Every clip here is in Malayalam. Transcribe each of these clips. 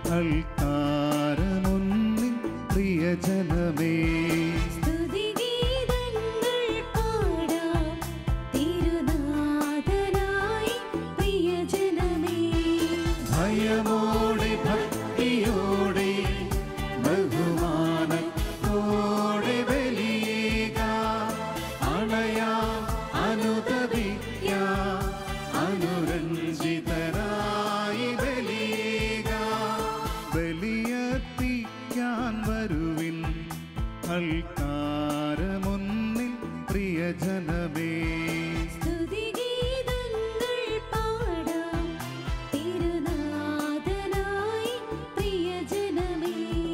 അൽത്താരമുന്നിൽ പ്രിയജനമേ സ്തുതിഗീതങ്ങൾ പാടാം തിരുനാഥനായി പ്രിയജനമേ ഭയമോടെ ഭക്തിയോടെ ബഹുമാനത്തോടെ ബലിയേക അണയാ അനുദപിക്ക അനുരഞ്ജിതരായി ബലിയേക ബലിയർപ്പിക്കാൻ വരുവിൻ അൽത്താരമുന്നിൽ പ്രിയജനമേ സ്തുതിഗീതങ്ങൾ പാടാം തിരുനാഥനായി പ്രിയജനമേ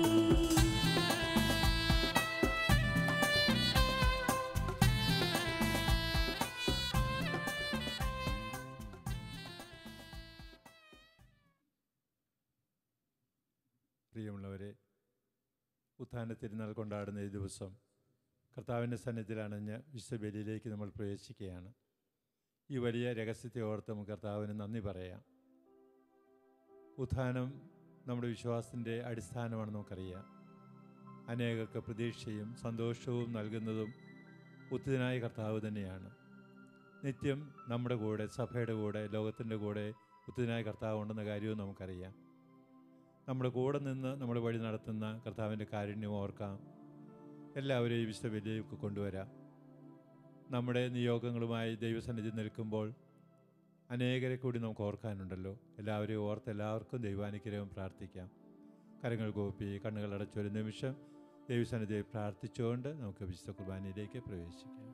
പ്രിയമുള്ളവരെ ഉത്ഥാന തിരുനാൾ കൊണ്ടാടുന്ന ഈ ദിവസം കർത്താവിൻ്റെ സന്നിധിയിൽ അണഞ്ഞ് വിശ്വബലിയിലേക്ക് നമ്മൾ പ്രവേശിക്കുകയാണ് ഈ വലിയ രഹസ്യത്തെ ഓർത്ത് നമുക്ക് കർത്താവിന് നന്ദി പറയാം ഉത്ഥാനം നമ്മുടെ വിശ്വാസത്തിൻ്റെ അടിസ്ഥാനമാണെന്ന് നമുക്കറിയാം അനേകർക്ക് പ്രതീക്ഷയും സന്തോഷവും നൽകുന്നതും ഉത്തിനായ കർത്താവ് തന്നെയാണ് നിത്യം നമ്മുടെ കൂടെ സഭയുടെ കൂടെ ലോകത്തിൻ്റെ കൂടെ ഉത്തിനായ കർത്താവ് ഉണ്ടെന്ന കാര്യവും നമുക്കറിയാം നമ്മുടെ കൂടെ നിന്ന് നമ്മുടെ വഴി നടത്തുന്ന കർത്താവിൻ്റെ കാരുണ്യം ഓർക്കാം എല്ലാവരെയും വിശുദ്ധ ബലിയിലേക്ക് കൊണ്ടുവരാം നമ്മുടെ നിയോഗങ്ങളുമായി ദൈവസന്നിധി നിൽക്കുമ്പോൾ അനേകരെ കൂടി നമുക്ക് ഓർക്കാനുണ്ടല്ലോ എല്ലാവരെയും ഓർത്ത് എല്ലാവർക്കും ദൈവാനുഗ്രഹം പ്രാർത്ഥിക്കാം കരങ്ങൾ കോപ്പി കണ്ണുകൾ അടച്ചൊരു നിമിഷം ദൈവസന്നിധിയിൽ പ്രാർത്ഥിച്ചുകൊണ്ട് നമുക്ക് വിശുദ്ധ കുർബാനയിലേക്ക് പ്രവേശിക്കാം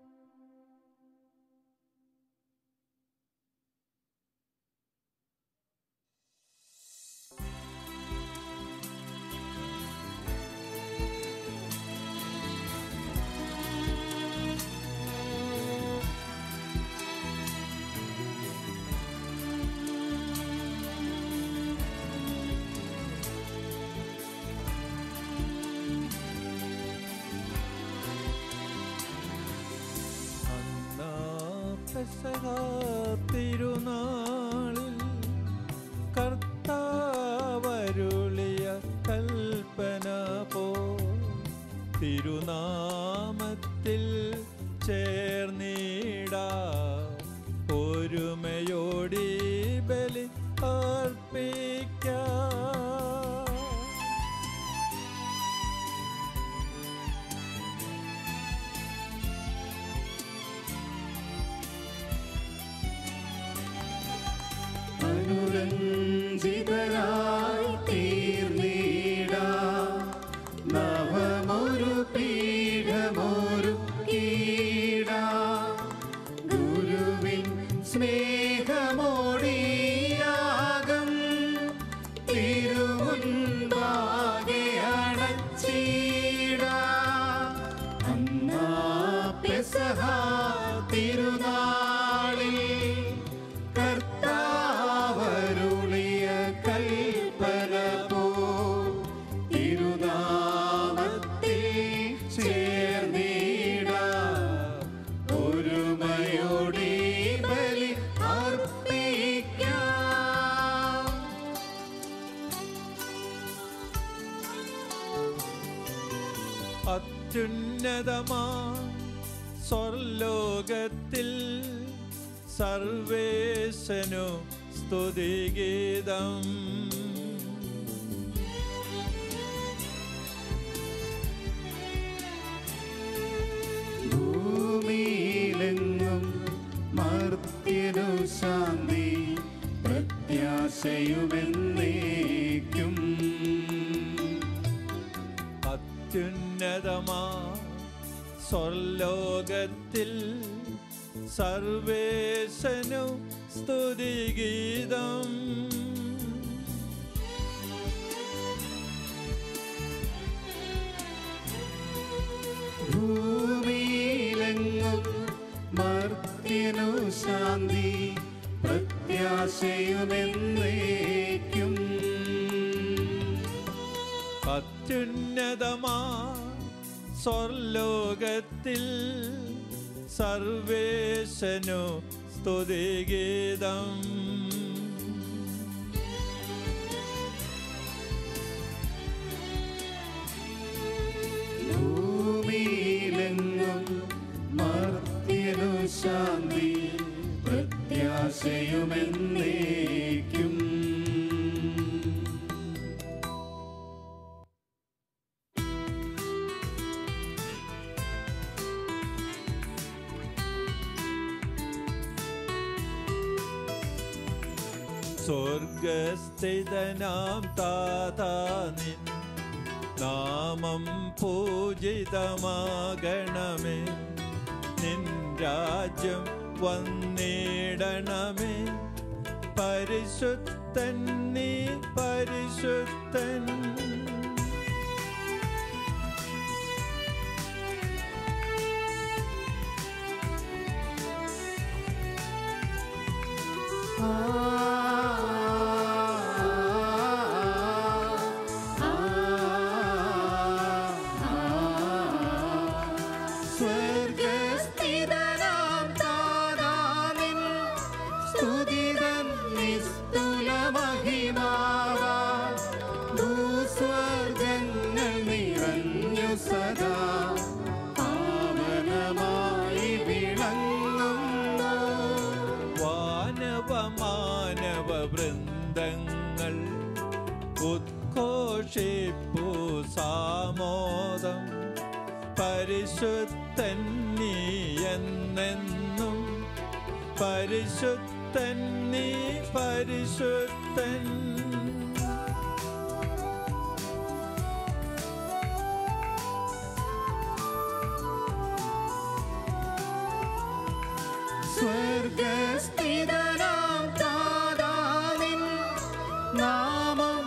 അന്നാ പെസഹ തിരുനാളിൽ കർത്താവരുളിയ കൽപ്പന പോ തിരുനാമത്തിൽ ചേർന്നിടാ ഒരുമയോടി ബലി അർപ്പിക്കാം അനുരഞ്ജിതരായി തീർന്നീട നവമൊരു പീഠമൊരു കീട ഗുരുവിൻ സ്നേഹമോടിയാകം തിരുമുൻപാകെ അണച്ചീട അന്നാ പെസഹ തിരുനാളിൽ കർത്താവരുളിയ കൽപ്പന പോ തിരുനാമത്തിൽ ചേർന്നിട ഒരുമയോടി ബലി അർപ്പിക്കാം അത്യുന്നതമാ സ്വർലോകത്തിൽ സർവേശനു സ്തുതിഗീതം ഭൂമിയിലെങ്ങും മർത്യനു ശാന്തി പ്രത്യാശയുമെന്നേക്കും അത്യുന്നതമാ സ്വർലോകത്തിൽ സർവേശനു സ്തുതിഗീതം ഭൂമിയിലെങ്ങും മർത്യനു ശാന്തി പ്രത്യാശയുമെന്നേക്കും അത്യുന്നതമാ സ്വർലോകത്തിൽ സർവേശനു സ്തുതിഗീതം സ്വർഗസ്ഥിതനാം താതാ നിൻ നാമം പൂജിതമാകണമേ നിൻ രാജ്യം വന്നിടണമേ പരിശുദ്ധൻ നീ പരിശുദ്ധൻ സ്വർഗസ്ഥിതനാം താതാനിൻ സ്തുതിതൻ നിസ്തുല മഹിമാവാൽ ഭൂസ്വർഗങ്ങൾ നിറഞ്ഞു സദാ പാവനമായി വിളങ്ങുന്നു വാനവ മാനവ വൃന്ദങ്ങൾ ഉദ്ഘോഷിപ്പു സാമോദം പരിശുദ്ധൻ നീ എന്നെന്നും പരിശുദ്ധൻ നീ പരിശുദ്ധൻ സ്വർഗസ്ഥിതനാം താതാനിൻ നാമം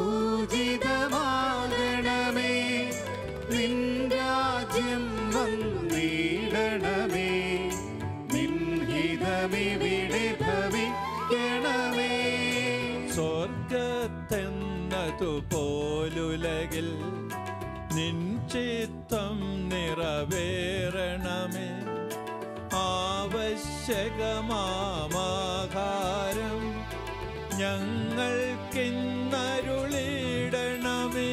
പൂജിതമാകണമേ നിൻ രാജ്യം വന്നിടണമേ നിൻ ഹിതമിവിടെ ഭവിക്കണമേ സ്വർഗത്തെന്നതു പോലുലകിൽ നിൻ ചിത്തം നിറവേറണമേ ആവശ്യകമാകാരം ഞങ്ങൾക്കിന്നരുളിടണമേ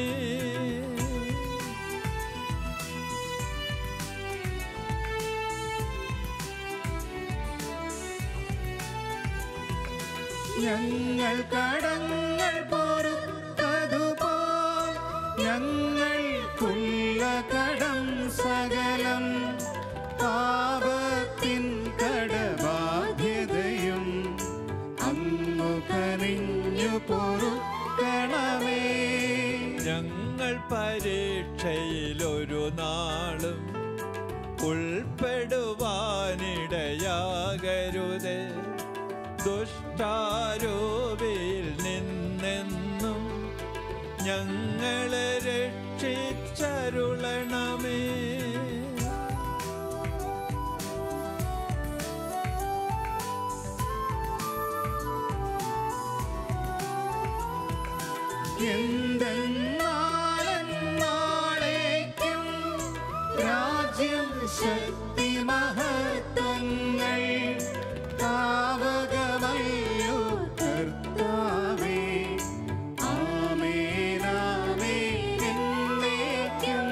ഞങ്ങൾ കടങ്ങൾ പൊറുത്തതുപോൽ ഞങ്ങൾക്കുള്ള കടം സകലം പാപത്തിൻ കടബാധ്യതയും അന്നു കനിഞ്ഞു പൊറുക്കണമേ ഞങ്ങൾ പരീക്ഷയിലൊരു നാളും ഉൾപ്പെടുവാനിടയാകരുതേ ദുഷ്ടാരൂപിയിൽ നിന്നെന്നും ഞങ്ങളെ രക്ഷിച്ചരുളണമേ എന്തെന്നാളെന്നാളേക്കും രാജ്യം ശക്തി മഹത്വങ്ങൾ താവകമല്ലോ കർത്താവേ ആമേനാമേന്നേക്കും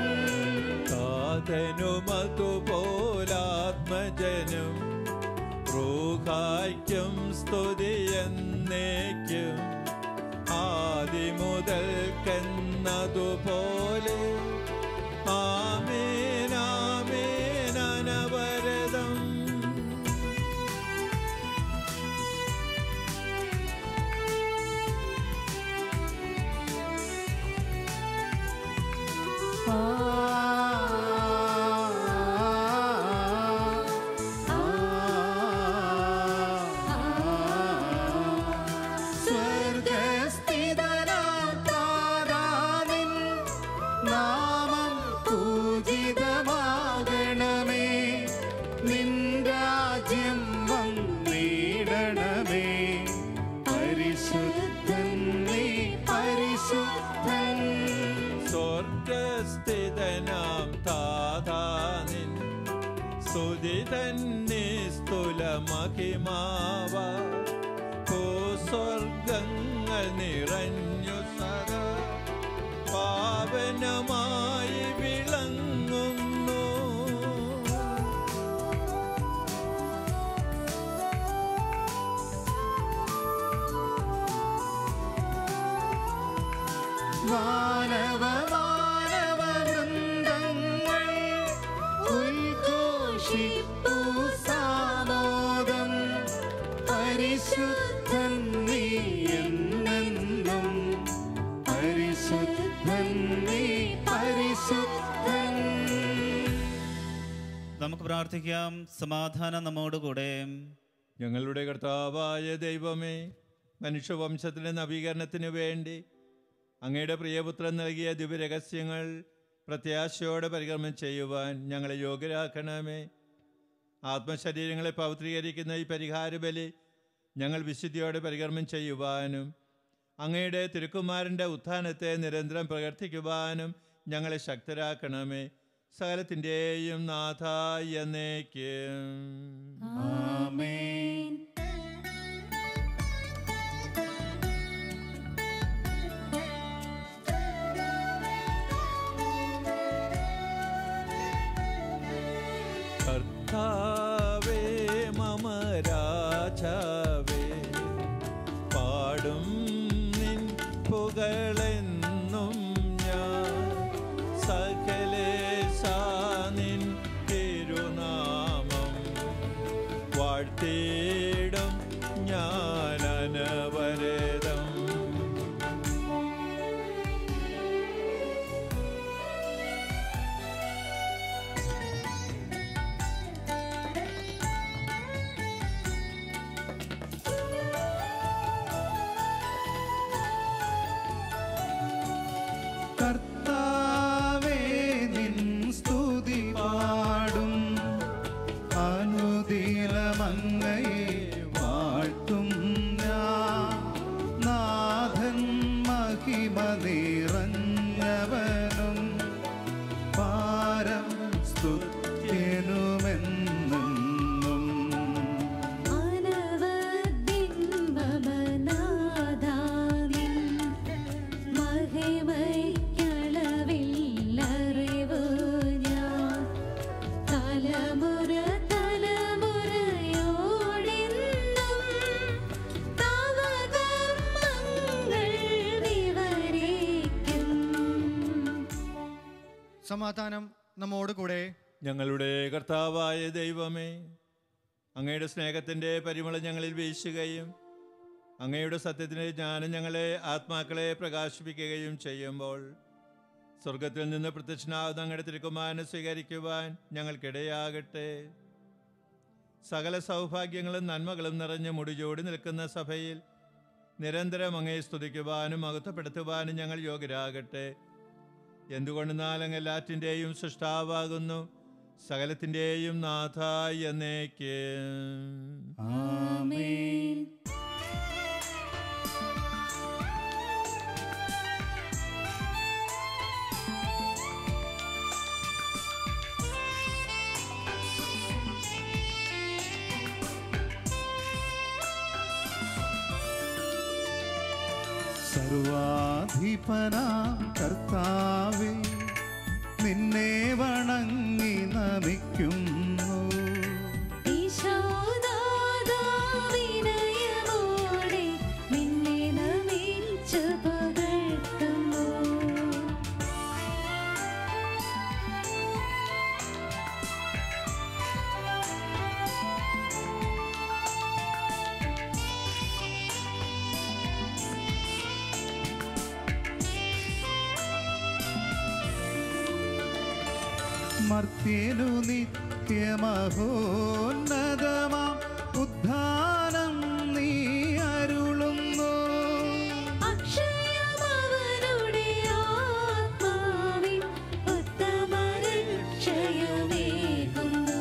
സാധനുമതുപോലാത്മജനും റൂഹായ്ക്കും സ്തുതിയെന്നേക്കും ആദിമുതൽക്കെന്നതുപോലെ ആമേനാമേനവരതം സ്വർഗസ്ഥിതനാം താതാനിൻ നാമം പൂജിതമാകണമേ നിൻ രാജ്യം വന്നിടണമേ പരിശുദ്ധൻ നീ പരിശുദ്ധൻ സ്വർഗസ്ഥിതനാം താതാനിൻ സ്തുതി തന്നെ സ്തുല മഹിമാവ ഭൂസ്വർഗങ്ങൾ നിറഞ്ഞു സദാ പാവനമായി വിളങ്ങുന്നു മാനവ മാനവ വൃന്ദങ്ങൾ ഉദ്ഘോഷിപ്പു സാമോദം പരിശുദ്ധൻ നീ എന്ന പ്രാർത്ഥിക്കാം സമാധാനം നമ്മോടുകൂടെ ഞങ്ങളുടെ കർത്താവായ ദൈവമേ മനുഷ്യവംശത്തിൻ്റെ നവീകരണത്തിന് വേണ്ടി അങ്ങയുടെ പ്രിയപുത്രൻ നൽകിയ ദിവ്യരഹസ്യങ്ങൾ പ്രത്യാശയോടെ പരികർമ്മം ചെയ്യുവാൻ ഞങ്ങളെ യോഗ്യരാക്കണമേ ആത്മശരീരങ്ങളെ പവിത്രീകരിക്കുന്ന ഈ പരിഹാര ബലി ഞങ്ങൾ വിശുദ്ധിയോടെ പരികർമ്മം ചെയ്യുവാനും അങ്ങയുടെ തിരുക്കുമാരൻ്റെ ഉത്ഥാനത്തെ നിരന്തരം പ്രവർത്തിക്കുവാനും ഞങ്ങളെ ശക്തരാക്കണമേ സകലത്തിൻ്റെയും നാഥ എന്നേക്കും ആമേൻ കർത്താവേ മമ രാജാവേ പാടും നിൻ പുകളെന്നും ഞാൻ സകലേശാ നിൻ തിരുനാമം വാഴ്ത്തിയിടും ഞാൻ അനവരതം കർത്താവേ നിൻ സ്തുതി പാടും അനുദിനമങ്ങയെ വാഴ്ത്തും ഞാൻ നാഥൻ മഹിമ നിറഞ്ഞവനും പാരം സ്തുത്യനുമെന്നും അനവദിൻമമനാദാനിൻ മഹിമയ്ക്കളവില്ലറിവു ഞാൻ. തലമുറ തലമുറയോടെന്നും തവ കർമ്മങ്ങൾ വിവരിക്കും സമാധാനം നമ്മോട് കൂടെ ഞങ്ങളുടെ കർത്താവായ ദൈവമേ അങ്ങയുടെ സ്നേഹത്തിൻ്റെ പരിമളം ഞങ്ങളിൽ വീശുകയും അങ്ങയുടെ സത്യത്തിൻ്റെ ജ്ഞാനം ഞങ്ങളെ ആത്മാക്കളെ പ്രകാശിപ്പിക്കുകയും ചെയ്യുമ്പോൾ സ്വർഗത്തിൽ നിന്ന് പ്രത്യക്ഷനാവുന്ന അങ്ങയുടെ തിരുക്കുമാരനെ സ്വീകരിക്കുവാൻ ഞങ്ങൾക്കിടയാകട്ടെ സകല സൗഭാഗ്യങ്ങളും നന്മകളും നിറഞ്ഞ് മുടിചോടി നിൽക്കുന്ന സഭയിൽ നിരന്തരം അങ്ങയെ സ്തുതിക്കുവാനും മഹത്വപ്പെടുത്തുവാനും ഞങ്ങൾ യോഗ്യരാകട്ടെ എന്തുകൊണ്ടെന്നാൽ അങ്ങ് എല്ലാറ്റിൻ്റെയും സൃഷ്ടാവാകുന്നു സകലത്തിൻ്റെയും നാഥ എന്നേക്ക് ആമേൻ സർവാധിപന കർത്താവേ നിന്നെ വണങ്ങി നമിക്കുന്നു ഈശോനാഥാവിനയമോടെ നിന്നെ നമിച്ചു പുകഴ്ത്തുന്നു. മർത്യനു നിത്യമഹോന്നതമാം ഉദ്ധാനം നീ അരുളുന്നു അക്ഷയമവനുടെ ആത്മാവിൻ ഉത്തമരക്ഷയമേകുന്നു.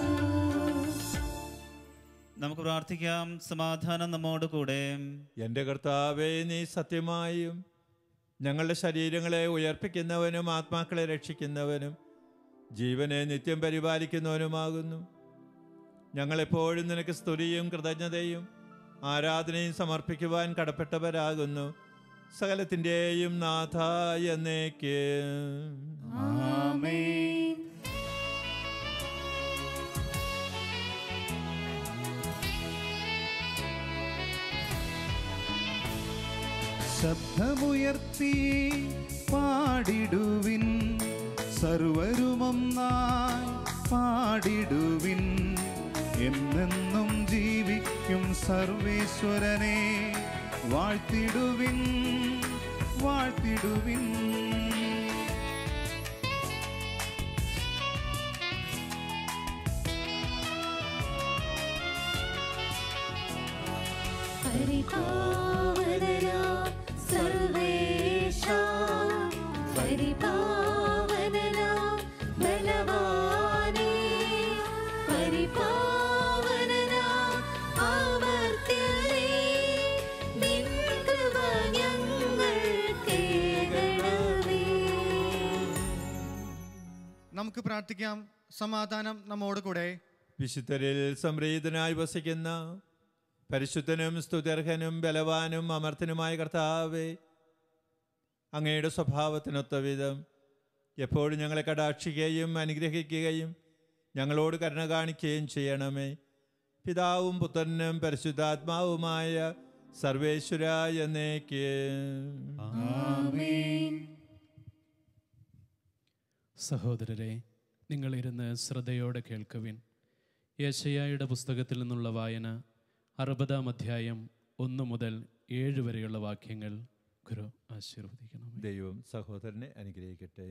നമുക്ക് പ്രാർത്ഥിക്കാം സമാധാനം നമ്മോട് കൂടെ എൻ്റെ കർത്താവേ നീ സത്യമായും ഞങ്ങളുടെ ശരീരങ്ങളെ ഉയർപ്പിക്കുന്നവനും ആത്മാക്കളെ രക്ഷിക്കുന്നവനും ജീവനെ നിത്യം പരിപാലിക്കുന്നവനുമാകുന്നു ഞങ്ങളെപ്പോഴും നിനക്ക് സ്തുതിയും കൃതജ്ഞതയും ആരാധനയും സമർപ്പിക്കുവാൻ കടപ്പെട്ടവരാകുന്നു സകലത്തിൻ്റെയും നാഥ എന്നേക്ക് ആമേൻ ശബ്ദമുയർത്തി പാടിടുവിൻ സർവരുമൊന്നായി പാടിടുവിൻ എന്നെന്നും ജീവിക്കും സർവേശ്വരനെ വാഴ്ത്തിടുവിൻ വാഴ്ത്തിടുവിൻ പരിപാവനരാ സർവേശ പരിപാവനരാ ബലവാനേ പരിപാവനരാ ആവർത്തിയേ നിൻ കൃപ ഞങ്ങൾ കേൾക്കണമേ നമുക്ക് പ്രാർത്ഥിക്കാം സമാധാനം നമ്മോട് കൂടെ വിശുദ്ധരിൽ സംപ്രീതനായി വസിക്കുന്ന പരിശുദ്ധനും സ്തുത്യർഹനും ബലവാനും അമർത്തനുമായ കർത്താവേ അങ്ങയുടെ സ്വഭാവത്തിനൊത്ത വിധം എപ്പോഴും ഞങ്ങളെ കടാക്ഷിക്കുകയും അനുഗ്രഹിക്കുകയും ഞങ്ങളോട് കരുണ കാണിക്കുകയും ചെയ്യണമേ പിതാവും പുത്രനും പരിശുദ്ധാത്മാവുമായ സർവേശ്വര എന്നേക്ക് സഹോദരരെ നിങ്ങളിരുന്ന് ശ്രദ്ധയോടെ കേൾക്കുവിൻ യേശയ്യായുടെ പുസ്തകത്തിൽ നിന്നുള്ള വായന അറുപതാം അധ്യായം ഒന്ന് മുതൽ ഏഴ് വരെയുള്ള വാക്യങ്ങൾ ഗുരു ആശീർവദിക്കണം ദൈവം സഹോദരനെ അനുഗ്രഹിക്കട്ടെ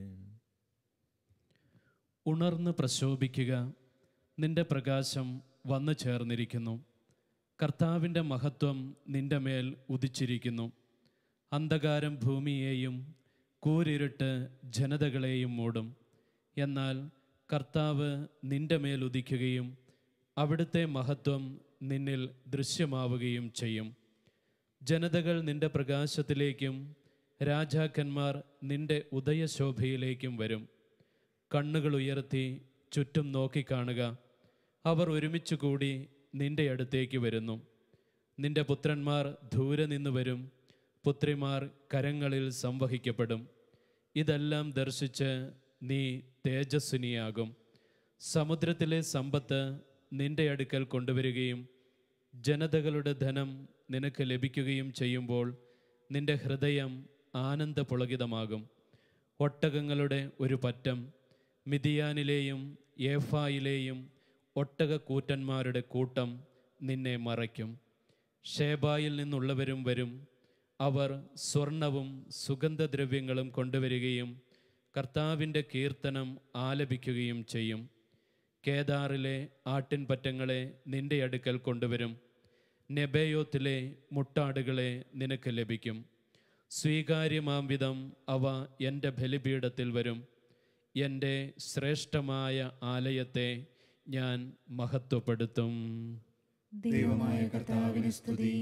ഉണർന്ന് പ്രശോഭിക്കുക നിന്റെ പ്രകാശം വന്നു ചേർന്നിരിക്കുന്നു കർത്താവിൻ്റെ മഹത്വം നിന്റെ മേൽ ഉദിച്ചിരിക്കുന്നു അന്ധകാരം ഭൂമിയെയും കൂരിരുട്ട് ജനതകളെയും മൂടും എന്നാൽ കർത്താവ് നിന്റെ മേൽ ഉദിക്കുകയും അവിടുത്തെ മഹത്വം നിന്നിൽ ദൃശ്യമാവുകയും ചെയ്യും ജനതകൾ നിന്റെ പ്രകാശത്തിലേക്കും രാജാക്കന്മാർ നിന്റെ ഉദയശോഭയിലേക്കും വരും കണ്ണുകൾ ഉയർത്തി ചുറ്റും നോക്കിക്കാണുക അവർ ഒരുമിച്ച് കൂടി നിന്റെ അടുത്തേക്ക് വരുന്നു നിന്റെ പുത്രന്മാർ ദൂരെ നിന്ന് വരും പുത്രിമാർ കരങ്ങളിൽ സംവഹിക്കപ്പെടും ഇതെല്ലാം ദർശിച്ച് നീ തേജസ്വിനിയാകും സമുദ്രത്തിലെ സമ്പത്ത് നിന്റെ അടുക്കൽ കൊണ്ടുവരികയും ജനതകളുടെ ധനം നിനക്ക് ലഭിക്കുകയും ചെയ്യുമ്പോൾ നിന്റെ ഹൃദയം ആനന്ദപുളകിതമാകും ഒട്ടകങ്ങളുടെ ഒരു പറ്റം മിതിയാനിലെയും ഏഫായിലെയും ഒട്ടകക്കൂറ്റന്മാരുടെ കൂട്ടം നിന്നെ മറയ്ക്കും ഷേബായിൽ നിന്നുള്ളവരും വരും അവർ സ്വർണവും സുഗന്ധദ്രവ്യങ്ങളും കൊണ്ടുവരികയും കർത്താവിൻ്റെ കീർത്തനം ആലപിക്കുകയും ചെയ്യും കേദാറിലെ ആട്ടിൻപറ്റങ്ങളെ നിന്റെ അടുക്കൽ കൊണ്ടുവരും നെബയോത്തിലെ മുട്ടാടുകളെ നിനക്ക് ലഭിക്കും സ്വീകാര്യമാം വിധം അവ എൻ്റെ ബലിപീഠത്തിൽ വരും എൻ്റെ ശ്രേഷ്ഠമായ ആലയത്തെ ഞാൻ മഹത്വപ്പെടുത്തും ദൈവമായ കർത്താവിന് സ്തുതി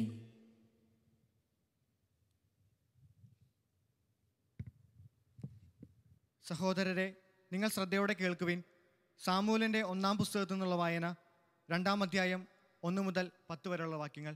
സഹോദരരെ നിങ്ങൾ ശ്രദ്ധയോടെ കേൾക്കുവിൻ സാമൂലിൻ്റെ ഒന്നാം പുസ്തകത്തിൽ നിന്നുള്ള വായന രണ്ടാം അധ്യായം ഒന്ന് മുതൽ പത്ത് വരെയുള്ള വാക്യങ്ങൾ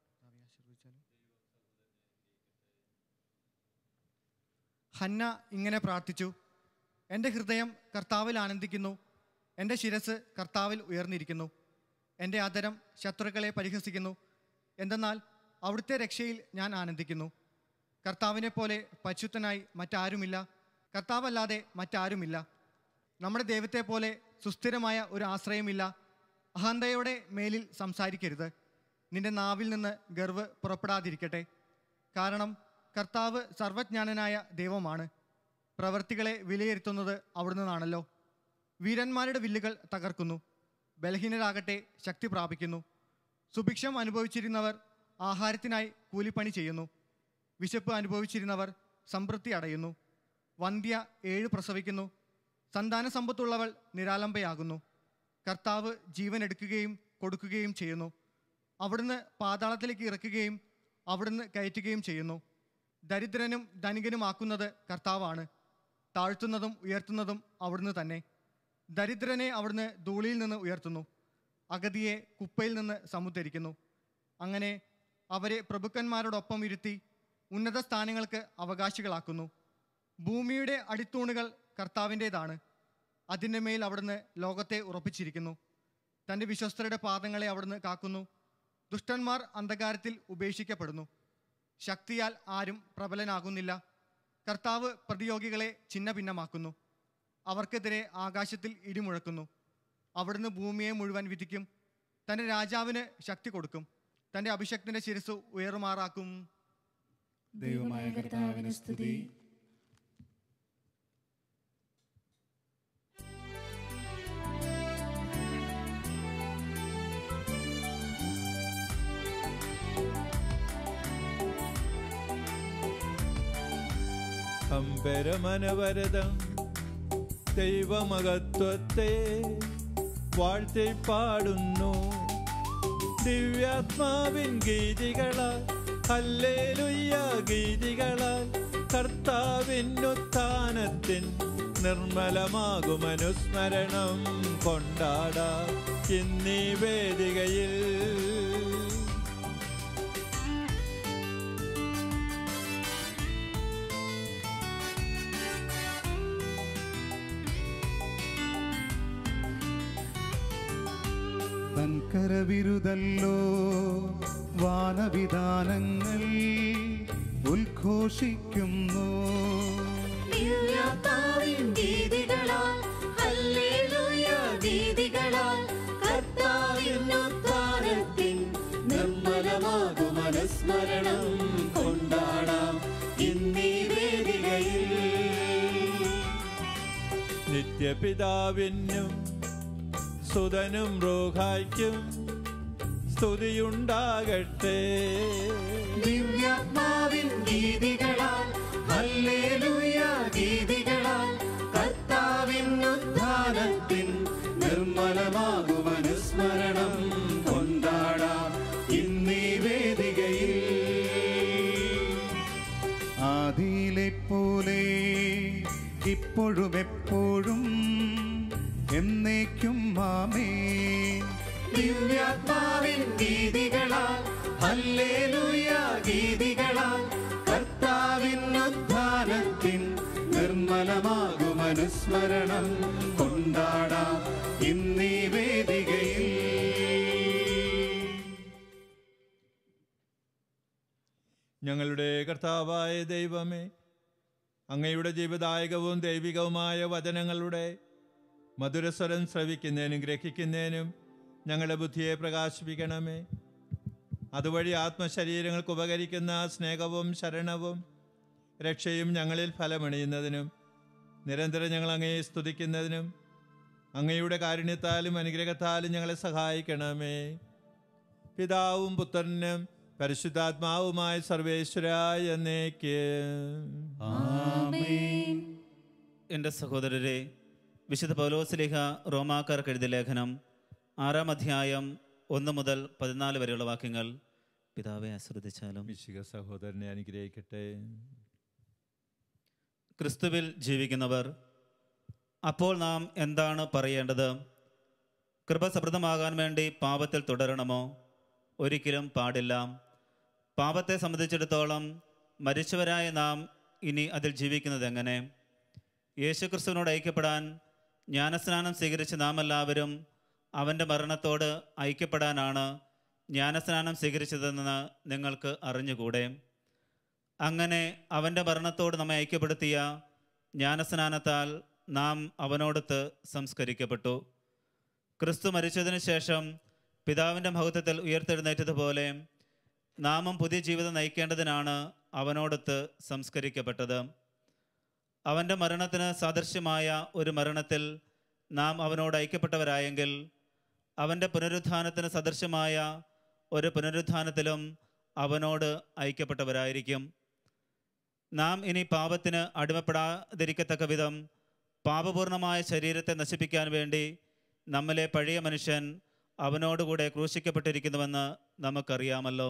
ഹന്ന ഇങ്ങനെ പ്രാർത്ഥിച്ചു എൻ്റെ ഹൃദയം കർത്താവിൽ ആനന്ദിക്കുന്നു എൻ്റെ ശിരസ് കർത്താവിൽ ഉയർന്നിരിക്കുന്നു എൻ്റെ ആദരം ശത്രുക്കളെ പരിഹസിക്കുന്നു എന്തെന്നാൽ അവിടുത്തെ രക്ഷയിൽ ഞാൻ ആനന്ദിക്കുന്നു കർത്താവിനെ പോലെ പരിശുദ്ധനായി മറ്റാരുമില്ല കർത്താവല്ലാതെ മറ്റാരുമില്ല നമ്മുടെ ദൈവത്തെ പോലെ സുസ്ഥിരമായ ഒരു ആശ്രയമില്ല അഹന്തയോടെ മേലിൽ സംസാരിക്കരുത് നിന്റെ നാവിൽ നിന്ന് ഗർവ് പുറപ്പെടാതിരിക്കട്ടെ കാരണം കർത്താവ് സർവജ്ഞാനനായ ദൈവമാണ് പ്രവൃത്തികളെ വിലയിരുത്തുന്നത് അവിടുന്ന് നിന്നാണല്ലോ വീരന്മാരുടെ വില്ലുകൾ തകർക്കുന്നു ബലഹീനരാകട്ടെ ശക്തി പ്രാപിക്കുന്നു സുഭിക്ഷം അനുഭവിച്ചിരുന്നവർ ആഹാരത്തിനായി കൂലിപ്പണി ചെയ്യുന്നു വിശപ്പ് അനുഭവിച്ചിരുന്നവർ സംതൃപ്തി അടയുന്നു വന്ധ്യ ഏഴ് പ്രസവിക്കുന്നു സന്താന സമ്പത്തുള്ളവൾ നിരാലംബയാകുന്നു കർത്താവ് ജീവൻ എടുക്കുകയും കൊടുക്കുകയും ചെയ്യുന്നു അവിടുന്ന് പാതാളത്തിലേക്ക് ഇറക്കുകയും അവിടുന്ന് കയറ്റുകയും ചെയ്യുന്നു ദരിദ്രനും ധനികനുമാക്കുന്നത് കർത്താവാണ് താഴ്ത്തുന്നതും ഉയർത്തുന്നതും അവിടുന്ന് തന്നെ ദരിദ്രനെ അവിടുന്ന് ധൂളിയിൽ നിന്ന് ഉയർത്തുന്നു അഗതിയെ കുപ്പയിൽ നിന്ന് സമുദ്ധരിക്കുന്നു അങ്ങനെ അവരെ പ്രഭുക്കന്മാരോടൊപ്പം ഇരുത്തി ഉന്നത സ്ഥാനങ്ങൾക്ക് അവകാശികളാക്കുന്നു ഭൂമിയുടെ അടിത്തൂണുകൾ കർത്താവിൻ്റേതാണ് അതിൻ്റെ മേൽ അവിടുന്ന് ലോകത്തെ ഉറപ്പിച്ചിരിക്കുന്നു തൻ്റെ വിശ്വസ്തരുടെ പാദങ്ങളെ അവിടുന്ന് കാക്കുന്നു ദുഷ്ടന്മാർ അന്ധകാരത്തിൽ ഉപേക്ഷിക്കപ്പെടുന്നു ശക്തിയാൽ ആരും പ്രബലനാകുന്നില്ല കർത്താവ് പ്രതിയോഗികളെ ഛിന്ന ഭിന്നമാക്കുന്നു അവർക്കെതിരെ ആകാശത്തിൽ ഇടിമുഴക്കുന്നു അവിടുന്ന് ഭൂമിയെ മുഴുവൻ വിധിക്കും തൻ്റെ രാജാവിന് ശക്തി കൊടുക്കും തൻ്റെ അഭിഷക്തിൻ്റെ ശിരസ് ഉയറുമാറാക്കും ദൈവമായ കർത്താവിന് സ്തുതി കമ്പരമനവരതം ദൈവമഹത്വത്തെ വാഴ്ത്തി പാടുന്നു ദിവ്യാത്മാവിൻ ഗീതികളാൽ ഹല്ലേലൂയ ഗീതികളാൽ കർത്താവിൻ ഉത്ഥാനത്തിൻ നിർമ്മലമാകും അനുസ്മരണം കൊണ്ടാടാം ഇന്നീ വേദികയിൽ തൻകരവിരുതല്ലോ വാനവിധാനങ്ങൾ ഉദ്ഘോഷിക്കുന്നു ദിവ്യാത്മാവിൻ ഗീതികളാൽ ഹല്ലേലൂയ ഗീതികളാൽ കർത്താവിൻ ഉദ്ധാരത്തിൻ നിർമ്മലമാകും അനുസ്മരണം കൊണ്ടാടാം ഇന്നീ വേദികയിൽ നിത്യപിതാവിനും സുതനും റോഹായ്ക്കും സ്തുതിയുണ്ടാകട്ടെ ദിവ്യാത്മാവിൻ ഗീതികളാൽ ഹല്ലേലൂയ ഗീതികളാൽ കർത്താവിൻ ഉദ്ധാനത്തിൻ നിർമ്മലമാകും അനുസ്മരണം കൊണ്ടാടാം ഇന്നീ വേദികയിൽ ആദിയിലെ പോലെ ഇപ്പോഴും എപ്പോഴും എന്നേക്കും മാമേ ദിവ്യാത്മാവിൻ ഗീതികളാൽ ഹല്ലേലൂയ ഗീതികളാൽ കർത്താവിൻ ഉദ്ധാനത്തിൻ നിർമ്മലമാകും അനുസ്മരണം കൊണ്ടാടാം ഇന്നീ വേദികയിൽ ഞങ്ങളുടെ കർത്താവായ ദൈവമേ അങ്ങയുടെ ജീവദായകവും ദൈവികവുമായ വചനങ്ങളുടെ മധുരസ്വരം ശ്രവിക്കുന്നതിനും ഗ്രഹിക്കുന്നതിനും ഞങ്ങളുടെ ബുദ്ധിയെ പ്രകാശിപ്പിക്കണമേ അതുവഴി ആത്മശരീരങ്ങൾക്ക് ഉപകരിക്കുന്ന സ്നേഹവും ശരണവും രക്ഷയും ഞങ്ങളിൽ ഫലമണിയുന്നതിനും നിരന്തരം ഞങ്ങൾ അങ്ങയെ സ്തുതിക്കുന്നതിനും അങ്ങയുടെ കാരുണ്യത്താലും അനുഗ്രഹത്താലും ഞങ്ങളെ സഹായിക്കണമേ പിതാവും പുത്രനും പരിശുദ്ധാത്മാവുമായ സർവേശ്വരായ എന്നേക്ക് ആമേൻ എൻ്റെ സഹോദരരെ വിശുദ്ധ പൗലോസ്ലിഹ റോമാക്കാർക്ക് എഴുതിയ ലേഖനം ആറാം അധ്യായം ഒന്ന് മുതൽ പതിനാല് വരെയുള്ള വാക്യങ്ങൾ പിതാവെ ആശ്രദിച്ചാലും മിശിക സഹോദരനെ അനുഗ്രഹിക്കട്ടെ ക്രിസ്തുവിൽ ജീവിക്കുന്നവർ അപ്പോൾ നാം എന്താണ് പറയേണ്ടത് കൃപ സമൃദ്ധമാകാൻ വേണ്ടി പാപത്തിൽ തുടരണമോ ഒരിക്കലും പാടില്ല പാപത്തെ സംബന്ധിച്ചിടത്തോളം മരിച്ചവരായ നാം ഇനി അതിൽ ജീവിക്കുന്നത് എങ്ങനെ യേശുക്രിസ്തുവിനോട് ഐക്യപ്പെടാൻ ജ്ഞാനസ്നാനം സ്വീകരിച്ച നാം എല്ലാവരും അവൻ്റെ മരണത്തോട് ഐക്യപ്പെടാനാണ് ജ്ഞാനസ്നാനം സ്വീകരിച്ചതെന്ന് നിങ്ങൾക്ക് അറിഞ്ഞുകൂടെ അങ്ങനെ അവൻ്റെ മരണത്തോട് നമ്മെ ഐക്യപ്പെടുത്തിയ ജ്ഞാനസ്നാനത്താൽ നാം അവനോടൊത്ത് സംസ്കരിക്കപ്പെട്ടു ക്രിസ്തു മരിച്ചതിന് ശേഷം പിതാവിൻ്റെ മഹത്വത്തിൽ ഉയർത്തെഴുന്നേറ്റതുപോലെ നാമും പുതിയ ജീവിതം നയിക്കേണ്ടതിനാണ് അവനോടൊത്ത് സംസ്കരിക്കപ്പെട്ടത് അവൻ്റെ മരണത്തിന് സാദൃശ്യമായ ഒരു മരണത്തിൽ നാം അവനോട് ഐക്യപ്പെട്ടവരായെങ്കിൽ അവൻ്റെ പുനരുത്ഥാനത്തിന് സദൃശ്യമായ ഒരു പുനരുത്ഥാനത്തിലും അവനോട് ഐക്യപ്പെട്ടവരായിരിക്കും നാം ഇനി പാപത്തിന് അടിമപ്പെടാതിരിക്കത്തക്ക വിധം പാപപൂർണമായ ശരീരത്തെ നശിപ്പിക്കാൻ വേണ്ടി നമ്മിലെ പഴയ മനുഷ്യൻ അവനോടുകൂടെ ക്രൂശിക്കപ്പെട്ടിരിക്കുന്നുവെന്ന് നമുക്കറിയാമല്ലോ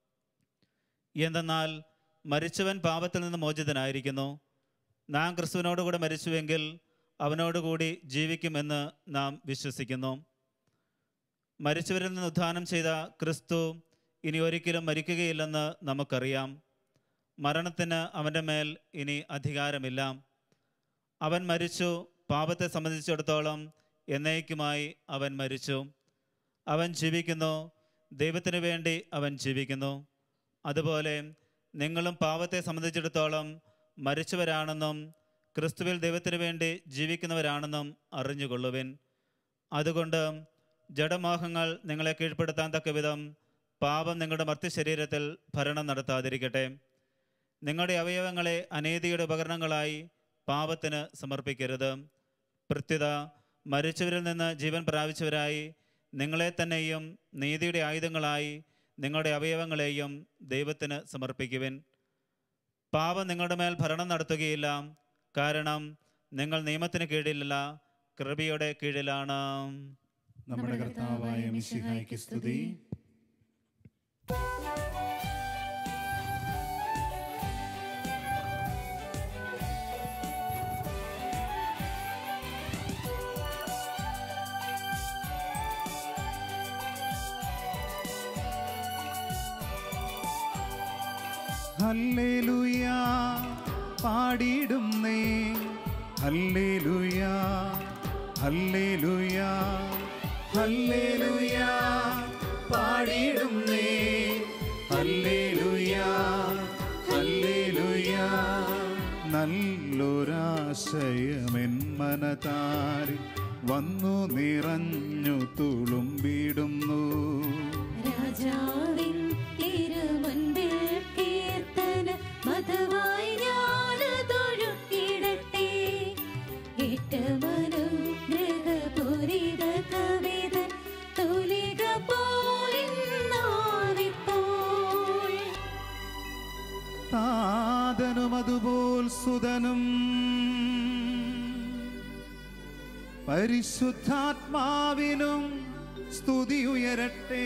എന്തെന്നാൽ മരിച്ചവൻ പാപത്തിൽ നിന്ന് മോചിതനായിരിക്കുന്നു നാം ക്രിസ്തുവിനോടുകൂടെ മരിച്ചുവെങ്കിൽ അവനോടുകൂടി ജീവിക്കുമെന്ന് നാം വിശ്വസിക്കുന്നു മരിച്ചവരിൽ നിന്ന് ഉദ്ധാനം ചെയ്ത ക്രിസ്തു ഇനി ഒരിക്കലും മരിക്കുകയില്ലെന്ന് നമുക്കറിയാം മരണത്തിന് അവൻ്റെ മേൽ ഇനി അധികാരമില്ല അവൻ മരിച്ചു പാപത്തെ സംബന്ധിച്ചിടത്തോളം എന്നേക്കുമായി അവൻ മരിച്ചു അവൻ ജീവിക്കുന്നു ദൈവത്തിന് വേണ്ടി അവൻ ജീവിക്കുന്നു അതുപോലെ നിങ്ങളും പാപത്തെ സംബന്ധിച്ചിടത്തോളം മരിച്ചവരാണെന്നും ക്രിസ്തുവിൽ ദൈവത്തിന് വേണ്ടി ജീവിക്കുന്നവരാണെന്നും അറിഞ്ഞുകൊള്ളുവിൻ അതുകൊണ്ട് ജഡമോഹങ്ങൾ നിങ്ങളെ കീഴ്പ്പെടുത്താൻ തക്ക വിധം പാപം നിങ്ങളുടെ മർത്യശരീരത്തിൽ ഭരണം നടത്താതിരിക്കട്ടെ നിങ്ങളുടെ അവയവങ്ങളെ അനീതിയുടെ ഉപകരണങ്ങളായി പാപത്തിന് സമർപ്പിക്കരുത് പ്രത്യുത മരിച്ചവരിൽ നിന്ന് ജീവൻ പ്രാപിച്ചവരായി നിങ്ങളെ തന്നെയും നീതിയുടെ ആയുധങ്ങളായി നിങ്ങളുടെ അവയവങ്ങളെയും ദൈവത്തിന് സമർപ്പിക്കുവിൻ പാപം നിങ്ങളുടെ മേൽ ഭരണം നടത്തുകയില്ല കാരണം നിങ്ങൾ നിയമത്തിന് കീഴിലല്ല കൃപയുടെ കീഴിലാണ് നമ്മുടെ കർത്താവായ മിശിഹായ്ക്ക് സ്തുതി ഹല്ലേലൂയ പാടിയിടുന്നേ ഹല്ലേലൂയ ഹല്ലേലൂയ ഹല്ലേലൂയ പാടിയിടുന്നേ ഹല്ലേലൂയ ഹല്ലേലൂയ നല്ലൊരാശയമെൻ മനതാരിൽ വന്നു നിറഞ്ഞു തുളുമ്പിടുന്നു രാജാവിൻ തിരുമുൻപിൽ കീർത്തന മതവായി ഞാനതൊഴുക്കിടട്ടെ ഏറ്റവനും ഗൃഹപൂരിത കവിത തുലിക പോലിന്നാവിപ്പോൾ താതനും അതുപോൽ സുതനും പരിശുദ്ധാത്മാവിനും സ്തുതി ഉയരട്ടെ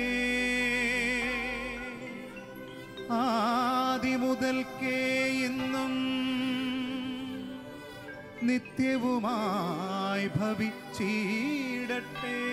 ആദിമുതൽക്കേ ഇന്നും നിത്യവുമായി ഭവിച്ചിടട്ടെ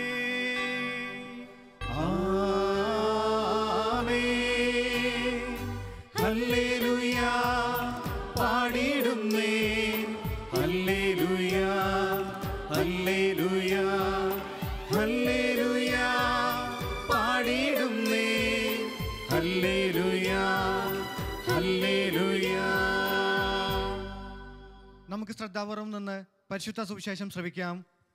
ആമേൻ ഹല്ലേലൂയ പാടിയിടുന്നേ ഹല്ലേലൂയ ഹല്ലേലൂയ ഹല്ലേലൂയ പാടിയിടുന്നേ ഹല്ലേലൂയ ഹല്ലേലൂയ നമുക്ക് ശ്രദ്ധാപൂർവം നിന്ന് പരിശുദ്ധ സുവിശേഷം ശ്രവിക്കാം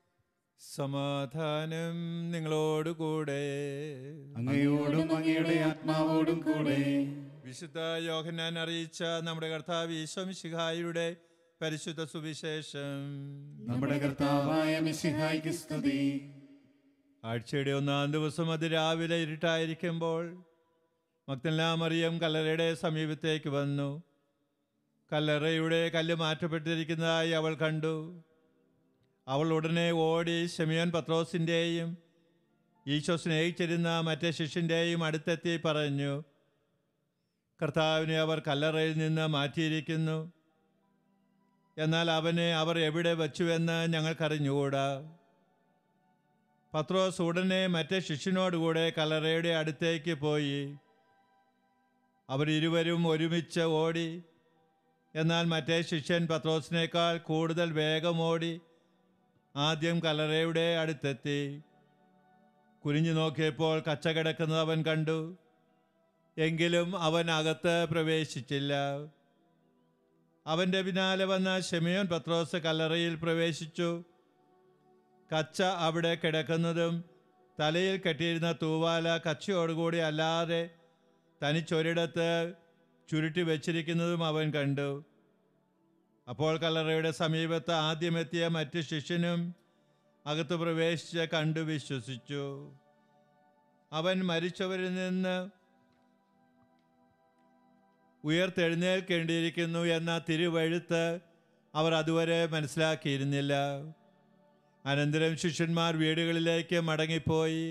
സമാധാനം നിങ്ങളോടുകൂടെ അങ്ങയോടും അങ്ങയുടെ ആത്മാവോടും കൂടെ വിശുദ്ധ യോഹന്നാൻ അറിയിച്ച നമ്മുടെ കർത്താവ് ഈശ്വമിശിഹായുടെ പരിശുദ്ധ സുവിശേഷം നമ്മുടെ കർത്താവായ മിശിഹായ്ക്ക് സ്തുതി ആഴ്ചയുടെ ഒന്നാം ദിവസം അത് രാവിലെ ഇരുട്ടായിരിക്കുമ്പോൾ മക്തല്ലാ മറിയം കല്ലറയുടെ സമീപത്തേക്ക് വന്നു കല്ലറയുടെ കല്ല് മാറ്റപ്പെട്ടിരിക്കുന്നതായി അവൾ കണ്ടു അവൾ ഉടനെ ഓടി ഷെമിയോൻ പത്രോസിൻ്റെയും ഈശോ സ്നേഹിച്ചിരുന്ന മറ്റേ ശിഷ്യൻ്റെയും അടുത്തെത്തി പറഞ്ഞു കർത്താവിനെ അവർ കല്ലറയിൽ നിന്ന് മാറ്റിയിരിക്കുന്നു എന്നാൽ അവനെ അവർ എവിടെ വച്ചുവെന്ന് ഞങ്ങൾക്കറിഞ്ഞുകൂടാ പത്രോസ് ഉടനെ മറ്റേ ശിഷ്യനോടുകൂടെ കല്ലറയുടെ അടുത്തേക്ക് പോയി അവരിരുവരും ഒരുമിച്ച് ഓടി എന്നാൽ മറ്റേ ശിഷ്യൻ പത്രോസിനേക്കാൾ കൂടുതൽ വേഗം ഓടി ആദ്യം കല്ലറയുടെ അടുത്തെത്തി കുനിഞ്ഞു നോക്കിയപ്പോൾ കച്ച കിടക്കുന്നത് അവൻ കണ്ടു എങ്കിലും അവൻ അകത്ത് പ്രവേശിച്ചില്ല അവൻ്റെ പിന്നാലെ വന്ന ഷെമിയോൻ പത്രോസ് കല്ലറയിൽ പ്രവേശിച്ചു കച്ച അവിടെ കിടക്കുന്നതും തലയിൽ കെട്ടിയിരുന്ന തൂവാല കച്ചയോടുകൂടി അല്ലാതെ തനിച്ചൊരിടത്ത് ചുരുട്ടി വെച്ചിരിക്കുന്നതും അവൻ കണ്ടു അപ്പോൾ കല്ലറയുടെ സമീപത്ത് ആദ്യമെത്തിയ മറ്റു ശിഷ്യനും അകത്ത് പ്രവേശിച്ച് കണ്ടു വിശ്വസിച്ചു അവൻ മരിച്ചവരിൽ നിന്ന് ഉയർത്തെഴുന്നേൽക്കേണ്ടിയിരിക്കുന്നു എന്ന തിരുവഴുത്ത് അവർ അതുവരെ മനസ്സിലാക്കിയിരുന്നില്ല അനന്തരം ശിഷ്യന്മാർ വീടുകളിലേക്ക് മടങ്ങിപ്പോയി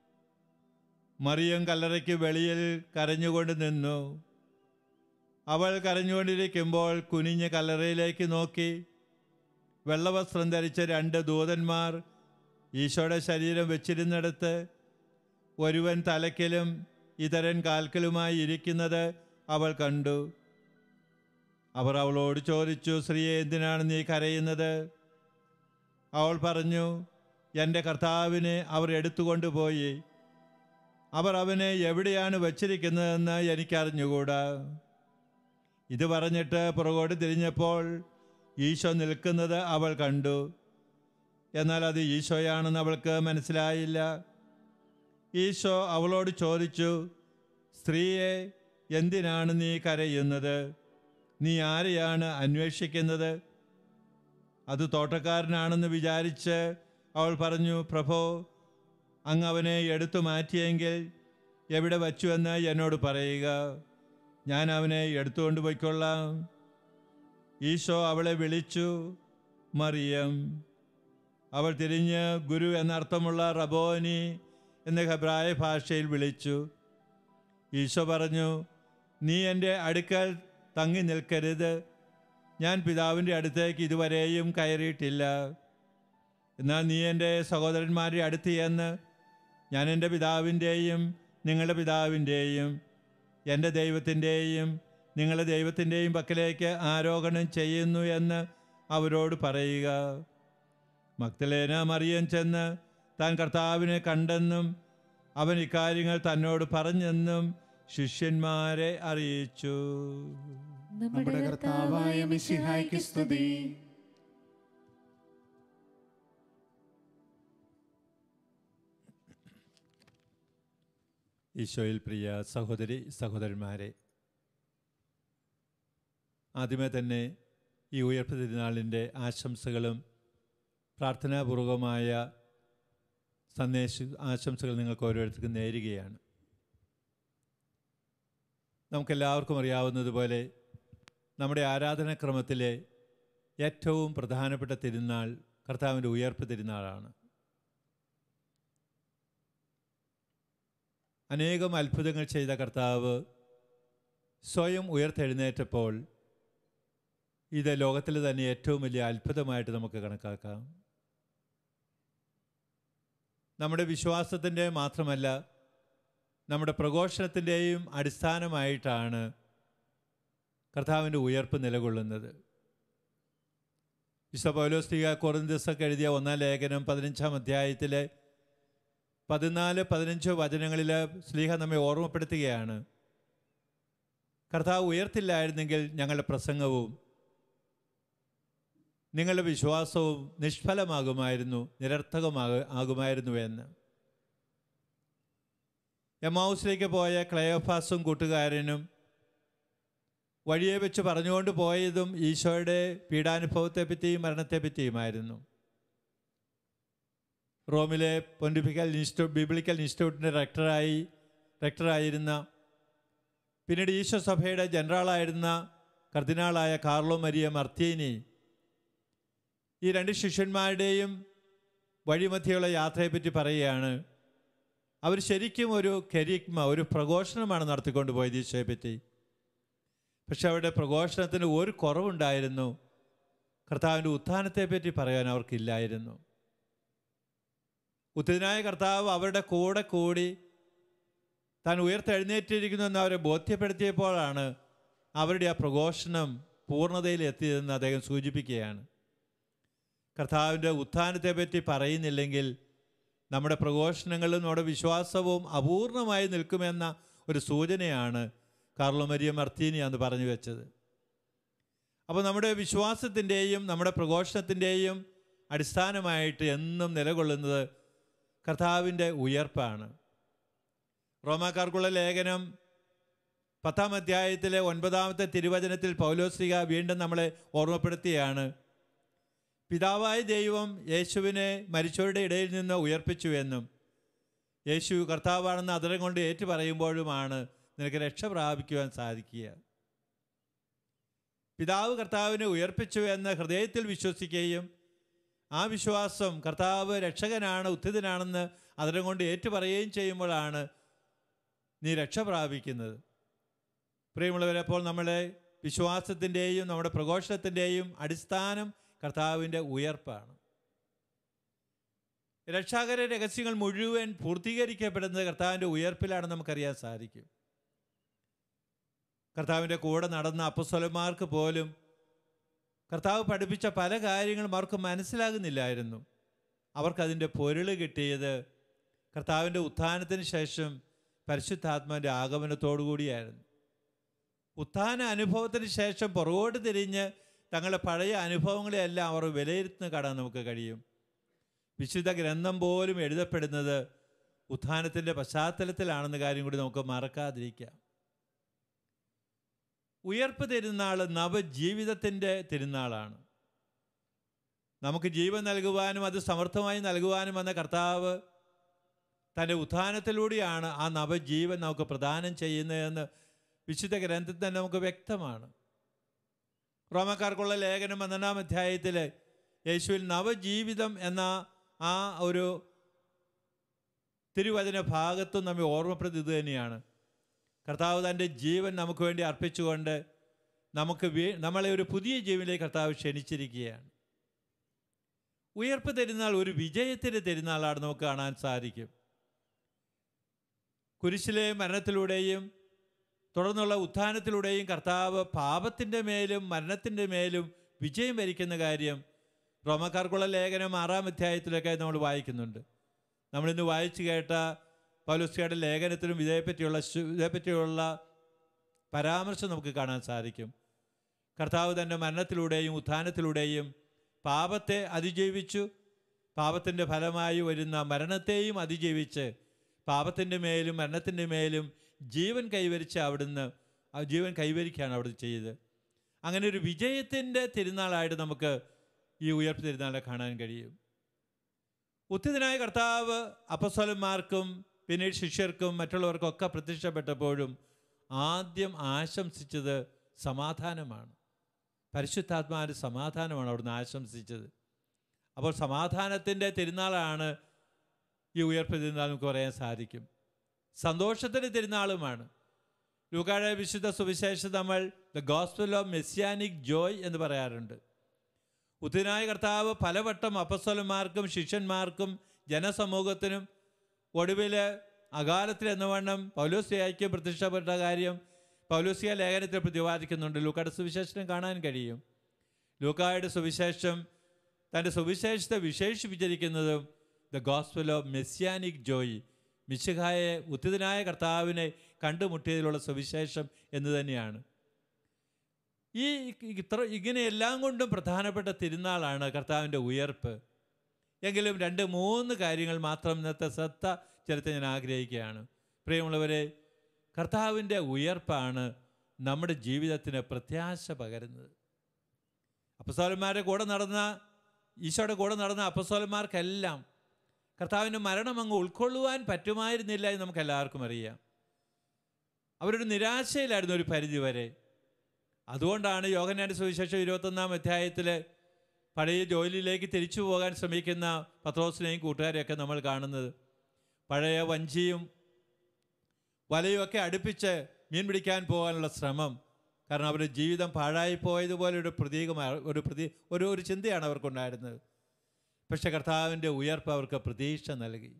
മറിയം കല്ലറയ്ക്ക് വെളിയിൽ കരഞ്ഞുകൊണ്ട് നിന്നു അവൾ കരഞ്ഞുകൊണ്ടിരിക്കുമ്പോൾ കുനിഞ്ഞ് കല്ലറയിലേക്ക് നോക്കി വെള്ളവസ്ത്രം ധരിച്ച രണ്ട് ദൂതന്മാർ ഈശോയുടെ ശരീരം വെച്ചിരുന്നിടത്ത് ഒരുവൻ തലയ്ക്കലും ഇതരൻ കാൽക്കലുമായി ഇരിക്കുന്നത് അവൾ കണ്ടു അവർ അവളോട് ചോദിച്ചു സ്ത്രീയെ എന്തിനാണ് നീ കരയുന്നത് അവൾ പറഞ്ഞു എൻ്റെ കർത്താവിനെ അവർ എടുത്തുകൊണ്ടുപോയി അവർ അവനെ എവിടെയാണ് വച്ചിരിക്കുന്നതെന്ന് എനിക്കറിഞ്ഞുകൂടാ ഇത് പറഞ്ഞിട്ട് പുറകോട്ട് തിരിഞ്ഞപ്പോൾ ഈശോ നിൽക്കുന്നത് അവൾ കണ്ടു എന്നാൽ അത് ഈശോയാണെന്ന് അവൾക്ക് മനസ്സിലായില്ല ഈശോ അവളോട് ചോദിച്ചു സ്ത്രീയെ എന്തിനാണ് നീ കരയുന്നത് നീ ആരെയാണ് അന്വേഷിക്കുന്നത് അത് തോട്ടക്കാരനാണെന്ന് വിചാരിച്ച് അവൾ പറഞ്ഞു പ്രഭോ അങ്ങ് അവനെ എടുത്തു മാറ്റിയെങ്കിൽ എവിടെ വച്ചുവെന്ന് എന്നോട് പറയുക ഞാൻ അവനെ എടുത്തുകൊണ്ട് പോയിക്കൊള്ളാം ഈശോ അവളെ വിളിച്ചു മറിയം അവൾ തിരിഞ്ഞ് ഗുരു എന്നർത്ഥമുള്ള റബോനി എന്ന ഹെബ്രായ ഭാഷയിൽ വിളിച്ചു ഈശോ പറഞ്ഞു നീ എൻ്റെ അടുക്കൽ തങ്ങി നിൽക്കരുത് ഞാൻ പിതാവിൻ്റെ അടുത്തേക്ക് ഇതുവരെയും കയറിയിട്ടില്ല എന്നാൽ നീ എൻ്റെ സഹോദരന്മാരുടെ അടുത്ത് ചെന്ന് ഞാൻ എൻ്റെ പിതാവിൻ്റെയും നിങ്ങളുടെ പിതാവിൻ്റെയും എൻ്റെ ദൈവത്തിൻ്റെയും നിങ്ങളുടെ ദൈവത്തിൻ്റെയും പക്കലേക്ക് ആരോഹണം ചെയ്യുന്നു എന്ന് അവരോട് പറയുക മക്തലേന മറിയം ചെന്ന് താൻ കർത്താവിനെ കണ്ടെന്നും അവൻ ഇക്കാര്യങ്ങൾ തന്നോട് പറഞ്ഞെന്നും ശിഷ്യന്മാരെ അറിയിച്ചു നമ്മുടെ കർത്താവായ മിശിഹായ്ക്ക് സ്തുതി ഈശോയിൽ പ്രിയ സഹോദരി സഹോദരന്മാരെ ആദ്യമേ തന്നെ ഈ ഉയർപ്പ് തിരുനാളിൻ്റെ ആശംസകളും പ്രാർത്ഥനാപൂർവമായ സന്ദേശ ആശംസകൾ നിങ്ങൾക്ക് ഓരോരുത്തർക്കും നേരുകയാണ് നമുക്കെല്ലാവർക്കും അറിയാവുന്നതുപോലെ നമ്മുടെ ആരാധനാക്രമത്തിലെ ഏറ്റവും പ്രധാനപ്പെട്ട തിരുനാൾ കർത്താവിൻ്റെ ഉയർപ്പ് തിരുനാളാണ് അനേകം അത്ഭുതങ്ങൾ ചെയ്ത കർത്താവ് സ്വയം ഉയർത്തെഴുന്നേറ്റപ്പോൾ ഇത് ലോകത്തിൽ തന്നെ ഏറ്റവും വലിയ അത്ഭുതമായിട്ട് നമുക്ക് കണക്കാക്കാം നമ്മുടെ വിശ്വാസത്തിൻ്റെ മാത്രമല്ല നമ്മുടെ പ്രഘോഷണത്തിൻ്റെയും അടിസ്ഥാനമായിട്ടാണ് കർത്താവിൻ്റെ ഉയർപ്പ് നിലകൊള്ളുന്നത് വിശുദ്ധ പൗലോസ്തിക കൊറിന്തസൊക്കെ എഴുതിയ ഒന്നാം ലേഖനം പതിനഞ്ചാം അധ്യായത്തിലെ പതിനാല് പതിനഞ്ച് വചനങ്ങളിൽ സ്ലീഹ നമ്മെ ഓർമ്മപ്പെടുത്തുകയാണ് കർത്താവ് ഉയർത്തില്ലായിരുന്നെങ്കിൽ ഞങ്ങളുടെ പ്രസംഗവും നിങ്ങളുടെ വിശ്വാസവും നിഷ്ഫലമാകുമായിരുന്നു നിരർത്ഥകമാക ആകുമായിരുന്നു എന്ന് എമൗസിലേക്ക് പോയ ക്ലയോഫാസും കൂട്ടുകാരനും വഴിയെ വെച്ച് പറഞ്ഞുകൊണ്ട് പോയതും ഈശോയുടെ പീഡാനുഭവത്തെപ്പറ്റിയും മരണത്തെപ്പറ്റിയുമായിരുന്നു റോമിലെ പൊൻറ്റിഫിക്കൽ ഇൻസ്റ്റിറ്റ്യൂട്ട് ബിബ്ലിക്കൽ ഇൻസ്റ്റിറ്റ്യൂട്ടിൻ്റെ റെക്ടറായി റെക്ടറായിരുന്ന പിന്നീട് ഈശോ സഭയുടെ ജനറലായിരുന്ന കർദിനാളായ കാർലോ മരിയ മർത്തീനി ഈ രണ്ട് ശിഷ്യന്മാരുടെയും വഴിമധ്യയുള്ള യാത്രയെപ്പറ്റി പറയുകയാണ് അവർ ശരിക്കും ഒരു കരിക്മ ഒരു പ്രഘോഷണമാണ് നടത്തിക്കൊണ്ട് പോയത് ഈശോയെപ്പറ്റി പക്ഷെ അവരുടെ പ്രഘോഷണത്തിന് ഒരു കുറവുണ്ടായിരുന്നു കർത്താവിൻ്റെ ഉത്ഥാനത്തെപ്പറ്റി പറയാൻ അവർക്കില്ലായിരുന്നു ഉത്തിനായ കർത്താവ് അവരുടെ കൂടെ കൂടി താൻ ഉയർത്തെഴുന്നേറ്റിരിക്കുന്നു എന്ന് അവരെ ബോധ്യപ്പെടുത്തിയപ്പോഴാണ് അവരുടെ ആ പ്രഘോഷണം പൂർണ്ണതയിൽ എത്തിയതെന്ന് അദ്ദേഹം സൂചിപ്പിക്കുകയാണ് കർത്താവിൻ്റെ ഉത്ഥാനത്തെപ്പറ്റി പറയുന്നില്ലെങ്കിൽ നമ്മുടെ പ്രഘോഷണങ്ങളും നമ്മുടെ വിശ്വാസവും അപൂർണമായി നിൽക്കുമെന്ന ഒരു സൂചനയാണ് കാർലോ മരിയ മർത്തീനി അന്ന് പറഞ്ഞു വെച്ചത് അപ്പോൾ നമ്മുടെ വിശ്വാസത്തിൻ്റെയും നമ്മുടെ പ്രഘോഷണത്തിൻ്റെയും അടിസ്ഥാനമായിട്ട് എന്നും നിലകൊള്ളുന്നത് കർത്താവിൻ്റെ ഉയർപ്പാണ് റോമാക്കാർക്കുള്ള ലേഖനം പത്താം അധ്യായത്തിലെ ഒൻപതാമത്തെ തിരുവചനത്തിൽ പൗലോസ്ലിക വീണ്ടും നമ്മളെ ഓർമ്മപ്പെടുത്തിയാണ് പിതാവായ ദൈവം യേശുവിനെ മരിച്ചവരുടെ ഇടയിൽ നിന്ന് ഉയർപ്പിച്ചു എന്നും യേശു കർത്താവാണെന്ന് അതിരം കൊണ്ട് ഏറ്റു പറയുമ്പോഴുമാണ് നിനക്ക് രക്ഷ പ്രാപിക്കുവാൻ സാധിക്കുക പിതാവ് കർത്താവിനെ ഉയർപ്പിച്ചു എന്ന് ഹൃദയത്തിൽ വിശ്വസിക്കുകയും ആ വിശ്വാസം കർത്താവ് രക്ഷകനാണ് ഉത്തിതനാണെന്ന് അതിരം കൊണ്ട് ഏറ്റുപറയുകയും ചെയ്യുമ്പോഴാണ് നീ രക്ഷ പ്രാപിക്കുന്നത് പ്രിയമുള്ളവരെ അപ്പോൾ നമ്മളെ വിശ്വാസത്തിൻ്റെയും നമ്മുടെ പ്രഘോഷണത്തിൻ്റെയും അടിസ്ഥാനം കർത്താവിൻ്റെ ഉയർപ്പാണ് രക്ഷാകര രഹസ്യങ്ങൾ മുഴുവൻ പൂർത്തീകരിക്കപ്പെടുന്നത് കർത്താവിൻ്റെ ഉയർപ്പിലാണെന്ന് നമുക്കറിയാൻ സാധിക്കും കർത്താവിൻ്റെ കൂടെ നടന്ന അപ്പസ്വലന്മാർക്ക് പോലും കർത്താവ് പഠിപ്പിച്ച പല കാര്യങ്ങളും അവർക്ക് മനസ്സിലാകുന്നില്ലായിരുന്നു അവർക്കതിൻ്റെ പൊരുൾ കിട്ടിയത് കർത്താവിൻ്റെ ഉത്ഥാനത്തിന് ശേഷം പരിശുദ്ധാത്മാവിൻ്റെ ആഗമനത്തോടു കൂടിയായിരുന്നു ഉത്ഥാന അനുഭവത്തിന് ശേഷം പുറകോട്ട് തിരിഞ്ഞ് തങ്ങളുടെ പഴയ അനുഭവങ്ങളെയെല്ലാം അവർ വിലയിരുത്തുന്ന കാണാൻ നമുക്ക് കഴിയും വിശുദ്ധ ഗ്രന്ഥം പോലും എഴുതപ്പെടുന്നത് ഉത്ഥാനത്തിൻ്റെ പശ്ചാത്തലത്തിലാണെന്ന കാര്യം കൂടി നമുക്ക് മറക്കാതിരിക്കാം ഉയർപ്പ് തിരുനാൾ നവജീവിതത്തിൻ്റെ തിരുനാളാണ് നമുക്ക് ജീവൻ നൽകുവാനും അത് സമർത്ഥമായി നൽകുവാനും വന്ന കർത്താവ് തൻ്റെ ഉത്ഥാനത്തിലൂടെയാണ് ആ നവജീവൻ നമുക്ക് പ്രദാനം ചെയ്യുന്നതെന്ന് വിശുദ്ധ ഗ്രന്ഥത്തിൽ തന്നെ നമുക്ക് വ്യക്തമാണ് റോമക്കാർക്കുള്ള ലേഖനം പന്ത്രണ്ടാം അധ്യായത്തിൽ യേശുവിൽ നവജീവിതം എന്ന ആ ഒരു തിരുവചന ഭാഗത്തും നമ്മെ ഓർമ്മപ്പെടുത്തി ഇത് തന്നെയാണ് കർത്താവ് തൻ്റെ ജീവൻ നമുക്ക് വേണ്ടി അർപ്പിച്ചുകൊണ്ട് നമുക്ക് വീ- നമ്മളെ ഒരു പുതിയ ജീവനിലേക്ക് കർത്താവ് ക്ഷണിച്ചിരിക്കുകയാണ് ഉയർപ്പ് തരുന്നാൾ ഒരു വിജയത്തിൻ്റെ തിരുനാളാണ് നമുക്ക് കാണാൻ സാധിക്കും കുരിശിലെ മരണത്തിലൂടെയും തുടർന്നുള്ള ഉത്ഥാനത്തിലൂടെയും കർത്താവ് പാപത്തിൻ്റെ മേലും മരണത്തിൻ്റെ മേലും വിജയം വരിക്കുന്ന കാര്യം റോമക്കാർക്കുള്ള ലേഖനം ആറാം അധ്യായത്തിലൊക്കെ നമ്മൾ വായിക്കുന്നുണ്ട് നമ്മളിന്ന് വായിച്ചു കേട്ട പൗലുസ്കയുടെ ലേഖനത്തിലും ഇതേപ്പറ്റിയുള്ള ശു- ഇതേപ്പറ്റിയുള്ള പരാമർശം നമുക്ക് കാണാൻ സാധിക്കും കർത്താവ് തൻ്റെ മരണത്തിലൂടെയും ഉത്ഥാനത്തിലൂടെയും പാപത്തെ അതിജീവിച്ചു പാപത്തിൻ്റെ ഫലമായി വരുന്ന മരണത്തെയും അതിജീവിച്ച് പാപത്തിൻ്റെ മേലും മരണത്തിൻ്റെ മേലും ജീവൻ കൈവരിച്ച് അവിടുന്ന് ആ ജീവൻ കൈവരിക്കുകയാണ് അവിടുന്ന് ചെയ്തത് അങ്ങനെ ഒരു വിജയത്തിൻ്റെ തിരുനാളായിട്ട് നമുക്ക് ഈ ഉയർപ്പ് തിരുനാളെ കാണാൻ കഴിയും ഉത്തിതനായ കർത്താവ് അപ്പസ്വലന്മാർക്കും പിന്നീട് ശിഷ്യർക്കും മറ്റുള്ളവർക്കൊക്കെ പ്രത്യക്ഷപ്പെട്ടപ്പോഴും ആദ്യം ആശംസിച്ചത് സമാധാനമാണ് പരിശുദ്ധാത്മാവിൻ്റെ സമാധാനമാണ് അവിടുന്ന് ആശംസിച്ചത് അപ്പോൾ സമാധാനത്തിൻ്റെ തിരുനാളാണ് ഈ ഉയർപ്പ് തിരുനാൾ നമുക്ക് പറയാൻ സാധിക്കും സന്തോഷത്തിൻ്റെ തിരുനാളുമാണ് ലൂക്കാഴ വിശുദ്ധ സുവിശേഷം നമ്മൾ the gospel of messianic joy എന്ന് പറയാറുണ്ട് ഉത്തിനായ കർത്താവ് പലവട്ടം അപ്പസ്വലന്മാർക്കും ശിഷ്യന്മാർക്കും ജനസമൂഹത്തിനും ഒടുവിൽ അകാലത്തിൽ എന്ന വണ്ണം പൗലോസിയായിക്ക് പ്രത്യക്ഷപ്പെട്ട കാര്യം പൗലോസിയ ലേഖനത്തിൽ പ്രതിപാദിക്കുന്നുണ്ട് ലൂക്കായുടെ സുവിശേഷം കാണാൻ കഴിയും ലൂക്കായുടെ സുവിശേഷം തൻ്റെ സുവിശേഷത്തെ വിശേഷിപ്പിച്ചിരിക്കുന്നതും the gospel of messianic joy മിശിഹായെ ഉത്തിതനായ കർത്താവിനെ കണ്ടുമുട്ടിയതിലുള്ള സുവിശേഷം എന്ന് തന്നെയാണ് ഈ ഇത്ര ഇങ്ങനെ എല്ലാം കൊണ്ടും പ്രധാനപ്പെട്ട തിരുനാളാണ് കർത്താവിൻ്റെ ഉയർപ്പ് എങ്കിലും രണ്ട് മൂന്ന് കാര്യങ്ങൾ മാത്രം ഇന്നത്തെ ശ്രദ്ധ ചെലുത്താൻ ഞാൻ ആഗ്രഹിക്കുകയാണ് പ്രിയമുള്ളവരെ കർത്താവിൻ്റെ ഉയർപ്പാണ് നമ്മുടെ ജീവിതത്തിന് പ്രത്യാശ പകരുന്നത് അപ്പസോലന്മാരുടെ കൂടെ നടന്ന ഈശോയുടെ കൂടെ നടന്ന അപ്പസോലന്മാർക്കെല്ലാം കർത്താവിൻ്റെ മരണം അങ്ങ് ഉൾക്കൊള്ളുവാൻ പറ്റുമായിരുന്നില്ല എന്ന് നമുക്ക് എല്ലാവർക്കും അറിയാം അവരൊരു നിരാശയിലായിരുന്നു ഒരു പരിധി വരെ അതുകൊണ്ടാണ് യോഗനാൻ്റെ സുവിശേഷം ഇരുപത്തൊന്നാം അധ്യായത്തിൽ പഴയ ജോലിയിലേക്ക് തിരിച്ചു പോകാൻ ശ്രമിക്കുന്ന പത്രോസിനെയും കൂട്ടുകാരെയൊക്കെ നമ്മൾ കാണുന്നത് പഴയ വഞ്ചിയും വലയും ഒക്കെ അടുപ്പിച്ച് മീൻ പിടിക്കാൻ പോകാനുള്ള ശ്രമം കാരണം അവരുടെ ജീവിതം പാഴായി പോയതുപോലെ ഒരു പ്രതീകമാണ് ഒരു പ്രതി ഒരു ഒരു ചിന്തയാണ് അവർക്കുണ്ടായിരുന്നത് പക്ഷെ കർത്താവിൻ്റെ ഉയർപ്പ് അവർക്ക് പ്രതീക്ഷ നൽകി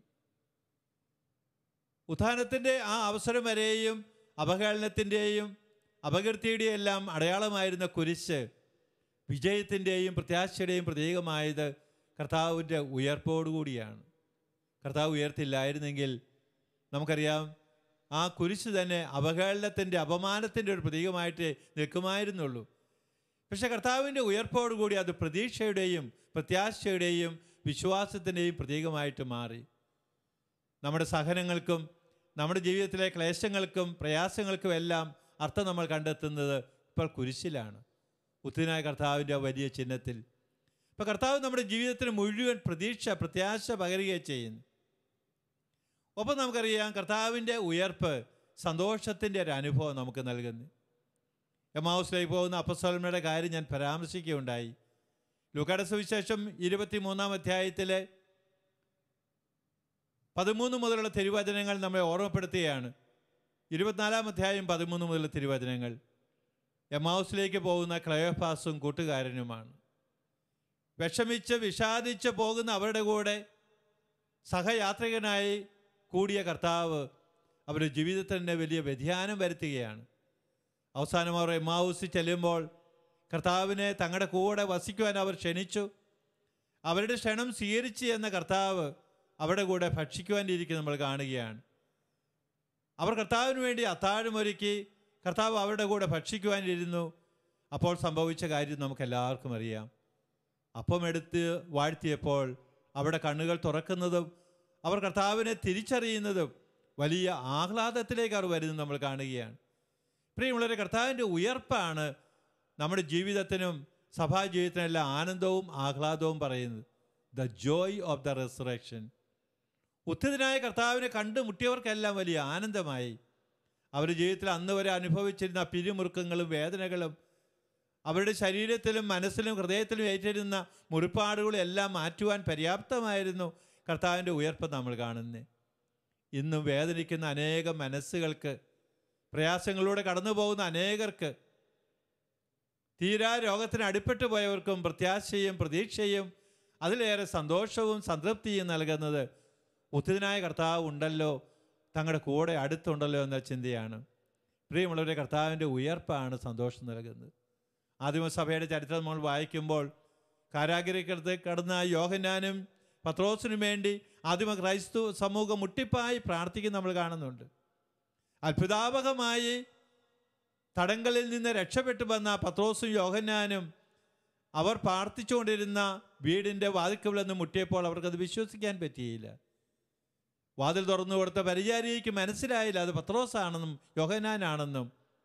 ഉത്ഥാനത്തിൻ്റെ ആ അവസരം വരെയും അപഹേളനത്തിൻ്റെയും അപകീർത്തിയുടെയും എല്ലാം അടയാളമായിരുന്ന കുരിശ് വിജയത്തിൻ്റെയും പ്രത്യാശയുടെയും പ്രതീകമായത് കർത്താവിൻ്റെ ഉയർപ്പോടുകൂടിയാണ് കർത്താവ് ഉയർത്തില്ലായിരുന്നെങ്കിൽ നമുക്കറിയാം ആ കുരിശ് തന്നെ അപകേളനത്തിൻ്റെ അപമാനത്തിൻ്റെ ഒരു പ്രതീകമായിട്ട് നിൽക്കുമായിരുന്നുള്ളൂ പക്ഷെ കർത്താവിൻ്റെ ഉയർപ്പോടുകൂടി അത് പ്രതീക്ഷയുടെയും പ്രത്യാശയുടെയും വിശ്വാസത്തിൻ്റെയും പ്രതീകമായിട്ട് മാറി നമ്മുടെ സഹനങ്ങൾക്കും നമ്മുടെ ജീവിതത്തിലെ ക്ലേശങ്ങൾക്കും പ്രയാസങ്ങൾക്കും എല്ലാം അർത്ഥം നമ്മൾ കണ്ടെത്തുന്നത് ഇപ്പോൾ കുരിശിലാണ് ഉത്തിനായ കർത്താവിൻ്റെ ആ വലിയ ചിഹ്നത്തിൽ ഇപ്പോൾ കർത്താവ് നമ്മുടെ ജീവിതത്തിന് മുഴുവൻ പ്രതീക്ഷ പ്രത്യാശ പകരുകയും ചെയ്യുന്നു ഒപ്പം നമുക്കറിയാം കർത്താവിൻ്റെ ഉയർപ്പ് സന്തോഷത്തിൻ്റെ ഒരു അനുഭവം നമുക്ക് നൽകുന്നു എമാവുസിലേക്ക് പോകുന്ന അപ്പസ്വലമയുടെ കാര്യം ഞാൻ പരാമർശിക്കുകയുണ്ടായി ലൂക്കാടെ സുവിശേഷം ഇരുപത്തി മൂന്നാം അധ്യായത്തിലെ പതിമൂന്ന് മുതലുള്ള തിരുവചനങ്ങൾ നമ്മെ ഓർമ്മപ്പെടുത്തുകയാണ് ഇരുപത്തിനാലാം അധ്യായം പതിമൂന്ന് മുതലുള്ള തിരുവചനങ്ങൾ എമാവുസിലേക്ക് പോകുന്ന ക്ലയോഫാസും കൂട്ടുകാരനുമാണ് വിഷമിച്ച് വിഷാദിച്ച് പോകുന്ന അവരുടെ കൂടെ സഹയാത്രികനായി കൂടിയ കർത്താവ് അവരുടെ ജീവിതത്തിൽ തന്നെ വലിയ വ്യതിയാനം വരുത്തുകയാണ് അവസാനം അവർ എമാവുസിൽ ചെല്ലുമ്പോൾ കർത്താവിനെ തങ്ങളുടെ കൂടെ വസിക്കുവാൻ അവർ ക്ഷണിച്ചു അവരുടെ ക്ഷണം സ്വീകരിച്ച് എന്ന കർത്താവ് അവരുടെ കൂടെ ഭക്ഷിക്കുവാനിരിക്കും നമ്മൾ കാണുകയാണ് അവർ കർത്താവിന് വേണ്ടി അത്താഴമൊരുക്കി കർത്താവ് അവരുടെ കൂടെ ഭക്ഷിക്കുവാനിരുന്നു അപ്പോൾ സംഭവിച്ച കാര്യം നമുക്ക് എല്ലാവർക്കും അറിയാം അപ്പം എടുത്ത് വാഴ്ത്തിയപ്പോൾ അവിടെ കണ്ണുകൾ തുറക്കുന്നതും അവർ കർത്താവിനെ തിരിച്ചറിയുന്നതും വലിയ ആഹ്ലാദത്തിലേക്ക് അവർ വരുന്നത് നമ്മൾ കാണുകയാണ് പ്രിയമുള്ളവരെ കർത്താവിൻ്റെ ഉയർപ്പാണ് നമ്മുടെ ജീവിതത്തിനും സഭാ ജീവിതത്തിനെല്ലാം ആനന്ദവും ആഹ്ലാദവും പറയുന്നത് the joy of the resurrection ഉത്തിതനായ കർത്താവിനെ കണ്ടുമുട്ടിയവർക്കെല്ലാം വലിയ ആനന്ദമായി അവരുടെ ജീവിതത്തിൽ അന്ന് വരെ അനുഭവിച്ചിരുന്ന പിരിമുറുക്കങ്ങളും വേദനകളും അവരുടെ ശരീരത്തിലും മനസ്സിലും ഹൃദയത്തിലും ഏറ്റിരുന്ന മുറിപ്പാടുകളും എല്ലാം മാറ്റുവാൻ പര്യാപ്തമായിരുന്നു കർത്താവിൻ്റെ ഉയർപ്പ് നമ്മൾ കാണുന്നത് ഇന്നും വേദനിക്കുന്ന അനേകം മനസ്സുകൾക്ക് പ്രയാസങ്ങളിലൂടെ കടന്നു പോകുന്ന അനേകർക്ക് തീരാ രോഗത്തിന് അടിപ്പെട്ടു പോയവർക്കും പ്രത്യാശയും പ്രതീക്ഷയും അതിലേറെ സന്തോഷവും സംതൃപ്തിയും നൽകുന്നത് ഉത്തിനായ കർത്താവ് ഉണ്ടല്ലോ തങ്ങളുടെ കൂടെ അടുത്തുണ്ടല്ലോ എന്ന ചിന്തയാണ് പ്രിയമുള്ളവരെ കർത്താവിൻ്റെ ഉയർപ്പാണ് സന്തോഷം നൽകുന്നത് ആദിമസഭയുടെ ചരിത്രം നമ്മൾ വായിക്കുമ്പോൾ കാരാഗ്രഹത്ത് കടന്ന യോഹന്നാനും പത്രോസിനും വേണ്ടി ആദിമ ക്രൈസ്തു സമൂഹം മുട്ടിപ്പായി പ്രാർത്ഥിക്കുന്ന നമ്മൾ കാണുന്നുണ്ട് അത്ഭുതാപകമായി തടങ്കലിൽ നിന്ന് രക്ഷപ്പെട്ടു വന്ന പത്രോസും യോഹന്നാനും അവർ പ്രാർത്ഥിച്ചുകൊണ്ടിരുന്ന വീടിൻ്റെ വാതിക്കൽ നിന്ന് മുട്ടിയപ്പോൾ അവർക്കത് വിശ്വസിക്കാൻ പറ്റിയില്ല വാതിൽ തുറന്നു കൊടുത്ത പരിചാരിക്ക് മനസ്സിലായില്ല അത് പത്രോസാണെന്നും യോഹന്നാനാണെന്നും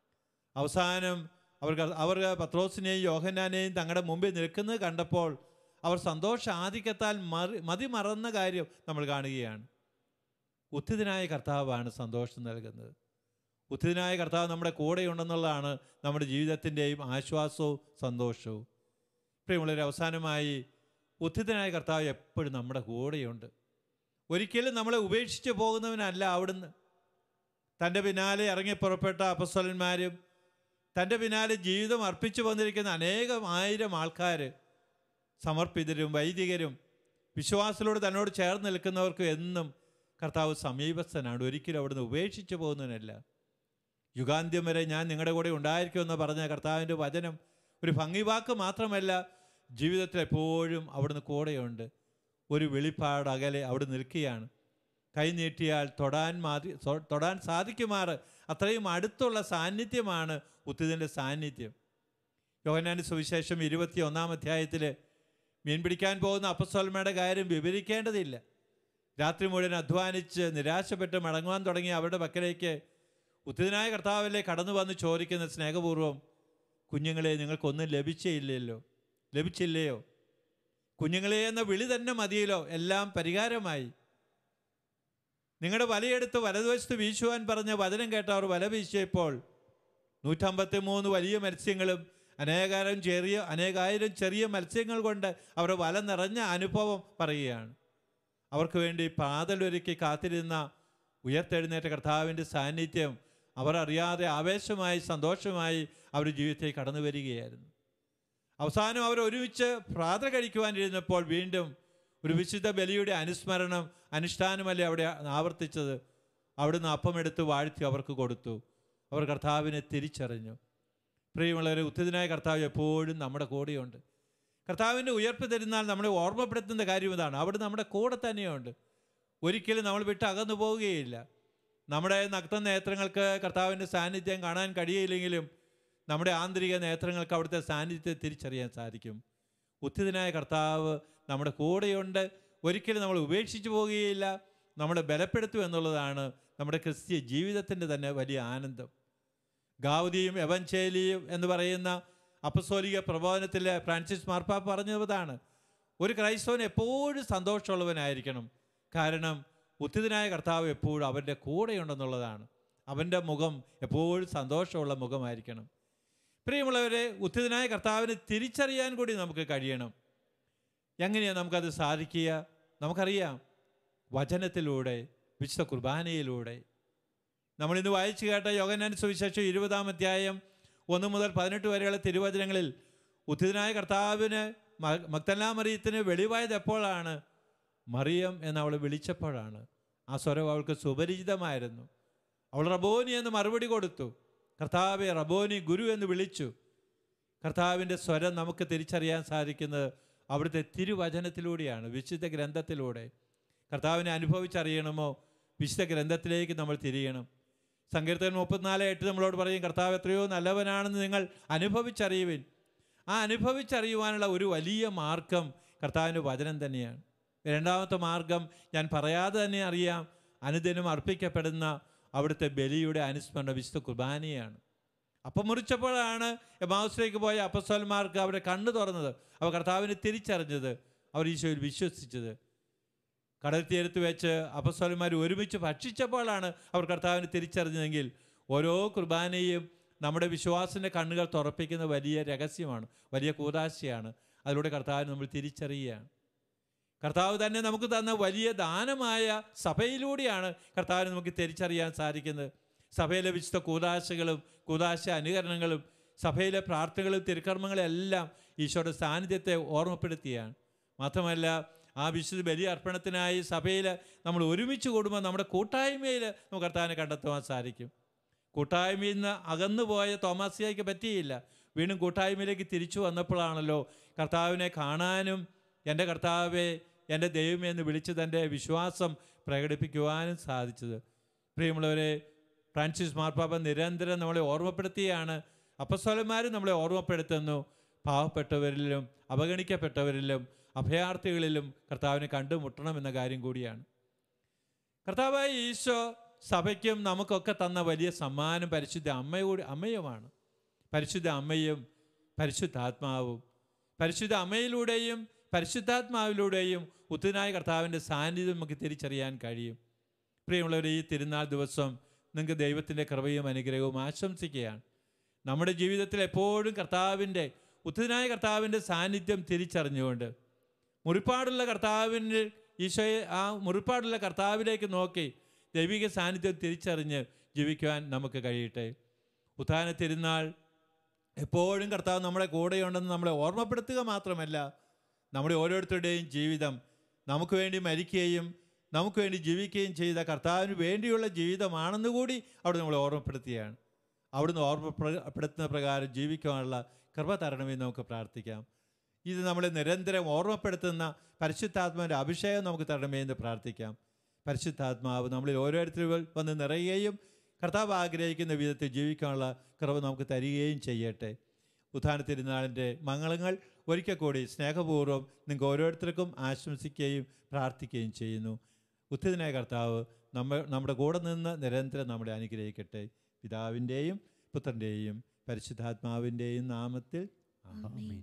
അവസാനം അവർക്ക് അവർ പത്രോസിനെയും യോഹന്നാനെയും തങ്ങളുടെ മുമ്പിൽ നിൽക്കുന്നത് കണ്ടപ്പോൾ അവർ സന്തോഷ ആധിക്യത്താൽ മറി മതി മറന്ന കാര്യം നമ്മൾ കാണുകയാണ് ഉത്തിതനായ കർത്താവാണ് സന്തോഷം നൽകുന്നത് ഉത്തിതനായ കർത്താവ് നമ്മുടെ കൂടെയുണ്ടെന്നുള്ളതാണ് നമ്മുടെ ജീവിതത്തിൻ്റെയും ആശ്വാസവും സന്തോഷവും പ്രിയമുള്ളവർ അവസാനമായി ഉത്തിതനായ കർത്താവ് എപ്പോഴും നമ്മുടെ കൂടെയുണ്ട് ഒരിക്കലും നമ്മളെ ഉപേക്ഷിച്ച് പോകുന്നവനല്ല അവിടുന്ന് തൻ്റെ പിന്നാലെ ഇറങ്ങി പുറപ്പെട്ട അപ്പസ്വലന്മാരും തൻ്റെ പിന്നാലെ ജീവിതം അർപ്പിച്ചു വന്നിരിക്കുന്ന അനേകം ആയിരം ആൾക്കാർ സമർപ്പിതരും വൈദികരും വിശ്വാസത്തിലൂടെ തന്നോട് ചേർന്ന് നിൽക്കുന്നവർക്കും എന്നും കർത്താവ് സമീപസ്ഥനാണ് ഒരിക്കലും അവിടുന്ന് ഉപേക്ഷിച്ചു പോകുന്നതിനല്ല യുഗാന്ത്യം വരെ ഞാൻ നിങ്ങളുടെ കൂടെ ഉണ്ടായിരിക്കുമെന്ന് പറഞ്ഞ കർത്താവിൻ്റെ വചനം ഒരു ഭംഗിവാക്ക് മാത്രമല്ല ജീവിതത്തിൽ എപ്പോഴും അവിടുന്ന് കൂടെയുണ്ട് ഒരു വെളിപ്പാട് അകലെ അവിടെ നിൽക്കുകയാണ് കൈ നീട്ടിയാൽ തൊടാൻ മാതി തൊ- തൊടാൻ സാധിക്കുമാറ് അത്രയും അടുത്തുള്ള സാന്നിധ്യമാണ് ഉത്തിതിൻ്റെ സാന്നിധ്യം യോഹനാന്റെ സുവിശേഷം ഇരുപത്തി ഒന്നാം അധ്യായത്തിൽ മീൻ പിടിക്കാൻ പോകുന്ന അപ്പസ്വൽമയുടെ കാര്യം വിവരിക്കേണ്ടതില്ല രാത്രി മുഴുവൻ അധ്വാനിച്ച് നിരാശപ്പെട്ട് മടങ്ങുവാൻ തുടങ്ങിയ അവരുടെ പക്കലേക്ക് ഉത്തിനായ കർത്താവിലെ കടന്നു വന്ന് ചോദിക്കുന്ന സ്നേഹപൂർവ്വം കുഞ്ഞുങ്ങളെ നിങ്ങൾക്കൊന്നും ലഭിച്ചില്ലല്ലോ ലഭിച്ചില്ലയോ കുഞ്ഞുങ്ങളെ എന്ന വിളി തന്നെ മതിയല്ലോ എല്ലാം പരിഹാരമായി നിങ്ങളുടെ വലയെടുത്ത് വലതുവശത്ത് വീശുവാൻ പറഞ്ഞ വചനം കേട്ട അവർ വല വീശിയപ്പോൾ നൂറ്റമ്പത്തി മൂന്ന് വലിയ മത്സ്യങ്ങളും അനേകായിരം ചെറിയ അനേകായിരം ചെറിയ മത്സ്യങ്ങൾ കൊണ്ട് അവരുടെ വല നിറഞ്ഞ അനുഭവം പറയുകയാണ് അവർക്ക് വേണ്ടി പാതലൊരുക്കി കാത്തിരുന്ന ഉയർത്തെഴുന്നേറ്റ കർത്താവിൻ്റെ സാന്നിധ്യം അവർ അറിയാതെ ആവേശമായി സന്തോഷമായി അവർ ജീവിതത്തിൽ കടന്നു വരികയായിരുന്നു അവസാനം അവർ ഒരുമിച്ച് പ്രാതൽ കഴിക്കുവാനിരുന്നപ്പോൾ വീണ്ടും ഒരു വിശുദ്ധ ബലിയുടെ അനുസ്മരണം അനുഷ്ഠാനമല്ലേ അവിടെ ആവർത്തിച്ചത് അവിടുന്ന് അപ്പമെടുത്ത് വാഴ്ത്തി അവർക്ക് കൊടുത്തു അവർ കർത്താവിനെ തിരിച്ചറിഞ്ഞു പ്രിയമുള്ളവരെ ഉത്തിതനായ കർത്താവ് എപ്പോഴും നമ്മുടെ കൂടെയുണ്ട് കർത്താവിൻ്റെ ഉയർപ്പ് തരുന്നാൽ നമ്മളെ ഓർമ്മപ്പെടുത്തുന്ന കാര്യം ഇതാണ് അവിടെ നമ്മുടെ കൂടെ തന്നെയുണ്ട് ഒരിക്കലും നമ്മൾ വിട്ട് അകന്നു പോവുകയില്ല നമ്മുടെ നഗ്ന നേത്രങ്ങൾക്ക് കർത്താവിൻ്റെ സാന്നിധ്യം കാണാൻ കഴിയില്ലെങ്കിലും നമ്മുടെ ആന്തരിക നേത്രങ്ങൾക്ക് അവിടുത്തെ സാന്നിധ്യത്തെ തിരിച്ചറിയാൻ സാധിക്കും ഉത്തിതനായ കർത്താവ് നമ്മുടെ കൂടെയുണ്ട് ഒരിക്കലും നമ്മൾ ഉപേക്ഷിച്ചു പോവുകയില്ല നമ്മളെ ബലപ്പെടുത്തും എന്നുള്ളതാണ് നമ്മുടെ ക്രിസ്തീയ ജീവിതത്തിൻ്റെ തന്നെ വലിയ ആനന്ദം ഗാവതിയും എവൻചേലിയും എന്ന് പറയുന്ന അപ്പസോലിക പ്രബോധനത്തിൽ ഫ്രാൻസിസ് മാർപ്പാപ്പ പറഞ്ഞതാണ് ഒരു ക്രൈസ്തവൻ എപ്പോഴും സന്തോഷമുള്ളവനായിരിക്കണം കാരണം ഉത്തിതനായ കർത്താവ് എപ്പോഴും അവൻ്റെ കൂടെയുണ്ടെന്നുള്ളതാണ് അവൻ്റെ മുഖം എപ്പോഴും സന്തോഷമുള്ള മുഖമായിരിക്കണം പ്രിയമുള്ളവരെ ഉത്തിതനായ കർത്താവിനെ തിരിച്ചറിയാൻ കൂടി നമുക്ക് കഴിയണം എങ്ങനെയാണ് നമുക്കത് സാധിക്കുക നമുക്കറിയാം വചനത്തിലൂടെ വിശുദ്ധ കുർബാനയിലൂടെ നമ്മളിന്ന് വായിച്ചു കേട്ട യോഗനാൻ സുവിശേഷം ഇരുപതാം അധ്യായം ഒന്ന് മുതൽ പതിനെട്ട് വരെയുള്ള തിരുവചനങ്ങളിൽ ഉത്തിതനായ കർത്താവിന് മക്തല്ലാ മറിയത്തിന് വെളിവായത് എപ്പോഴാണ് മറിയം എന്ന് അവൾ വിളിച്ചപ്പോഴാണ് ആ സ്വരം അവൾക്ക് സുപരിചിതമായിരുന്നു അവൾ റബോനി എന്ന് മറുപടി കൊടുത്തു കർത്താവെ റബോനി ഗുരു എന്ന് വിളിച്ചു കർത്താവിൻ്റെ സ്വരം നമുക്ക് തിരിച്ചറിയാൻ സാധിക്കുന്നത് അവിടുത്തെ തിരുവചനത്തിലൂടെയാണ് വിശുദ്ധ ഗ്രന്ഥത്തിലൂടെ കർത്താവിനെ അനുഭവിച്ചറിയണമോ വിശുദ്ധ ഗ്രന്ഥത്തിലേക്ക് നമ്മൾ തിരിയണം സങ്കീർത്തകൻ മുപ്പത്തിനാല് എട്ട് നമ്മളോട് പറയും കർത്താവ് എത്രയോ നല്ലവനാണെന്ന് നിങ്ങൾ അനുഭവിച്ചറിയുവിൻ ആ അനുഭവിച്ചറിയുവാനുള്ള ഒരു വലിയ മാർഗം കർത്താവിൻ്റെ വചനം തന്നെയാണ് രണ്ടാമത്തെ മാർഗം ഞാൻ പറയാതെ തന്നെ അറിയാം അനുദിനം അർപ്പിക്കപ്പെടുന്ന അവിടുത്തെ ബലിയുടെ അനുസ്മരണ വിശുദ്ധ കുർബാനയാണ് അപ്പം മുറിച്ചപ്പോഴാണ് എമാവസിലേക്ക് പോയ അപ്പസ്വലന്മാർക്ക് അവരെ കണ്ണു തുറന്നത് അവർ കർത്താവിനെ തിരിച്ചറിഞ്ഞത് അവർ ഈശോയിൽ വിശ്വസിച്ചത് കടൽ തീരത്ത് വെച്ച് അപ്പസ്വലന്മാർ ഒരുമിച്ച് ഭക്ഷിച്ചപ്പോഴാണ് അവർ കർത്താവിനെ തിരിച്ചറിഞ്ഞതെങ്കിൽ ഓരോ കുർബാനയും നമ്മുടെ വിശ്വാസത്തിൻ്റെ കണ്ണുകൾ തുറപ്പിക്കുന്ന വലിയ രഹസ്യമാണ് വലിയ കൂതാശയാണ് അതിലൂടെ കർത്താവിനെ നമ്മൾ തിരിച്ചറിയുകയാണ് കർത്താവ് തന്നെ നമുക്ക് തന്ന വലിയ ദാനമായ സഭയിലൂടെയാണ് കർത്താവിനെ നമുക്ക് തിരിച്ചറിയാൻ സാധിക്കുന്നത് സഭയിലെ വിശുദ്ധ കൂതാശകളും കൂതാശ അനുകരണങ്ങളും സഭയിലെ പ്രാർത്ഥനകളും തിരുക്കർമ്മങ്ങളും എല്ലാം ഈശോയുടെ സാന്നിധ്യത്തെ ഓർമ്മപ്പെടുത്തിയാണ് മാത്രമല്ല ആ വിശുദ്ധ ബലി അർപ്പണത്തിനായി സഭയിൽ നമ്മൾ ഒരുമിച്ച് കൂടുമ്പോൾ നമ്മുടെ കൂട്ടായ്മയിൽ നമുക്ക് കർത്താവിനെ കണ്ടെത്തുവാൻ സാധിക്കും കൂട്ടായ്മയിൽ നിന്ന് അകന്നു പോയ തോമാസിയായിക്ക് പറ്റിയില്ല വീണ്ടും കൂട്ടായ്മയിലേക്ക് തിരിച്ചു വന്നപ്പോഴാണല്ലോ കർത്താവിനെ കാണാനും എൻ്റെ കർത്താവെ എൻ്റെ ദൈവമേ എന്ന് വിളിച്ച് തൻ്റെ വിശ്വാസം പ്രകടിപ്പിക്കുവാനും സാധിച്ചത് പ്രിയമുള്ളവരെ ഫ്രാൻസിസ് മാർപ്പാപ്പ നിരന്തരം നമ്മളെ ഓർമ്മപ്പെടുത്തിയാണ് അപ്പസ്വലന്മാർ നമ്മളെ ഓർമ്മപ്പെടുത്തുന്നു പാവപ്പെട്ടവരിലും അവഗണിക്കപ്പെട്ടവരിലും അഭയാർത്ഥികളിലും കർത്താവിനെ കണ്ടുമുട്ടണം എന്ന കാര്യം കൂടിയാണ് കർത്താവായ ഈശോ സഭയ്ക്കും നമുക്കൊക്കെ തന്ന വലിയ സമ്മാനം പരിശുദ്ധ അമ്മയോട് അമ്മയുമാണ് പരിശുദ്ധ അമ്മയും പരിശുദ്ധാത്മാവും പരിശുദ്ധ അമ്മയിലൂടെയും പരിശുദ്ധാത്മാവിലൂടെയും ഉത്തനായ കർത്താവിൻ്റെ സാന്നിധ്യം നമുക്ക് തിരിച്ചറിയാൻ കഴിയും പ്രിയമുള്ളവർ ഈ തിരുനാൾ ദിവസം നിങ്ങൾക്ക് ദൈവത്തിൻ്റെ കൃപയും അനുഗ്രഹവും ആശംസിക്കുകയാണ് നമ്മുടെ ജീവിതത്തിൽ എപ്പോഴും കർത്താവിൻ്റെ ഉത്തനായ കർത്താവിൻ്റെ സാന്നിധ്യം തിരിച്ചറിഞ്ഞുകൊണ്ട് മുറിപ്പാടുള്ള കർത്താവിൻ്റെ ഈശോയെ ആ മുറിപ്പാടുള്ള കർത്താവിലേക്ക് നോക്കി ദൈവിക സാന്നിധ്യം തിരിച്ചറിഞ്ഞ് ജീവിക്കുവാൻ നമുക്ക് കഴിയട്ടെ ഉത്ഥാന തിരുനാൾ എപ്പോഴും കർത്താവ് നമ്മളെ കൂടെയുണ്ടെന്ന് നമ്മളെ ഓർമ്മപ്പെടുത്തുക മാത്രമല്ല നമ്മുടെ ഓരോരുത്തരുടെയും ജീവിതം നമുക്ക് വേണ്ടി മരിക്കുകയും നമുക്ക് വേണ്ടി ജീവിക്കുകയും ചെയ്ത കർത്താവിന് വേണ്ടിയുള്ള ജീവിതമാണെന്ന് കൂടി അവിടെ നമ്മളെ ഓർമ്മപ്പെടുത്തുകയാണ് അവിടുന്ന് ഓർമ്മപ്പെടുത്തുന്ന പ്രകാരം ജീവിക്കാനുള്ള കൃപ തരണമെന്ന് നമുക്ക് പ്രാർത്ഥിക്കാം ഇത് നമ്മളെ നിരന്തരം ഓർമ്മപ്പെടുത്തുന്ന പരിശുദ്ധാത്മാവിൻ്റെ അഭിഷേകം നമുക്ക് തരണമേ എന്ന് പ്രാർത്ഥിക്കാം പരിശുദ്ധാത്മാവ് നമ്മളിൽ ഓരോരുത്തരും വന്ന് നിറയുകയും കർത്താവ് ആഗ്രഹിക്കുന്ന വിധത്തിൽ ജീവിക്കാനുള്ള കൃപ നമുക്ക് തരികയും ചെയ്യട്ടെ ഉത്ഥാന തിരുനാളിൻ്റെ മംഗളങ്ങൾ ഒരിക്കൽ കൂടി സ്നേഹപൂർവ്വം നിങ്ങൾക്ക് ഓരോരുത്തർക്കും ആശംസിക്കുകയും പ്രാർത്ഥിക്കുകയും ചെയ്യുന്നു ഉത്തിതനായ കർത്താവ് നമ്മ നമ്മുടെ കൂടെ നിന്ന് നിരന്തരം നമ്മളെ അനുഗ്രഹിക്കട്ടെ പിതാവിൻ്റെയും പുത്രൻ്റെയും പരിശുദ്ധാത്മാവിൻ്റെയും നാമത്തിൽ ആമേൻ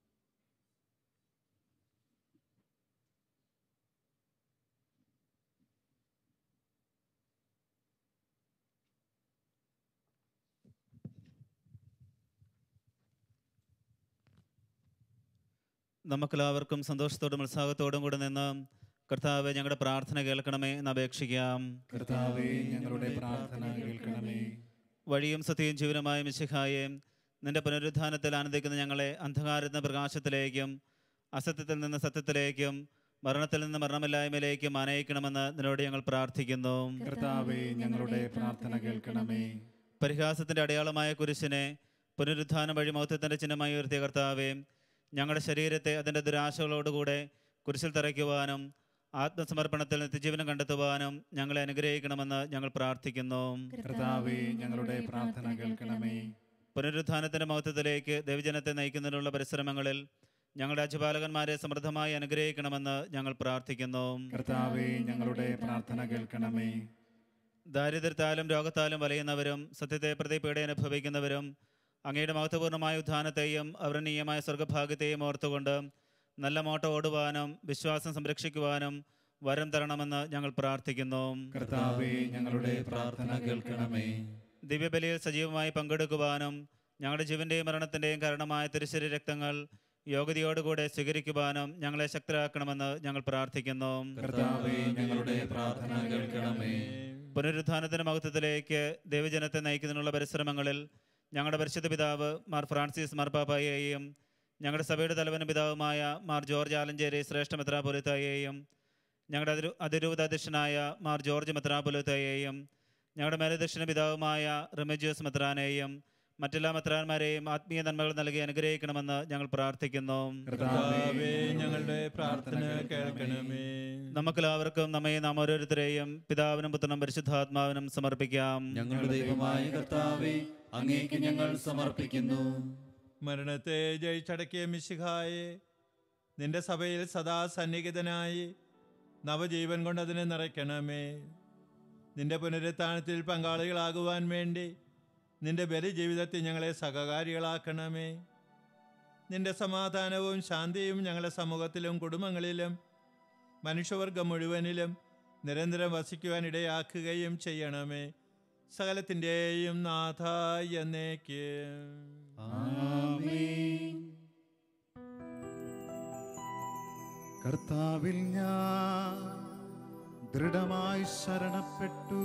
നമുക്കെല്ലാവർക്കും സന്തോഷത്തോടും ഉത്സാഹത്തോടും കൂടെ നിന്ന് കർത്താവ് ഞങ്ങളുടെ പ്രാർത്ഥന കേൾക്കണമേ എന്ന് അപേക്ഷിക്കാം കർത്താവേ ഞങ്ങളുടെ പ്രാർത്ഥന കേൾക്കണമേ വഴിയും സത്യവും ജീവനുമായ മിശിഹായെ നിന്റെ പുനരുദ്ധാനത്തിൽ ആനന്ദിക്കുന്ന ഞങ്ങളെ അന്ധകാരത്തിൽ നിന്ന് പ്രകാശത്തിലേക്കും അസത്യത്തിൽ നിന്ന് സത്യത്തിലേക്കും മരണത്തിൽ നിന്ന് മരണമില്ലായ്മയിലേക്കും അനയിക്കണമെന്ന് നിന്നോട് ഞങ്ങൾ പ്രാർത്ഥിക്കുന്നു കർത്താവേ ഞങ്ങളുടെ പ്രാർത്ഥന കേൾക്കണമേ പരിഹാസത്തിന്റെ അടയാളമായ കുരിശിനെ പുനരുദ്ധാനം വഴി മൗത്യത്തിന്റെ ചിഹ്നമായി ഉയർത്തിയ കർത്താവെ ഞങ്ങളുടെ ശരീരത്തെ അതിൻ്റെ ദുരാശകളോടുകൂടെ കുരിശിൽ തറയ്ക്കുവാനും ആത്മസമർപ്പണത്തിൽ നിത്യജീവനം കണ്ടെത്തുവാനും ഞങ്ങളെ അനുഗ്രഹിക്കണമെന്ന് ഞങ്ങൾ പ്രാർത്ഥിക്കുന്നു കർത്താവേ ഞങ്ങളുടെ പ്രാർത്ഥന കേൾക്കണമേ പുനരുദ്ധാനത്തിന്റെ മഹത്വത്തിലേക്ക് ദൈവജനത്തെ നയിക്കുന്നതിനുള്ള പരിശ്രമങ്ങളിൽ ഞങ്ങളുടെ അജപാലകന്മാരെ സമൃദ്ധമായി അനുഗ്രഹിക്കണമെന്ന് ഞങ്ങൾ പ്രാർത്ഥിക്കുന്നു കർത്താവേ ഞങ്ങളുടെ പ്രാർത്ഥന കേൾക്കണമേ ദാരിദ്ര്യത്താലും രോഗത്താലും വലയുന്നവരും സത്യത്തെ പ്രതി പീഡ അനുഭവിക്കുന്നവരും അങ്ങയുടെ മഹത്വപൂർണ്ണമായ ഉദ്ധാനത്തെയും അവർണീയമായ സ്വർഗഭാഗ്യത്തെയും ഓർത്തുകൊണ്ട് നല്ല മോട്ട ഓടുവാനും വിശ്വാസം സംരക്ഷിക്കുവാനും വരം തരണമെന്ന് ഞങ്ങൾ പ്രാർത്ഥിക്കുന്നു കർത്താവേ ഞങ്ങളുടെ പ്രാർത്ഥന കേൾക്കണമേ ദിവ്യബലിയിൽ സജീവമായി പങ്കെടുക്കുവാനും ഞങ്ങളുടെ ജീവന്റെയും മരണത്തിന്റെയും കാരണമായ തിരുശരി രക്തങ്ങൾ യോഗ്യതയോടുകൂടെ സ്വീകരിക്കുവാനും ഞങ്ങളെ ശക്തരാക്കണമെന്ന് ഞങ്ങൾ പ്രാർത്ഥിക്കുന്നു കർത്താവേ ഞങ്ങളുടെ പ്രാർത്ഥന കേൾക്കണമേ പുനരുദ്ധാനത്തിന്റെ മഹത്വത്തിലേക്ക് ദൈവജനത്തെ നയിക്കുന്നതിനുള്ള പരിശ്രമങ്ങളിൽ ഞങ്ങളുടെ പരിശുദ്ധ പിതാവ് മാർ ഫ്രാൻസിസ് മാർപ്പാപ്പയെയും ഞങ്ങളുടെ സഭയുടെ തലവന പിതാവുമായ മാർ ജോർജ് ആലഞ്ചേരി ശ്രേഷ്ഠ മെത്രാപൊലിത്തയെയും ഞങ്ങളുടെ അതിരു അതിരൂപതാധ്യക്ഷനായ മാർ ജോർജ് മെത്രാപൊലിത്തയെയും ഞങ്ങളുടെ മേലധ്യക്ഷന പിതാവുമായ റിമജിയസ് മെത്രാനെയും മറ്റെല്ലാ മെത്രാന്മാരെയും ആത്മീയ നന്മകൾ നൽകി അനുഗ്രഹിക്കണമെന്ന് ഞങ്ങൾ പ്രാർത്ഥിക്കുന്നു കർത്താവേ ഞങ്ങളുടെ പ്രാർത്ഥന കേൾക്കണമേ നമുക്കെല്ലാവർക്കും നമ്മെ നാം ഓരോരുത്തരെയും പിതാവിനും പുത്രനും പരിശുദ്ധാത്മാവിനും സമർപ്പിക്കാം ഞങ്ങളുടെ ദൈവമായ കർത്താവെ അങ്ങേക്ക് ഞങ്ങൾ സമർപ്പിക്കുന്നു മരണത്തെ ജയിച്ചടക്കിയ മിശിഹായെ നിന്റെ സഭയിൽ സദാ സന്നിഹിതനായി നവജീവൻ കൊണ്ട് അതിനെ നിറയ്ക്കണമേ നിന്റെ പുനരുത്ഥാനത്തിൽ പങ്കാളികളാകുവാൻ വേണ്ടി നിന്റെ ബലി ജീവിതത്തിൽ ഞങ്ങളെ സഹകാരികളാക്കണമേ നിന്റെ സമാധാനവും ശാന്തിയും ഞങ്ങളുടെ സമൂഹത്തിലും കുടുംബങ്ങളിലും മനുഷ്യവർഗം മുഴുവനിലും നിരന്തരം വസിക്കുവാൻ ഇടയാക്കുകയും ചെയ്യണമേ സകലത്തിൻ്റെയും നാഥ എന്നേക്ക് കർത്താവിൽ ഞാൻ ദൃഢമായി ശരണപ്പെട്ടു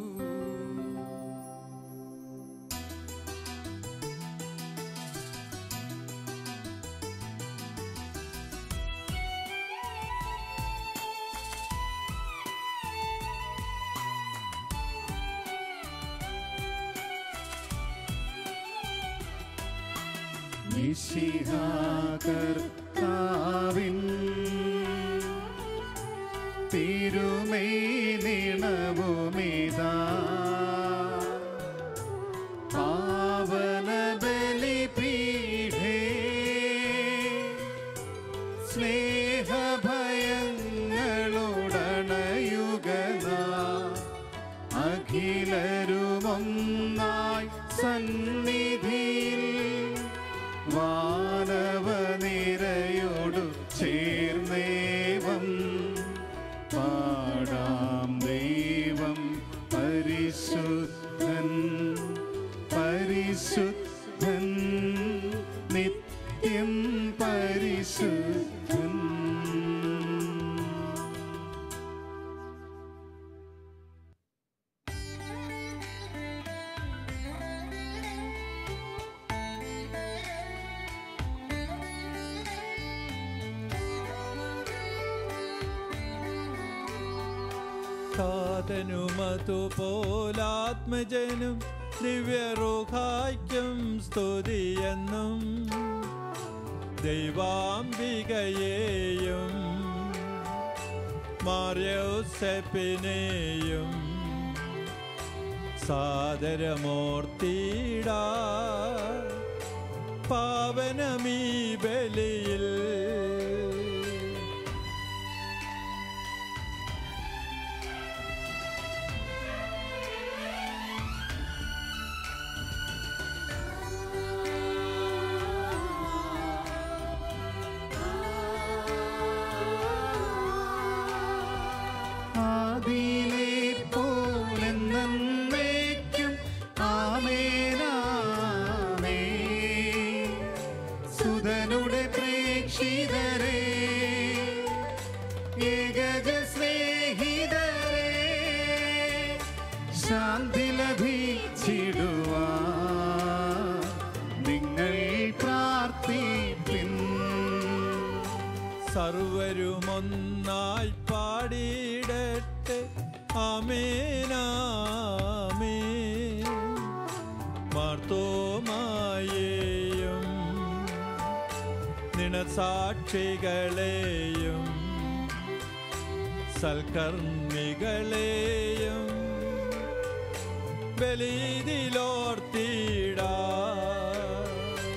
കർത്താവിൻ തിരുമൈ നിണവുമിതാ പാവന ബലിപീഠേ സ്നേഹഭയങ്ങളുടണയുഗന അഖിലരുമൊന്നായി സന്നിധിയിൽ വാനവനിരയോടു ചേർന്നേവം പാടാം ദൈവം പരിശുദ്ധൻ പരിശുദ്ധൻ നിത്യം പരിശുദ്ധൻ താതനുമതുപോലാത്മജനും ദിവ്യറുഹായ്ക്കും സ്തുതിയെന്നും ദൈവാംബികയെയും മാർയോസെപ്പിനെയും സാദരമൂർത്തിടാ പാവനമീ ബലിയിൽ ആദിയിലെ പോലെന്നേക്കും ആമേനാമേ സുതനുടെ പ്രേക്ഷിതരെ ഏകജ സ്നേഹിതരെ ശാന്തി ലഭിച്ചിടുവാ നിങ്ങൾ പ്രാർത്ഥിപ്പിൻ സർവരുമൊന്നായി പാടിയിടട്ടെ ആമേനാമേ മാർത്തോമായേയും നിണസാക്ഷികളെയും സൽക്കർമ്മികളെയും ബലീതിലോർത്തിടാ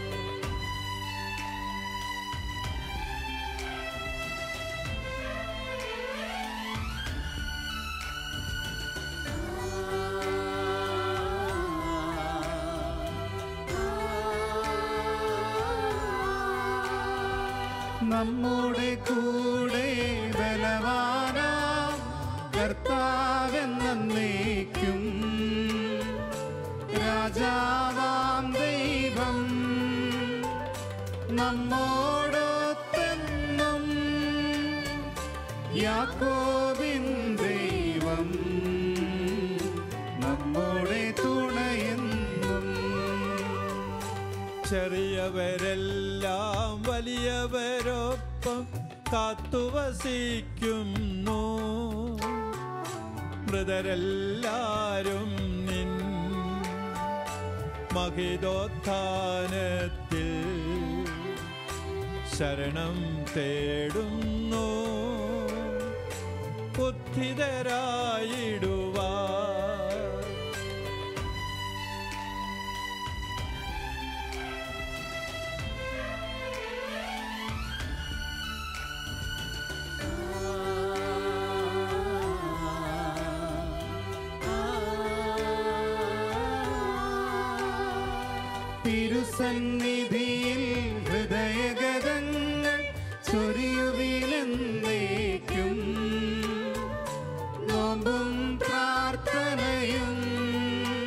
നമ്മുടെ കൂടെ ബലവാനാ കർത്താവെന്നേക്കും രാജാവാം ദൈവം നമ്മോടൊത്തെന്നും യാക്കോബിൻ ദൈവം നമ്മുടെ തുണയെന്നും ചെറിയവരെല്ലാം വലിയവരൊപ്പം കാത്തുവസിക്കുന്നു മൃതരെല്ലാരും നിൻ മഹിതോത്ഥാനത്തിൽ ശരണം തേടുന്നു ഉദ്ധിതരായിടുവാ തിരുസന്നിധിയിൽ ഹൃദയഗതങ്ങൾ ചൊരിയുവിലെന്നേക്കും നോമ്പും പ്രാർത്ഥനയും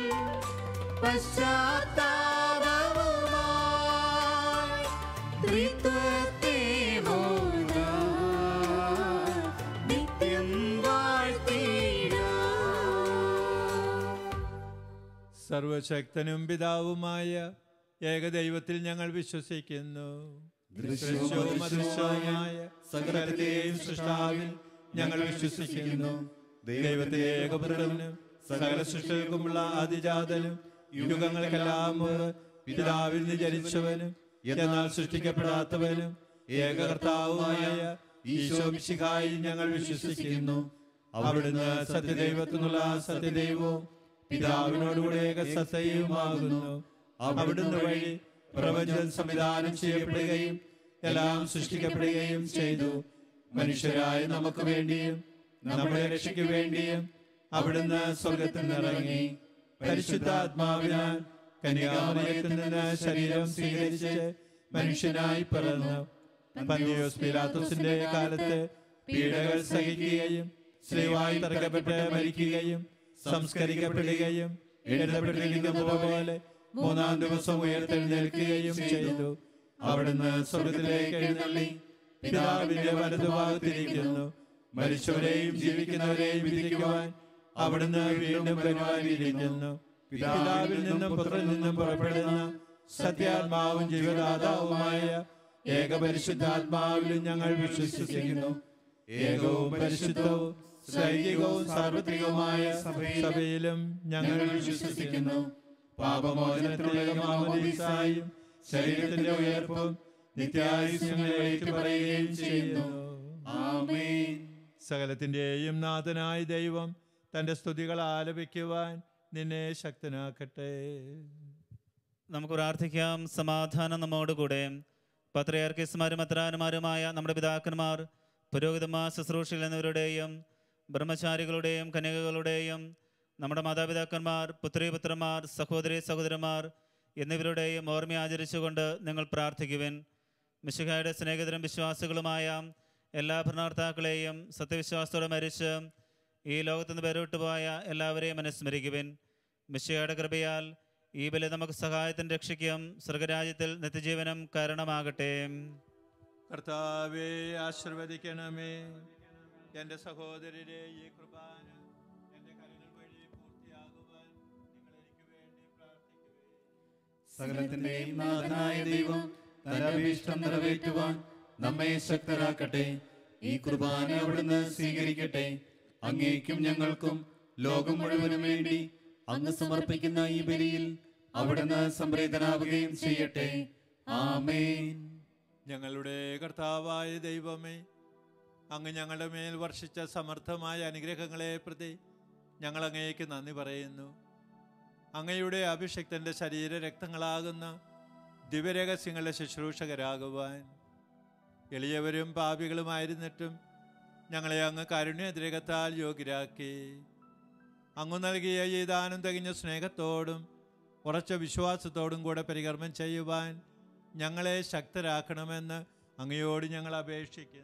സർവശക്തനും പിതാവുമായ ഏകദൈവത്തിൽ ഞങ്ങൾ വിശ്വസിക്കുന്നു ദൃശ്യവും അദൃശ്യവുമായ സകലത്തിലെയും സൃഷ്ടാവിൽ ഞങ്ങൾ വിശ്വസിക്കുന്നു ദൈവത്തിലെ ഏകപുത്രനും സകല സൃഷ്ടികൾക്കുമുള്ള ആദിജാതനും യുഗങ്ങൾക്കെല്ലാം മുമ്പ് പിതാവിൽ നിന്ന് ജനിച്ചവനും എന്നാൽ സൃഷ്ടിക്കപ്പെടാത്തവനും ഏകകർത്താവുമായ ഈശോ മിശിഹായി ഞങ്ങൾ വിശ്വസിക്കുന്നു അവിടുന്ന് സത്യദൈവത്തിനുള്ള സത്യദൈവവും പിതാവിനോടുകൂടെ ഏകസത്തയുമാകുന്നു അവിടുന്ന് വഴി പ്രപഞ്ചം സംവിധാനം ചെയ്യപ്പെടുകയും എല്ലാം സൃഷ്ടിക്കപ്പെടുകയും ചെയ്തു മനുഷ്യരായ നമുക്ക് വേണ്ടിയും നമ്മുടെ രക്ഷയ്ക്ക് വേണ്ടിയും അവിടുന്ന് സ്വർഗത്തിൽ നിന്നിറങ്ങി പരിശുദ്ധാത്മാവിനാൽ കന്യാമയത്തിൽ നിന്ന് ശരീരം സ്വീകരിച്ച് മനുഷ്യനായി പിറന്നു പന്തിയോസ് പിലാത്തോസിന്റെ കാലത്ത് പീഡകൾ സഹിക്കുകയും സ്ത്രീവായി തറക്കപ്പെട്ട് മരിക്കുകയും സംസ്കരിക്കപ്പെടുകയും എഴുതപ്പെട്ടിരിക്കുന്ന പോലെ മൂന്നാം ദിവസം ഉയർത്തെഴുന്നേൽക്കുകയും ചെയ്തു അവിടുന്ന് സ്വർഗത്തിലേക്ക് എഴുന്നള്ളി പിതാവിന്റെ വലതുഭാഗത്തിരിക്കുന്നു മരിച്ചവരെയും ജീവിക്കുന്നവരെയും വിധിക്കുവാൻ അവിടുന്ന് വീണ്ടും വരുവാനിരിക്കുന്നു പിതാവിൽ നിന്നും പുത്രനിൽ നിന്നും പുറപ്പെടുന്ന സത്യാത്മാവും ജീവദാതാവുമായ ഏകപരിശുദ്ധാത്മാവിലും ഞങ്ങൾ വിശ്വസിക്കുന്നു ഏകവും പരിശുദ്ധവും സൈനികവും സാർവത്രികവുമായ സഭയിലും ഞങ്ങൾ വിശ്വസിക്കുന്നു പാപമോചനത്തിനുള്ള മാമോദീസായും ശരീരത്തിന്റെ ഉയർപ്പും നിത്യായുസ്യങ്ങളെ ഏറ്റുപറയുകയും ചെയ്യുന്നു ആമേൻ സകലത്തിന്റെയും നാഥനായ ദൈവം തന്റെ സ്തുതികൾ ആലപിക്കുവാൻ നിന്നെ ശക്തനാക്കട്ടെ നമുക്ക് പ്രാർത്ഥിക്കാം സമാധാനം നമ്മോടുകൂടെ പത്രയാർക്കിസ്മാരും അത്രാന്മാരുമായ നമ്മുടെ പിതാക്കന്മാർ പുരോഹിതന്മാർ ശുശ്രൂഷയിൽ എന്നിവരുടെയും ബ്രഹ്മചാരികളുടെയും കന്യകകളുടെയും നമ്മുടെ മാതാപിതാക്കന്മാർ പുത്രീപുത്രന്മാർ സഹോദരി സഹോദരന്മാർ എന്നിവരുടെയും ഓർമ്മ ആചരിച്ചുകൊണ്ട് നിങ്ങൾ പ്രാർത്ഥിക്കുവിൻ മിശിഹായുടെ സ്നേഹിതരും വിശ്വാസികളുമായ എല്ലാ ഭരണാർത്ഥാക്കളെയും സത്യവിശ്വാസത്തോടെ മരിച്ച് ഈ ലോകത്തുനിന്ന് പേരോട്ടുപോയ എല്ലാവരെയും അനുസ്മരിക്കുവിൻ മിശിഹായുടെ കൃപയാൽ ഈ ബലി നമുക്ക് സഹായത്തിന് രക്ഷിക്കും സ്വർഗരാജ്യത്തിൽ നിത്യജീവനം കാരണമാകട്ടെ കർത്താവെ ആശീർവദിക്കണമേ എൻ്റെ സഹോദരരെ ഈ കുർബാന എൻ്റെ കരങ്ങൾ വഴി പൂർത്തിയാകുവാൻ നിങ്ങൾ എനിക്ക് വേണ്ടി പ്രാർത്ഥിക്കുവേ സകലത്തിന്റെയും നാഥനായ ദൈവം തന്റെ അഭീഷ്ടം നിറവേറ്റുവാൻ നമ്മെ ശക്തരാക്കട്ടെ ഈ കുർബാന അവിടുന്ന് സ്വീകരിക്കട്ടെ അങ്ങേക്കും ഞങ്ങൾക്കും ലോകം മുഴുവനും വേണ്ടി അങ്ങ് സമർപ്പിക്കുന്ന ഈ ബലിയിൽ അവിടുന്ന് സംപ്രീതനാവുകയും ചെയ്യട്ടെ ആമേൻ ഞങ്ങളുടെ കർത്താവായ ദൈവമേ അങ്ങ് ഞങ്ങളുടെ മേൽ വർഷിച്ച സമർത്ഥമായ അനുഗ്രഹങ്ങളെ പ്രതി ഞങ്ങൾ അങ്ങേക്ക് നന്ദി പറയുന്നു അങ്ങയുടെ അഭിഷക്തന്റെ ശരീര രക്തങ്ങളാകുന്ന ദിവ്യരഹസ്യങ്ങളുടെ ശുശ്രൂഷകരാകുവാൻ എളിയവരും പാപികളുമായിരുന്നിട്ടും ഞങ്ങളെ അങ്ങ് കാരുണ്യതിരകത്താൽ യോഗ്യരാക്കി അങ്ങ് നൽകിയ ഈ ദാനം തികഞ്ഞ സ്നേഹത്തോടും ഉറച്ച വിശ്വാസത്തോടും കൂടെ പരികർമ്മം ചെയ്യുവാൻ ഞങ്ങളെ ശക്തരാക്കണമെന്ന് അങ്ങയോട് ഞങ്ങൾ അപേക്ഷിക്കുന്നു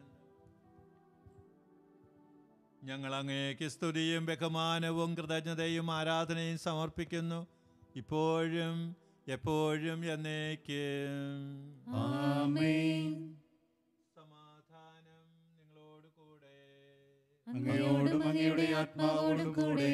ഞങ്ങൾ അങ്ങേക്ക് സ്തുതിയും ബഹുമാനവും കൃതജ്ഞതയും ആരാധനയും സമർപ്പിക്കുന്നു ഇപ്പോഴും എപ്പോഴും എന്നേക്കും ആമേൻ സമാധാനം നിങ്ങളോട് കൂടെ അങ്ങയോടും അങ്ങയുടെ ആത്മാവോടും കൂടെ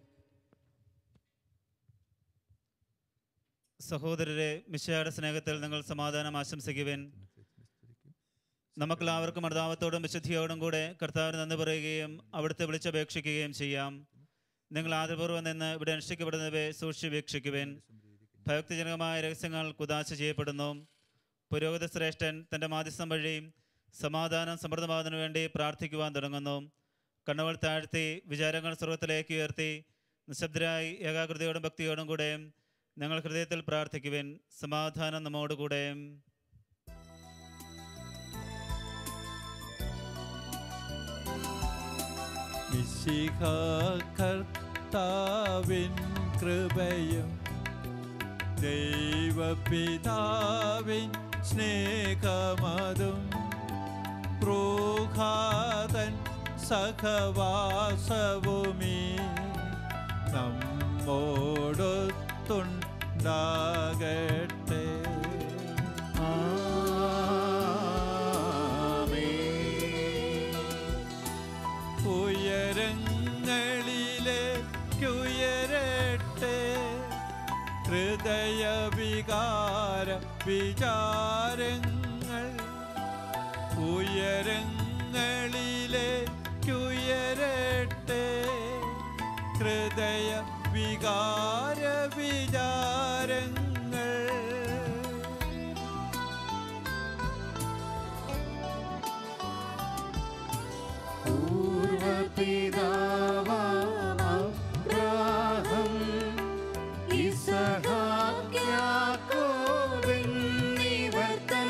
സഹോദരരെ മിശയുടെ സ്നേഹത്തിൽ നിങ്ങൾ സമാധാനം ആശംസിക്കുവിൻ നമുക്കെല്ലാവർക്കും മർദ്ദാവത്തോടും വിശുദ്ധിയോടും കൂടെ കർത്താവിന് നന്ദി പറയുകയും അവിടുത്തെ വിളിച്ചപേക്ഷിക്കുകയും ചെയ്യാം നിങ്ങൾ ആദരപൂർവ്വം നിന്ന് ഇവിടെ അനുഷ്ഠിക്കപ്പെടുന്നവയെ സൂക്ഷിച്ച് വീക്ഷിക്കുവിൻ ഭക്തിജനകമായ രഹസ്യങ്ങൾ കുതാശ ചെയ്യപ്പെടുന്നു പുരോഗതി ശ്രേഷ്ഠൻ തൻ്റെ മാധ്യസ്ഥം വഴി സമാധാനം സമൃദ്ധമാകുന്നതിനു വേണ്ടി പ്രാർത്ഥിക്കുവാൻ തുടങ്ങുന്നു കണ്ണുകൾ താഴ്ത്തി വിചാരങ്ങൾ സ്വർഗത്തിലേക്ക് ഉയർത്തി നിശബ്ദരായി ഏകാഗ്രതയോടും ഭക്തിയോടും കൂടെ ഞങ്ങൾ ഹൃദയത്തിൽ പ്രാർത്ഥിക്കുവിൻ സമാധാനം നമ്മോടുകൂടെ മിശിഹ കർത്താവിൻ കൃപയും ദൈവപിതാവിൻ സ്നേഹമതും ക്രൂഹാതൻ സഹവാസവുമീ നമ്മോടൊത്തുണ്ടാകട്ടെ ഉയരങ്ങളിലേക്കുയരട്ടെ വിചാരങ്ങൾ ഉയരങ്ങളിലേക്കുയരട്ടെ ഹൃദയ വികാര വിചാരങ്ങൾ പൂർവപിതാവാം ഇസഹാക്യാക്കോബെന്നിവർ തൻ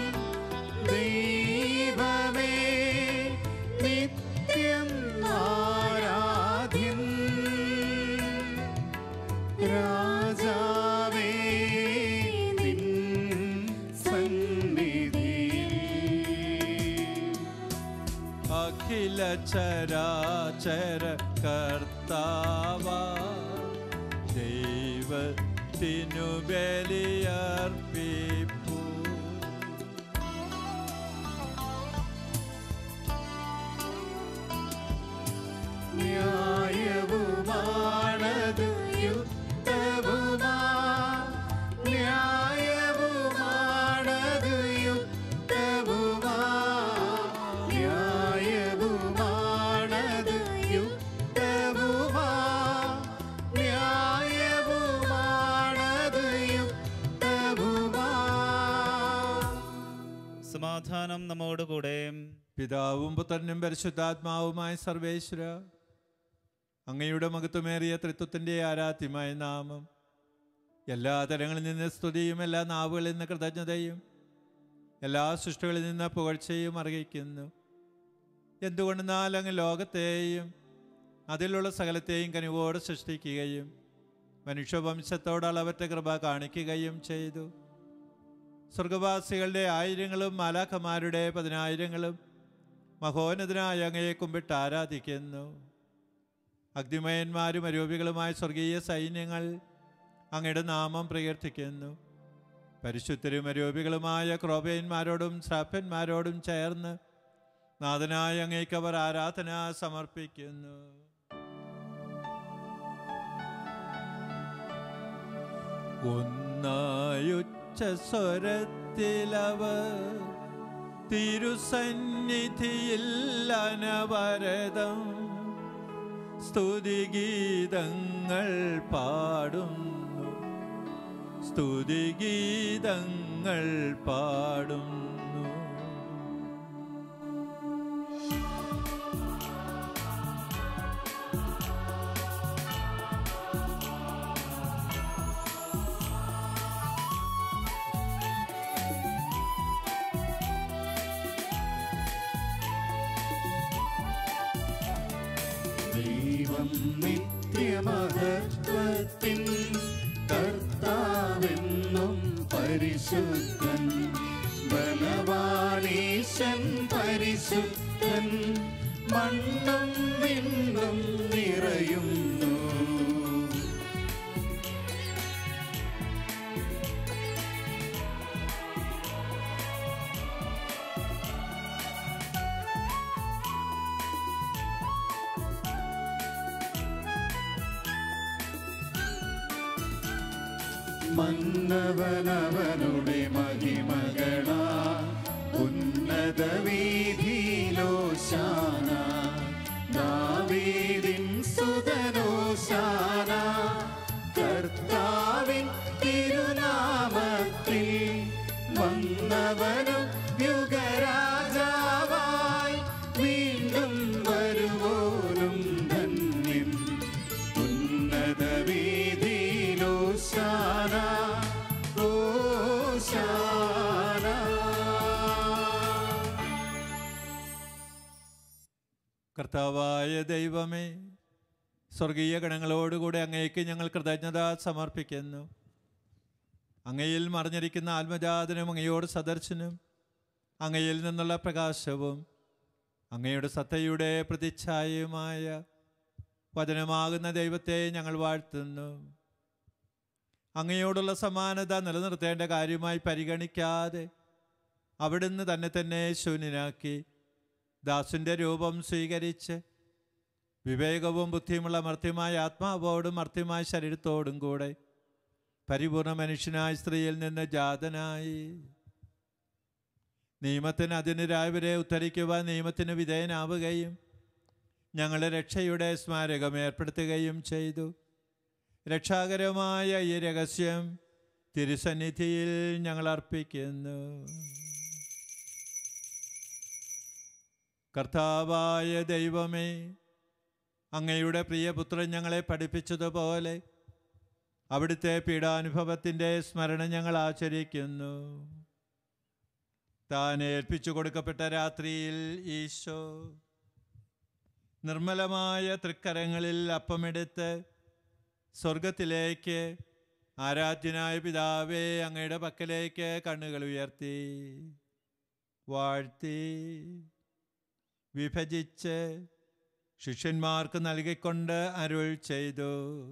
ദൈവമേ നിത്യം ആരാധ്യൻ രാജാവേ നിൻ സന്നിധിയിൽ അഖില ചരാചര കർത്താവ ദൈവത്തിനു ബലിയർപ്പിപ്പൂ ന്യായവുമാണത് യുക്തവുമാ ന്യായവുമാണത് യുക്തവുമാ ന്യായവുമാണത് യുക്തവുമാ ന്യായവുമാണത് യുക്തവുമാ സമാധാനം നമ്മോടുകൂടെ പിതാവും പുത്രനും പരിശുദ്ധാത്മാവുമായ സർവേശ്വര അങ്ങയുടെ മഹത്വമേറിയ തൃത്വത്തിൻ്റെ ആരാധ്യമായ നാമം എല്ലാ തലങ്ങളിൽ നിന്ന് സ്തുതിയും എല്ലാ നാവുകളിൽ നിന്ന് കൃതജ്ഞതയും എല്ലാ സൃഷ്ടികളിൽ നിന്ന് പുകഴ്ചയും അറിയിക്കുന്നു എന്തുകൊണ്ടെന്നാൽ അങ്ങ് ലോകത്തെയും അതിലുള്ള സകലത്തെയും കനിവോട് സൃഷ്ടിക്കുകയും മനുഷ്യവംശത്തോട് അളവറ്റ കൃപ കാണിക്കുകയും ചെയ്തു സ്വർഗവാസികളുടെ ആയിരങ്ങളും മാലാഖമാരുടെ പതിനായിരങ്ങളും മഹോന്നതനായ അങ്ങയെ കുമ്പിട്ട് ആരാധിക്കുന്നു അഗ്നിമയന്മാരും അരൂപികളുമായ സ്വർഗീയ സൈന്യങ്ങൾ അങ്ങയുടെ നാമം പ്രകീർത്തിക്കുന്നു പരിശുദ്ധരും അരൂപികളുമായ ക്രോപയന്മാരോടും ശ്രാപ്പന്മാരോടും ചേർന്ന് നാഥനായ അങ്ങേക്ക് അവർ ആരാധന സമർപ്പിക്കുന്നു ഒന്നായുച്ച സ്വരത്തിലവർ തിരുസന്നിധിയിൽ അനവരതം സ്തുതിഗീതങ്ങൾ പാടുന്നു സ്തുതിഗീതങ്ങൾ പാടുന്നു ദൈവം നിത്യമഹത്വത്തിൻ കർത്താവെന്നും പരിശുദ്ധൻ ബലവാനീശൻ പരിശുദ്ധൻ മണ്ണും വിണ്ണും നിറയുന്നു മന്നവനവനുടെ മഹിമകളാ ഉന്നത വീതിയിലോശാന ദാവീദിൻ സുതനോശാന കർത്താവിൻ തിരുനാമത്തിൽ വന്നവനും യുഗരാജാവായി വീണ്ടും വരുവോനും ധന്യൻ ഉന്നത വീതിയിലോശാന ഓശാന കർത്താവായ ദൈവമേ സ്വർഗീയ ഗണങ്ങളോടുകൂടെ അങ്ങേക്ക് ഞങ്ങൾ കൃതജ്ഞത സമർപ്പിക്കുന്നു അങ്ങയിൽ മറിഞ്ഞിരിക്കുന്ന ആത്മജാതനും അങ്ങയോട് സദർശനും അങ്ങയിൽ നിന്നുള്ള പ്രകാശവും അങ്ങയുടെ സത്തയുടെ പ്രതിച്ഛായയുമായ വചനമാകുന്ന ദൈവത്തെ ഞങ്ങൾ വാഴ്ത്തുന്നു അങ്ങയോടുള്ള സമാനത നിലനിർത്തേണ്ട കാര്യമായി പരിഗണിക്കാതെ അവിടുന്ന് തന്നെ തന്നെ ശൂന്യനാക്കി ദാസിൻ്റെ രൂപം സ്വീകരിച്ച് വിവേകവും ബുദ്ധിയുമുള്ള മർത്യമായ ആത്മാവോടും മർത്യമായ ശരീരത്തോടും കൂടെ പരിപൂർണ മനുഷ്യനായ സ്ത്രീയിൽ നിന്ന് ജാതനായി നിയമത്തിന് അതിനെതിരായവരെ ഉത്തരിക്കുവാൻ നിയമത്തിന് വിധേയനാവുകയും ഞങ്ങളുടെ രക്ഷയുടെ സ്മാരകം ഏർപ്പെടുത്തുകയും ചെയ്തു രക്ഷാകരമായ ഈ രഹസ്യം തിരുസന്നിധിയിൽ ഞങ്ങൾ അർപ്പിക്കുന്നു കർത്താവായ ദൈവമേ അങ്ങയുടെ പ്രിയപുത്രൻ ഞങ്ങളെ പഠിപ്പിച്ചതുപോലെ അവിടുത്തെ പീഡാനുഭവത്തിൻ്റെ സ്മരണ ഞങ്ങൾ ആചരിക്കുന്നു താൻ ഏൽപ്പിച്ചു കൊടുക്കപ്പെട്ട രാത്രിയിൽ ഈശോ നിർമ്മലമായ തൃക്കരങ്ങളിൽ അപ്പമെടുത്ത് സ്വർഗത്തിലേക്ക് ആരാധ്യനായ പിതാവേ അങ്ങയുടെ പക്കലേക്ക് കണ്ണുകൾ ഉയർത്തി വാഴ്ത്തി വിഭജിച്ച് ശിഷ്യന്മാർക്ക് നൽകിക്കൊണ്ട് അരുൾ ചെയ്തു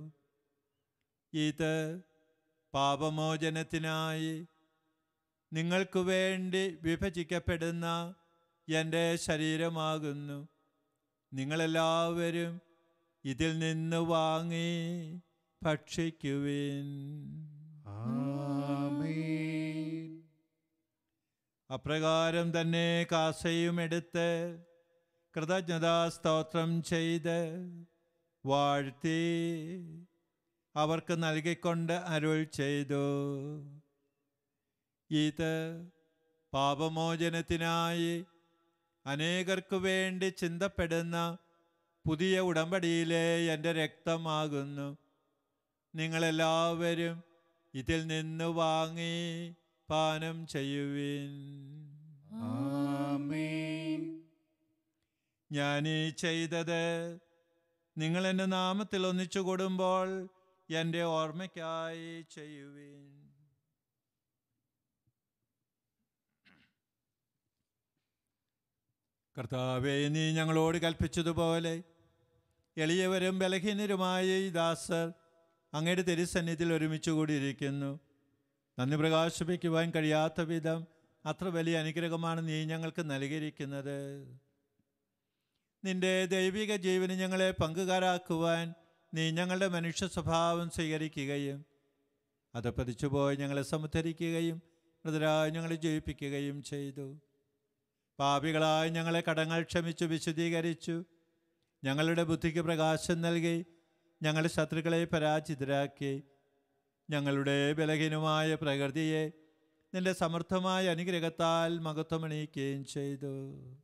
ഇത് പാപമോചനത്തിനായി നിങ്ങൾക്ക് വേണ്ടി വിഭജിക്കപ്പെടുന്ന എൻ്റെ ശരീരമാകുന്നു നിങ്ങളെല്ലാവരും ഇതിൽ നിന്ന് വാങ്ങി ഭക്ഷിക്കുവിൻ ആമേൻ അപ്രകാരം തന്നെ കാസയും എടുത്ത് കൃതജ്ഞതാ സ്തോത്രം ചെയ്ത് വാഴ്ത്തി അവർക്ക് നൽകിക്കൊണ്ട് അരുൾ ചെയ്തു ഇത് പാപമോചനത്തിനായി അനേകർക്കു വേണ്ടി ചിന്തപ്പെടുന്ന പുതിയ ഉടമ്പടിയിലെ എൻ്റെ രക്തമാകുന്നു നിങ്ങളെല്ലാവരും ഇതിൽ നിന്ന് വാങ്ങി പാനം ചെയ്യുവിൻ ആമേൻ ഞാൻ ഈ ചെയ്തത് നിങ്ങൾ എൻ്റെ നാമത്തിൽ ഒന്നിച്ചു കൂടുമ്പോൾ എൻ്റെ ഓർമ്മയ്ക്കായി ചെയ്യുവിൻ കർത്താവെ നീ ഞങ്ങളോട് കൽപ്പിച്ചതുപോലെ എളിയവരും ബലഹീനരുമായ ഈ ദാസർ അങ്ങയുടെ തിരുസന്നിധിയിൽ ഒരുമിച്ച് കൂടിയിരിക്കുന്നു നന്ദി പ്രകാശിപ്പിക്കുവാൻ കഴിയാത്ത വിധം അത്ര വലിയ അനുഗ്രഹമാണ് നീ ഞങ്ങൾക്ക് നൽകിയിരിക്കുന്നത് നിന്റെ ദൈവിക ജീവന് ഞങ്ങളെ പങ്കുകാരാക്കുവാൻ നീ ഞങ്ങളുടെ മനുഷ്യ സ്വഭാവം സ്വീകരിക്കുകയും അത് പതിച്ചുപോയി ഞങ്ങളെ സമുദ്ധരിക്കുകയും മൃതരായി ഞങ്ങളെ ജയിപ്പിക്കുകയും ചെയ്തു പാപികളായി ഞങ്ങളെ കടങ്ങൾ ക്ഷമിച്ചു വിശദീകരിച്ചു ഞങ്ങളുടെ ബുദ്ധിക്ക് പ്രകാശം നൽകി ഞങ്ങളുടെ ശത്രുക്കളെ പരാജിതരാക്കി ഞങ്ങളുടെ ബലഹീനമായ പ്രകൃതിയെ നിന്റെ സമർത്ഥമായ അനുഗ്രഹത്താൽ മഹത്വമണിയിക്കുകയും ചെയ്തു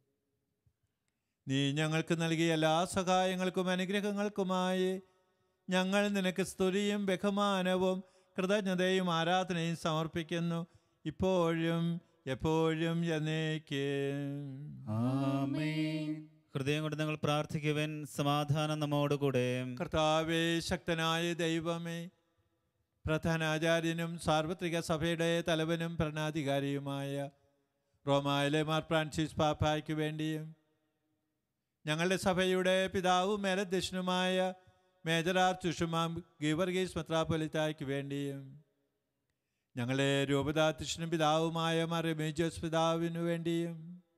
നീ ഞങ്ങൾക്ക് നൽകിയ എല്ലാ സഹായങ്ങൾക്കും അനുഗ്രഹങ്ങൾക്കുമായി ഞങ്ങൾ നിനക്ക് സ്തുതിയും ബഹുമാനവും കൃതജ്ഞതയും ആരാധനയും സമർപ്പിക്കുന്നു ഇപ്പോഴും എപ്പോഴും എന്നേക്കും ആമേൻ ഹൃദയം കൊണ്ട് നിങ്ങൾ പ്രാർത്ഥിക്കുവൻ സമാധാനം നമ്മോടുകൂടെ കർത്താവേ ശക്തനായ ദൈവമേ പ്രധാനാചാര്യനും സാർവത്രിക സഭയുടെ തലവനും ഭരണാധികാരിയുമായ റോമായിലെ മാർ ഫ്രാൻസിസ് പാപ്പായ്ക്ക് വേണ്ടിയും ഞങ്ങളുടെ സഭയുടെ പിതാവും മേലധ്യക്ഷനുമായ മേജർ ആർ ചുഷുമാം ഗീവർഗീസ് മെത്രാപ്പൊലിത്തായ്ക്ക് വേണ്ടിയും ഞങ്ങളുടെ രൂപതാധ്യക്ഷനും പിതാവുമായ മാർ റെമീജിയസ് പിതാവിനു വേണ്ടിയും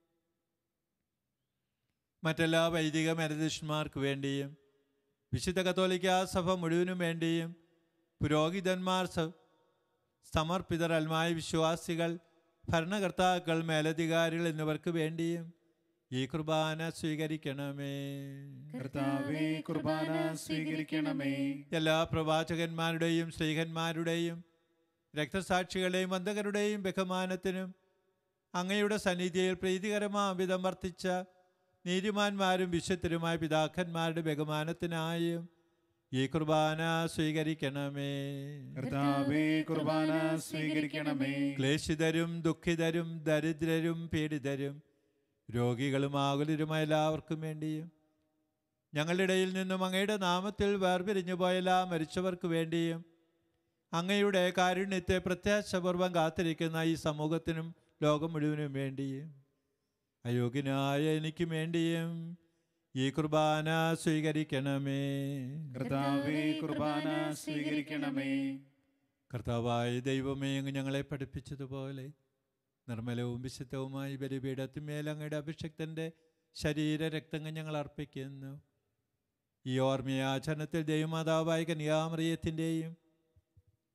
മറ്റെല്ലാ വൈദിക മേലധ്യക്ഷന്മാർക്ക് വേണ്ടിയും വിശുദ്ധ കത്തോലിക്ക സഭ മുഴുവനും വേണ്ടിയും പുരോഹിതന്മാർ സ- സമർപ്പിതർ അൽമായ വിശ്വാസികൾ ഭരണകർത്താക്കൾ മേലധികാരികൾ എന്നിവർക്ക് വേണ്ടിയും ഈ കുർബാന സ്വീകരിക്കണമേ കർത്താവേ കുർബാന സ്വീകരിക്കണമേ എല്ലാ പ്രവാചകന്മാരുടെയും സ്ത്രീഹന്മാരുടെയും രക്തസാക്ഷികളുടെയും വന്ധകരുടെയും ബഹുമാനത്തിനും അങ്ങയുടെ സന്നിധിയിൽ പ്രീതികരമാവിധം വർത്തിച്ച നീതിമാന്മാരും വിശുദ്ധരുമായ പിതാക്കന്മാരുടെ ബഹുമാനത്തിനായും ഈ കുർബാന സ്വീകരിക്കണമേ കർത്താവേ കുർബാന സ്വീകരിക്കണമേ ക്ലേശിതരും ദുഃഖിതരും ദരിദ്രരും പീഡിതരും രോഗികളും ആകുലരുമായ എല്ലാവർക്കും വേണ്ടിയും ഞങ്ങളുടെ ഇടയിൽ നിന്നും അങ്ങയുടെ നാമത്തിൽ വേർപിരിഞ്ഞു പോയ എല്ലാ മരിച്ചവർക്ക് വേണ്ടിയും അങ്ങയുടെ കാരുണ്യത്തെ പ്രത്യാശപൂർവം കാത്തിരിക്കുന്ന ഈ സമൂഹത്തിനും ലോകം മുഴുവനും വേണ്ടിയും അയോഗ്യനായ എനിക്ക് വേണ്ടിയും ഈ കുർബാന സ്വീകരിക്കണമേ കർത്താവേ കുർബാന സ്വീകരിക്കണമേ കർത്താവായ ദൈവമേ അങ്ങ് ഞങ്ങളെ പഠിപ്പിച്ചതുപോലെ നിർമ്മലവും വിശുദ്ധവുമായി ബലിപീഠത്തിന്മേൽ അങ്ങയുടെ അഭിഷക്തൻ്റെ ശരീര രക്തങ്ങൾ ഞങ്ങൾ അർപ്പിക്കുന്നു ഈ ഓർമ്മയാചരണത്തിൽ ദൈവമാതാവായ കന്യാമറിയത്തിൻ്റെയും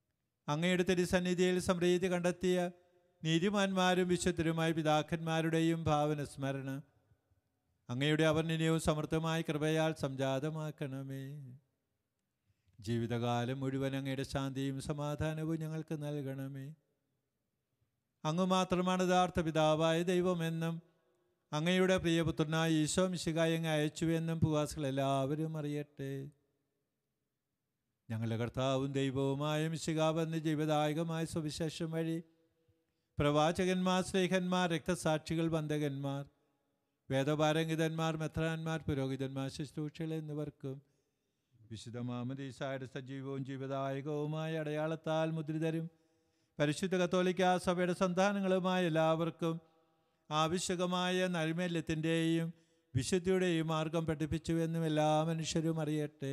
അങ്ങയുടെ തിരുസന്നിധിയിൽ സമൃദ്ധി കണ്ടെത്തിയ നീതിമാന്മാരും വിശുദ്ധരുമായ പിതാക്കന്മാരുടെയും ഭാവന സ്മരണ അങ്ങയുടെ അവർണ്ണനീയവും സമൃദ്ധമായ കൃപയാൽ സംജാതമാക്കണമേ ജീവിതകാലം മുഴുവൻ അങ്ങയുടെ ശാന്തിയും സമാധാനവും ഞങ്ങൾക്ക് നൽകണമേ അങ്ങ് മാത്രമാണ് യഥാർത്ഥ പിതാവായ ദൈവമെന്നും അങ്ങയുടെ പ്രിയപുത്രനായ ഈശോ മിശികായ അങ്ങ് അയച്ചുവെന്നും ഭൂവാസികൾ എല്ലാവരും അറിയട്ടെ ഞങ്ങളുടെ കർത്താവും ദൈവവുമായ മിശികാവെന്ന ജീവദായകമായ സുവിശേഷം വഴി പ്രവാചകന്മാർ സ്നേഹന്മാർ രക്തസാക്ഷികൾ ബന്ധകന്മാർ വേദപാരംഗിതന്മാർ മെത്രാന്മാർ പുരോഹിതന്മാർ ശുശ്രൂഷകൾ എന്നിവർക്കും വിശുദ്ധ മാമദീസായുടെ സജീവവും ജീവദായകവുമായ അടയാളത്താൽ മുദ്രിതരും പരിശുദ്ധ കത്തോലിക്ക സഭയുടെ സന്താനങ്ങളുമായ എല്ലാവർക്കും ആവശ്യകമായ നൈർമല്യത്തിൻ്റെയും വിശുദ്ധിയുടെയും മാർഗം പഠിപ്പിച്ചുവെന്നും എല്ലാ മനുഷ്യരും അറിയട്ടെ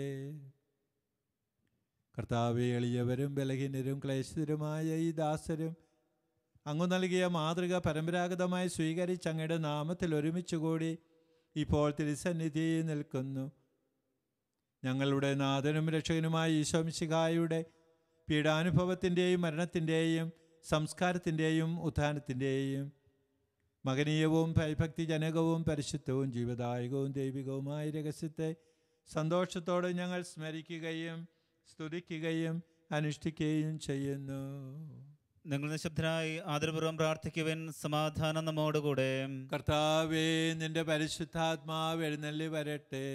കർത്താവെ എളിയവരും ബലഹീനരും ക്ലേശിതരുമായ ഈ ദാസരും അങ്ങ് നൽകിയ മാതൃക പരമ്പരാഗതമായി സ്വീകരിച്ച് അങ്ങയുടെ നാമത്തിൽ ഒരുമിച്ച് കൂടി ഇപ്പോൾ തിരുസന്നിധിയിൽ നിൽക്കുന്നു ഞങ്ങളുടെ നാഥനും രക്ഷകനുമായ ഈശോമിശിഹായുടെ പീഡാനുഭവത്തിൻ്റെയും മരണത്തിൻ്റെയും സംസ്കാരത്തിൻ്റെയും ഉത്ഥാനത്തിൻ്റെയും മകനീയവും ഭയഭക്തിജനകവും പരിശുദ്ധവും ജീവദായകവും ദൈവികവുമായ രഹസ്യത്തെ സന്തോഷത്തോടെ ഞങ്ങൾ സ്മരിക്കുകയും സ്തുതിക്കുകയും അനുഷ്ഠിക്കുകയും ചെയ്യുന്നു നിങ്ങൾ നിശബ്ദരായി ആദരപൂർവ്വം പ്രാർത്ഥിക്കുവിൻ സമാധാനം നമ്മോടുകൂടെ കർത്താവേ നിന്റെ പരിശുദ്ധാത്മാവ് എഴുന്നള്ളി വരട്ടെ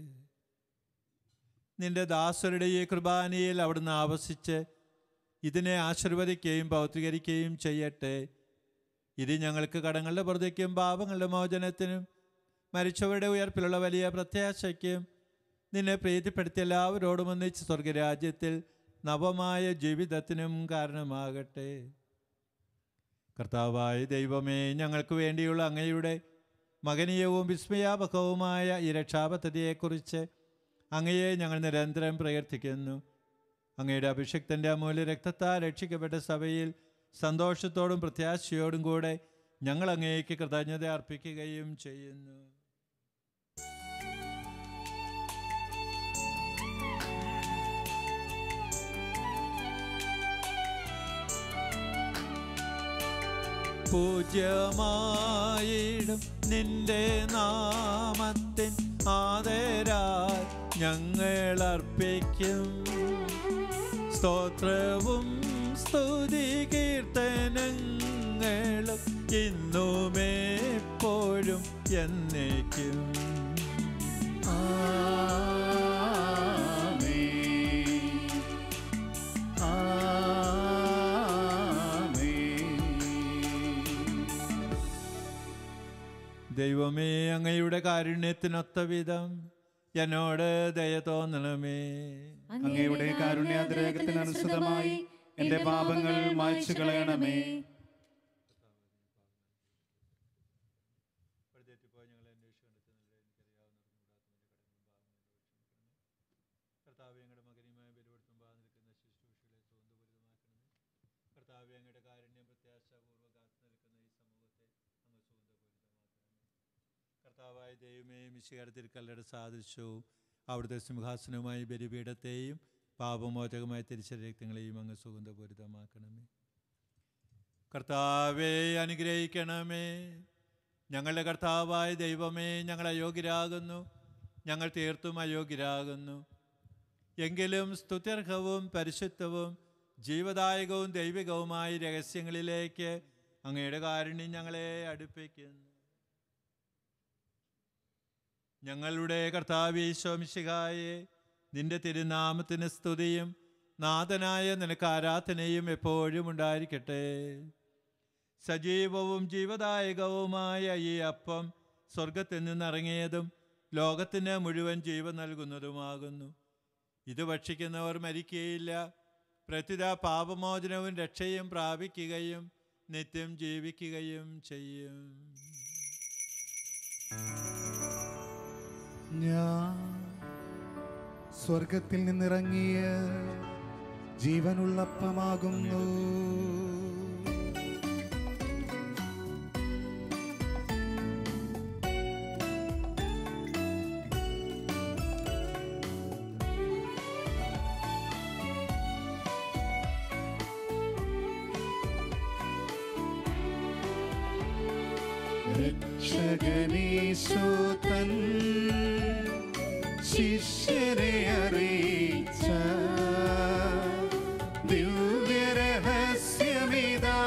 നിന്റെ ദാസരുടെ ഈ കുർബാനയിൽ അവിടുന്ന് ആവസിച്ച് ഇതിനെ ആശീർവദിക്കുകയും പൗത്രീകരിക്കുകയും ചെയ്യട്ടെ ഇത് ഞങ്ങൾക്ക് കടങ്ങളുടെ പ്രതിക്കും പാപങ്ങളുടെ മോചനത്തിനും മരിച്ചവരുടെ ഉയർപ്പിലുള്ള വലിയ പ്രത്യാശയ്ക്കും നിന്നെ പ്രീതിപ്പെടുത്തിയ എല്ലാവരോടും ഒന്നിച്ച് സ്വർഗരാജ്യത്തിൽ നവമായ ജീവിതത്തിനും കാരണമാകട്ടെ കർത്താവായ ദൈവമേ ഞങ്ങൾക്ക് വേണ്ടിയുള്ള അങ്ങയുടെ മകനീയവും വിസ്മയാപകവുമായ ഈ രക്ഷാപദ്ധതിയെക്കുറിച്ച് അങ്ങയെ ഞങ്ങൾ നിരന്തരം പ്രയർത്ഥിക്കുന്നു അങ്ങയുടെ അഭിഷിക്തൻ്റെ അമൂല്യ രക്തത്താൽ രക്ഷിക്കപ്പെട്ട സഭയിൽ സന്തോഷത്തോടും പ്രത്യാശയോടും കൂടെ ഞങ്ങൾ അങ്ങേക്ക് കൃതജ്ഞത അർപ്പിക്കുകയും ചെയ്യുന്നു പൂജ്യമായിടും നിന്റെ നാമത്തിൻ ആദരാൽ ഞങ്ങൾ അർപ്പിക്കും സ്തോത്രവും സ്തുതി കീർത്തനങ്ങളും ഇന്നുമേപ്പോഴും എന്നേക്കും ദൈവമേ അങ്ങയുടെ കാരുണ്യത്തിനൊത്ത വിധം എന്നോട് ദയ തോന്നണമേ അങ്ങയുടെ കാരുണ്യാതിരേകത്തിനനുസൃതമായി എന്റെ പാപങ്ങൾ മായ്ച്ചു കളയണമേ കർത്താവെ അങ്ങയുടെ മകനുമായി ബലിപെടുത്തും നിൽക്കുന്ന ശുശ്രൂഷകളെ സുഗന്ധപൂരിതമാക്കണമേ കർത്താവെ അങ്ങയുടെ കാരുണ്യം പ്രത്യാശാപൂർവ്വം കാത്തു നിൽക്കുന്ന ഈ സമൂഹത്തെ അങ്ങ് സുഗന്ധപൂരിതമാക്കണമേ കർത്താവായ ദൈവമേ മിശിയുടെ തിരുക്കല്ലയുടെ സാദൃശ്യവും അവിടുത്തെ സിംഹാസനവുമായി ബലിപീഠത്തെയും പാപമോചകമായ തിരിച്ചരക്തങ്ങളെയും അങ്ങ് സുഗന്ധപൂരിതമാക്കണമേ കർത്താവെ അനുഗ്രഹിക്കണമേ ഞങ്ങളുടെ കർത്താവായ ദൈവമേ ഞങ്ങൾ അയോഗ്യരാകുന്നു ഞങ്ങൾ തീർത്തും അയോഗ്യരാകുന്നു എങ്കിലും സ്തുത്യർഹവും പരിശുദ്ധവും ജീവദായകവും ദൈവികവുമായ രഹസ്യങ്ങളിലേക്ക് അങ്ങയുടെ കാരുണ്യം ഞങ്ങളെ അടുപ്പിക്കുന്നു ഞങ്ങളുടെ കർത്താവീശോമിശിഹായെ നിന്റെ തിരുനാമത്തിന് സ്തുതിയും നാഥനായ നിനക്ക് ആരാധനയും എപ്പോഴും ഉണ്ടായിരിക്കട്ടെ സജീവവും ജീവദായകവുമായ ഈ അപ്പം സ്വർഗത്തിൽ നിന്നിറങ്ങിയതും ലോകത്തിന് മുഴുവൻ ജീവൻ നൽകുന്നതുമാകുന്നു ഇത് ഭക്ഷിക്കുന്നവർ മരിക്കുകയില്ല പ്രത്യുത പാപമോചനവും രക്ഷയും പ്രാപിക്കുകയും നിത്യം ജീവിക്കുകയും ചെയ്യും ഞാൻ സ്വർഗത്തിൽ നിന്നിറങ്ങിയ ജീവനുള്ളപ്പമാകുന്നു രക്ഷകനീശോ തൻ ശിഷ്യരെ അറിയിച്ച ദിവ്യരഹസ്യമിതാ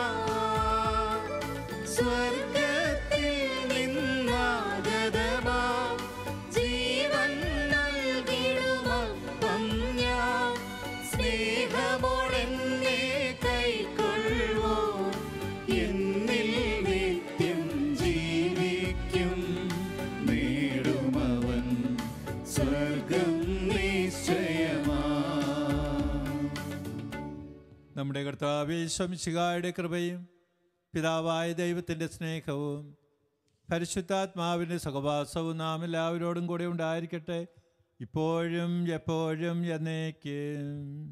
സ്വർഗത്തിൽ നിന്നാഗതമാ ജീവൻ നൽകിടുമപ്പം ഞാൻ സ്നേഹമോടെന്നെ കൈക്കൊള്ളുവോ എന്നിൽ നിത്യം ജീവിക്കും നേടുമവൻ സ്വർഗം നിശ്ചയമാ നമ്മുടെ കർത്താവ് ശംശികായുടെ കൃപയും പിതാവായ ദൈവത്തിൻ്റെ സ്നേഹവും പരിശുദ്ധാത്മാവിൻ്റെ സഹവാസവും നാം എല്ലാവരോടും കൂടെ ഉണ്ടായിരിക്കട്ടെ ഇപ്പോഴും എപ്പോഴും എന്നേക്കും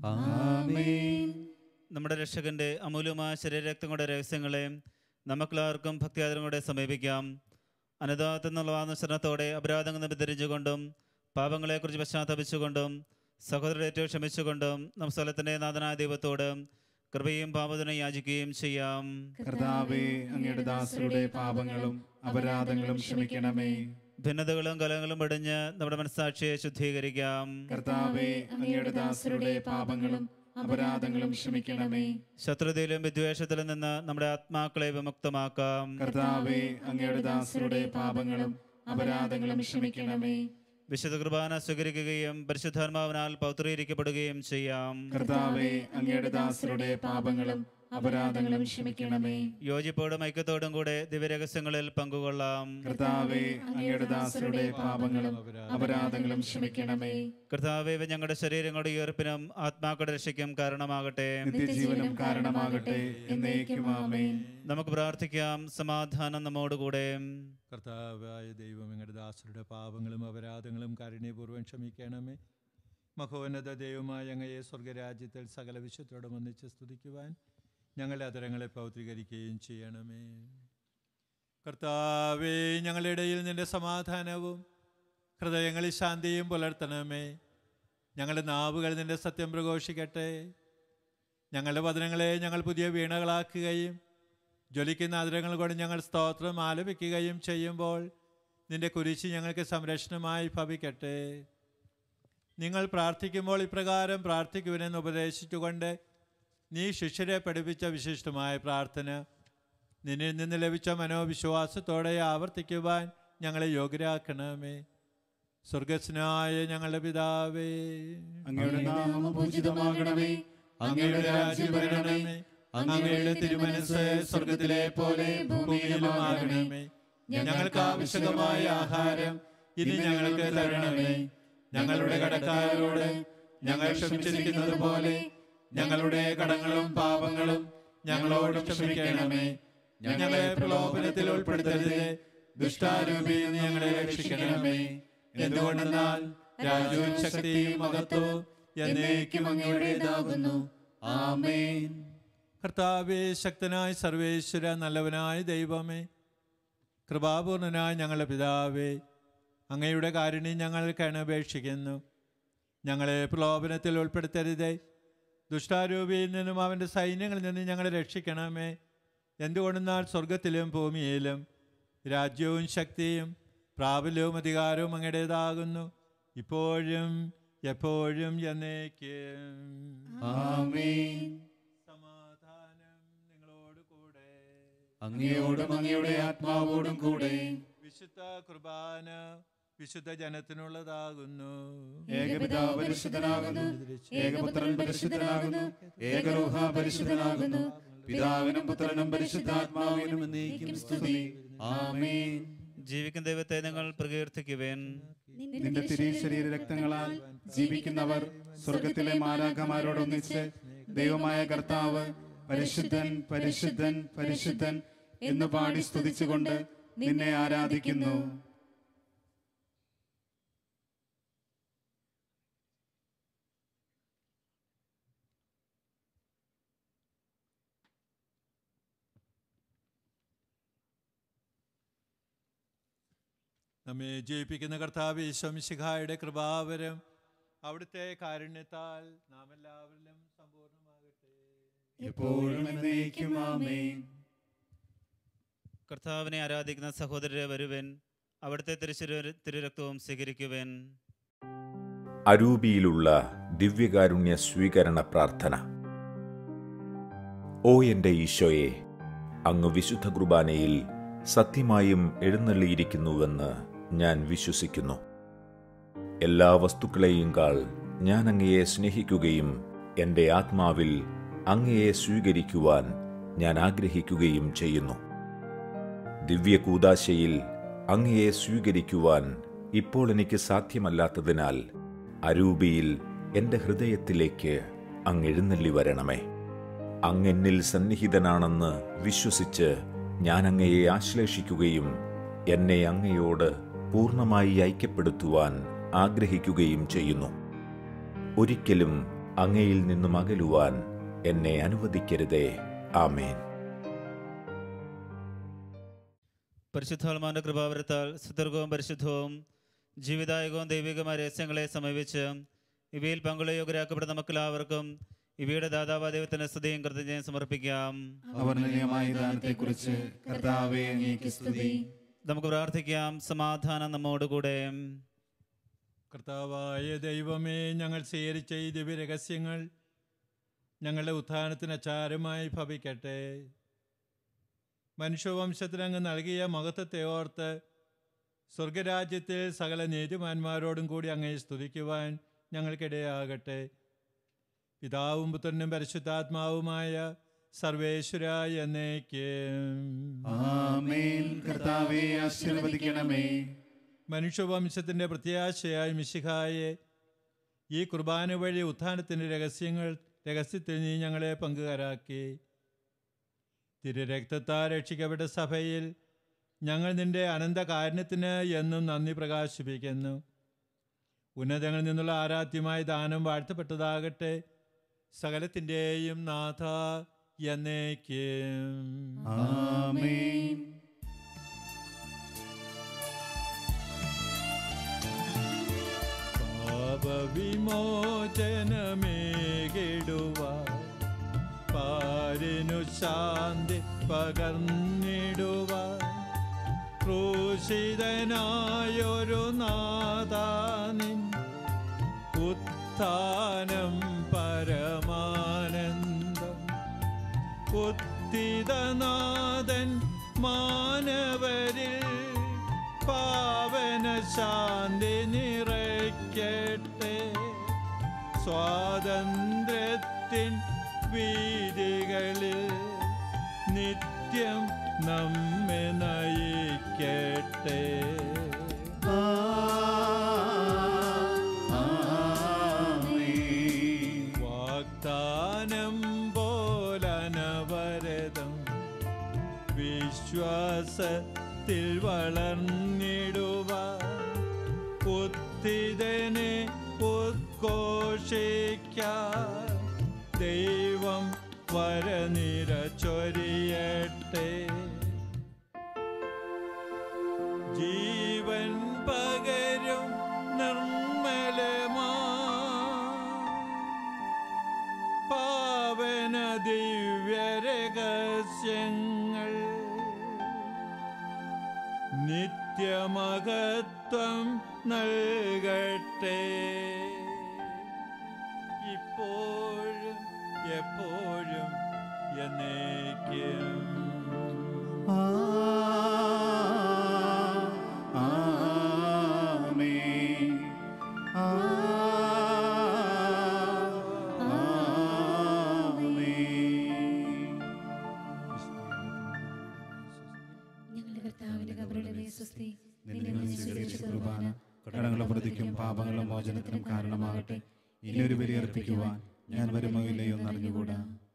ആമേൻ നമ്മുടെ രക്ഷകന്റെ അമൂല്യമായ ശരീരരക്തങ്ങളുടെ രഹസ്യങ്ങളെ നമുക്കെല്ലാവർക്കും ഭക്തിയാദരങ്ങളോടെ സമീപിക്കാം അനുദാഹത്തെന്നുള്ള അനുസരണത്തോടെ അപരാധങ്ങൾ വിതരിച്ചുകൊണ്ടും പാപങ്ങളെക്കുറിച്ച് പശ്ചാത്തപിച്ചുകൊണ്ടും സഹോദരേറ്റവും ക്ഷമിച്ചുകൊണ്ടും നാം സ്ഥലത്തിൻ്റെ നാഥനായ ദൈവത്തോട് കൃപയും പാപത്തിനും യാചിക്കുകയും ചെയ്യാം കർത്താവേ അങ്ങയുടെ ദാസരുടെ പാപങ്ങളും അപരാധങ്ങളും ക്ഷമിക്കണമേ ഭിന്നതകളും കലങ്ങളും വെടിഞ്ഞ് നമ്മുടെ മനസ്സാക്ഷിയെ ശുദ്ധീകരിക്കാം കർത്താവേ അങ്ങയുടെ ദാസരുടെ പാപങ്ങളും അപരാധങ്ങളും ക്ഷമിക്കണമേ ശത്രുതയിലും വിദ്വേഷത്തിലും നിന്ന് നമ്മുടെ ആത്മാക്കളെ വിമുക്തമാക്കാം കർത്താവേ അങ്ങയുടെ ദാസരുടെ പാപങ്ങളും അപരാധങ്ങളും ക്ഷമിക്കണമേ വിശുദ്ധ കുർബാന സ്വീകരിക്കുകയും പരിശുദ്ധാത്മാവിനാൽ പൗത്രീകരിക്കപ്പെടുകയും ചെയ്യാം കർത്താവേ അങ്ങയുടെ ദാസരുടെ പാപങ്ങളും അപരാധങ്ങളും ക്ഷമിക്കണമേ യോജിപ്പോടും ഐക്യത്തോടും കൂടെ ദിവ്യരഹസ്യങ്ങളിൽ പങ്കുകൊള്ളാം കർത്താവേ അങ്ങയുടെ ദാസരുടെ പാപങ്ങളും അപരാധങ്ങളും ക്ഷമിക്കണമേ കർത്താവേ ഇവ ഞങ്ങളുടെ ശരീരങ്ങളുടെ ഉയർപ്പിനും ആത്മാക്കളുടെ രക്ഷയ്ക്കും കാരണമാകട്ടെ നിത്യജീവനം കാരണമാകട്ടെ എന്നേക്കും ആമേൻ നമുക്ക് പ്രാർത്ഥിക്കാം സമാധാനം നമ്മോടുകൂടെ കർത്താവായ ദൈവം ഞങ്ങളുടെ ദാസരുടെ പാപങ്ങളും അപരാധങ്ങളും കാരുണ്യപൂർവ്വം ക്ഷമിക്കണമേ മഹോന്നത ദൈവമായ അങ്ങയെ സ്വർഗരാജ്യത്തിൽ സകല വിശുദ്ധോടും ഒന്നിച്ച് സ്തുതിക്കുവാൻ ഞങ്ങളുടെ അതരങ്ങളെ പൗത്രീകരിക്കുകയും ചെയ്യണമേ കർത്താവേ ഞങ്ങളുടെ ഇടയിൽ നിന്റെ സമാധാനവും ഹൃദയങ്ങളിൽ ശാന്തിയും പുലർത്തണമേ ഞങ്ങളുടെ നാവുകൾ നിന്റെ സത്യം പ്രഘോഷിക്കട്ടെ ഞങ്ങളുടെ വചനങ്ങളെ ഞങ്ങൾ പുതിയ വീണകളാക്കുകയും ജ്വലിക്കുന്ന അതിരങ്ങൾ കൊണ്ട് ഞങ്ങൾ സ്തോത്രം ആലപിക്കുകയും ചെയ്യുമ്പോൾ നിന്റെ കുരിശ് ഞങ്ങൾക്ക് സംരക്ഷണമായി ഭവിക്കട്ടെ നിങ്ങൾ പ്രാർത്ഥിക്കുമ്പോൾ ഇപ്രകാരം പ്രാർത്ഥിക്കുവിനെന്ന് ഉപദേശിച്ചുകൊണ്ട് നീ ശിഷ്യരെ പഠിപ്പിച്ച വിശിഷ്ടമായ പ്രാർത്ഥന നിന്നിൽ നിന്ന് ലഭിച്ച മനോവിശ്വാസത്തോടെ ആവർത്തിക്കുവാൻ ഞങ്ങളെ യോഗ്യരാക്കണമേ സ്വർഗസ്നായ ഞങ്ങളുടെ പിതാവേ അങ്ങയുടെ നാമം പൂജിതമാകണമേ അങ്ങയുടെ രാജ്യം വരണമേ അങ്ങയുടെ തിരുമനസ് സ്വർഗത്തിലെ പോലെ ഭൂമിയിലും ആകണമേ ഞങ്ങൾക്ക് ആവശ്യകമായ ആഹാരം ഇനി ഞങ്ങൾക്ക് തരണമേ ഞങ്ങളുടെ കടക്കാരോട് ഞങ്ങൾ ക്ഷമിച്ചിരിക്കുന്നത് പോലെ ഞങ്ങളുടെ കടങ്ങളും പാപങ്ങളും ഞങ്ങളോട് ക്ഷമിക്കണമേ ഞങ്ങളെ പ്രലോഭനത്തിൽ ഉൾപ്പെടുത്തരുത് ദുഷ്ടാരൂപിയിൽ നിന്ന് ഞങ്ങളെ രക്ഷിക്കണമേ എന്തുകൊണ്ടെന്നാൽ രാജ്യവും ശക്തിയും മഹത്വവും എന്നേക്കും അങ്ങയുടേതാകുന്നു ആമേൻ കർത്താവേ ശക്തനായ സർവേശ്വര നല്ലവനായ ദൈവമേ കൃപാപൂർണനായ ഞങ്ങളുടെ പിതാവേ അങ്ങയുടെ കാരുണ്യം ഞങ്ങൾക്ക് അപേക്ഷിക്കുന്നു ഞങ്ങളെ പ്രലോഭനത്തിൽ ഉൾപ്പെടുത്തരുതേ ദുഷ്ടാരൂപിയിൽ നിന്നും അവൻ്റെ സൈന്യങ്ങളിൽ നിന്നും ഞങ്ങളെ രക്ഷിക്കണമേ എന്തുകൊണ്ടെന്നാൽ സ്വർഗത്തിലും ഭൂമിയിലും രാജ്യവും ശക്തിയും പ്രാബല്യവും അധികാരവും അങ്ങയുടേതാകുന്നു ഇപ്പോഴും എപ്പോഴും എന്നേക്കും ആമേൻ സമാധാനം നിങ്ങളോട് കൂടെ അങ്ങയോടും അങ്ങയുടെ ആത്മാവോടും കൂടെ വിശുദ്ധ കുർബാന വിശുദ്ധ ജനത്തിനുള്ളതാകുന്നു ഏകപിതാവ് പരിശുദ്ധനാകുന്നു ഏകപുത്രൻ പരിശുദ്ധനാകുന്നു ഏകരൂഹ പരിശുദ്ധനാകുന്നു പിതാവിനും പുത്രനും പരിശുദ്ധാത്മാവിനും എന്നേക്കും സ്തുതി ആമേൻ ജീവിക്കുന്ന ദൈവത്തെ നിങ്ങൾ പ്രകീർത്തിക്കുവേൻ നിന്റെ തിരി ശരീര രക്തങ്ങളാൽ ജീവിക്കുന്നവർ സ്വർഗത്തിലെ മാലാഖമാരോടൊന്നിച്ച് ദൈവമായ കർത്താവ് പരിശുദ്ധൻ പരിശുദ്ധൻ പരിശുദ്ധൻ എന്ന് പാടി സ്തുതിച്ചുകൊണ്ട് നിന്നെ ആരാധിക്കുന്നു നമ്മെ ജയിപ്പിക്കുന്ന കർത്താവ് ഈശ്വമിശിഖായുടെ കൃപാവരം അവിടുത്തെ കാരുണ്യത്താൽ നാം എല്ലാവരിലും സമ്പൂർണ്ണമാകട്ടെ എപ്പോഴും എന്നേക്കും ആമേൻ കർത്താവിനെ ആരാധിക്കുന്ന സഹോദരരെ വരുവൻ അവിടുത്തെ തിരുശിരു തിരുരക്തവും സ്വീകരിക്കുവൻ അരൂപിയിലുള്ള ദിവ്യകാരുണ്യ സ്വീകരണ പ്രാർത്ഥന ഓ എന്റെ ഈശോയെ അങ്ങ് വിശുദ്ധ കുർബാനയിൽ സത്യമായും എഴുന്നള്ളിയിരിക്കുന്നുവെന്ന് ഞാൻ വിശ്വസിക്കുന്നു എല്ലാ വസ്തുക്കളെയും കാൾ ഞാൻ അങ്ങയെ സ്നേഹിക്കുകയും എൻ്റെ ആത്മാവിൽ അങ്ങയെ സ്വീകരിക്കുവാൻ ഞാൻ ആഗ്രഹിക്കുകയും ചെയ്യുന്നു ദിവ്യ കൂതാശയിൽ അങ്ങയെ സ്വീകരിക്കുവാൻ ഇപ്പോൾ എനിക്ക് സാധ്യമല്ലാത്തതിനാൽ അരൂപിയിൽ എൻ്റെ ഹൃദയത്തിലേക്ക് അങ്ങ് എഴുന്നള്ളി വരണമേ അങ്ങെന്നിൽ സന്നിഹിതനാണെന്ന് വിശ്വസിച്ച് ഞാൻ അങ്ങയെ ആശ്ലേഷിക്കുകയും എന്നെ അങ്ങയോട് പൂർണ്ണമായി ഐക്യപ്പെടുത്തുവാൻ ആഗ്രഹിക്കുകയും ചെയ്യുന്നു ഒരിക്കലും അങ്ങയിൽ നിന്നും അകലുവാൻ എന്നെ അനുവദിക്കരുതേ ആമേൻ പരിശുദ്ധാത്മാവിന്റെ കൃപാവരത്താൽ സുദീർഘവും പരിശുദ്ധവും ജീവിതായകവും ദൈവികമായ രഹസ്യങ്ങളെ സമീപിച്ച് ഇവയിൽ പങ്കുളയോഗ്യരാക്കപ്പെട്ട നമുക്കെല്ലാവർക്കും ഇവയുടെ ദാതാവായ ദൈവത്തിന് സ്തുതിയും കൃതജ്ഞയും സമർപ്പിക്കാം അവർണ്ണനീയമായ ദാനത്തെക്കുറിച്ച് കർത്താവെ അങ്ങേക്ക് സ്തുതി നമുക്ക് പ്രാർത്ഥിക്കാം സമാധാനം നമ്മോടുകൂടെ കർത്താവായ ദൈവമേ ഞങ്ങൾ സ്വീകരിച്ച ഈ ദിവ്യരഹസ്യങ്ങൾ ഞങ്ങളുടെ ഉത്ഥാനത്തിന് അച്ചാരമായി ഭവിക്കട്ടെ മനുഷ്യവംശത്തിന് അങ്ങ് നൽകിയ മഹത്വത്തെ ഓർത്ത് സ്വർഗരാജ്യത്തിൽ സകല നീതിമാന്മാരോടും കൂടി അങ്ങയെ സ്തുതിക്കുവാൻ ഞങ്ങൾക്കിടയാകട്ടെ പിതാവും പുത്രനും പരിശുദ്ധാത്മാവുമായ സർവേശ്വര എന്നേക്കും ആമേൻ കർത്താവെ ആശീർവദിക്കണമേ മനുഷ്യവംശത്തിൻ്റെ പ്രത്യാശയായ മിശിഹായെ ഈ കുർബാന വഴി ഉത്ഥാനത്തിൻ്റെ രഹസ്യങ്ങൾ രഹസ്യത്തിൽ നീ ഞങ്ങളെ പങ്കുകാരാക്കി തിരുരക്തത്താൽ രക്ഷിക്കപ്പെട്ട സഭയിൽ ഞങ്ങൾ നിന്റെ അനന്ത കാരുണ്യത്തിന് എന്നും നന്ദി പ്രകാശിപ്പിക്കുന്നു ഉന്നതങ്ങളിൽ നിന്നുള്ള ആരാധ്യമായ ദാനം വാഴ്ത്തപ്പെട്ടതാകട്ടെ സകലത്തിൻ്റെയും നാഥ എന്നേക്കും ആമേൻ പാപവിമോചനമേകിടുവ പാരിനു ശാന്തി പകർന്നിടുവ ക്രൂശിതനായൊരു നാദാനിൻ ഉത്ഥാനം പരമാനന്ദം ഉത്തിതനാഥൻ മാനവരിൽ പാവന ശാന്തി നിറയ്ക്കട്ടെ സ്വാതന്ത്ര്യത്തിൻ വീതികളിൽ നിത്യം നമ്മെ നയിക്കട്ടെ വാഗ്ദാനം പോലനവരതം വിശ്വാസത്തിൽ വളർന്നിടുക ഉത്തിതനെ ഉദ്ഘോഷിക്കാൻ ദൈവം വരനിര ചൊരിയട്ടെ ജീവൻ പകരും നിർമ്മലമാ പാവന ദിവ്യരഹസ്യങ്ങൾ നിത്യമഹത്വം നൽകട്ടെ ഇപ്പോഴും എപ്പോഴും എന്നേക്കും ആമേൻ ആമേൻ ഞങ്ങളുടെ കർത്താവിന്റെ കബറുടെ സ്വസ്തി നിന്നെ ഞങ്ങൾ സ്വീകരിച്ച കുർബാന കടങ്ങളുടെ പ്രതിക്കും പാപങ്ങളുടെ മോചനത്തിനും കാരണമാകട്ടെ ഇനിയൊരു ബലി അർപ്പിക്കുവാൻ ഞാൻ വരുമോ ഇല്ലയോ എന്നറിഞ്ഞുകൂടാ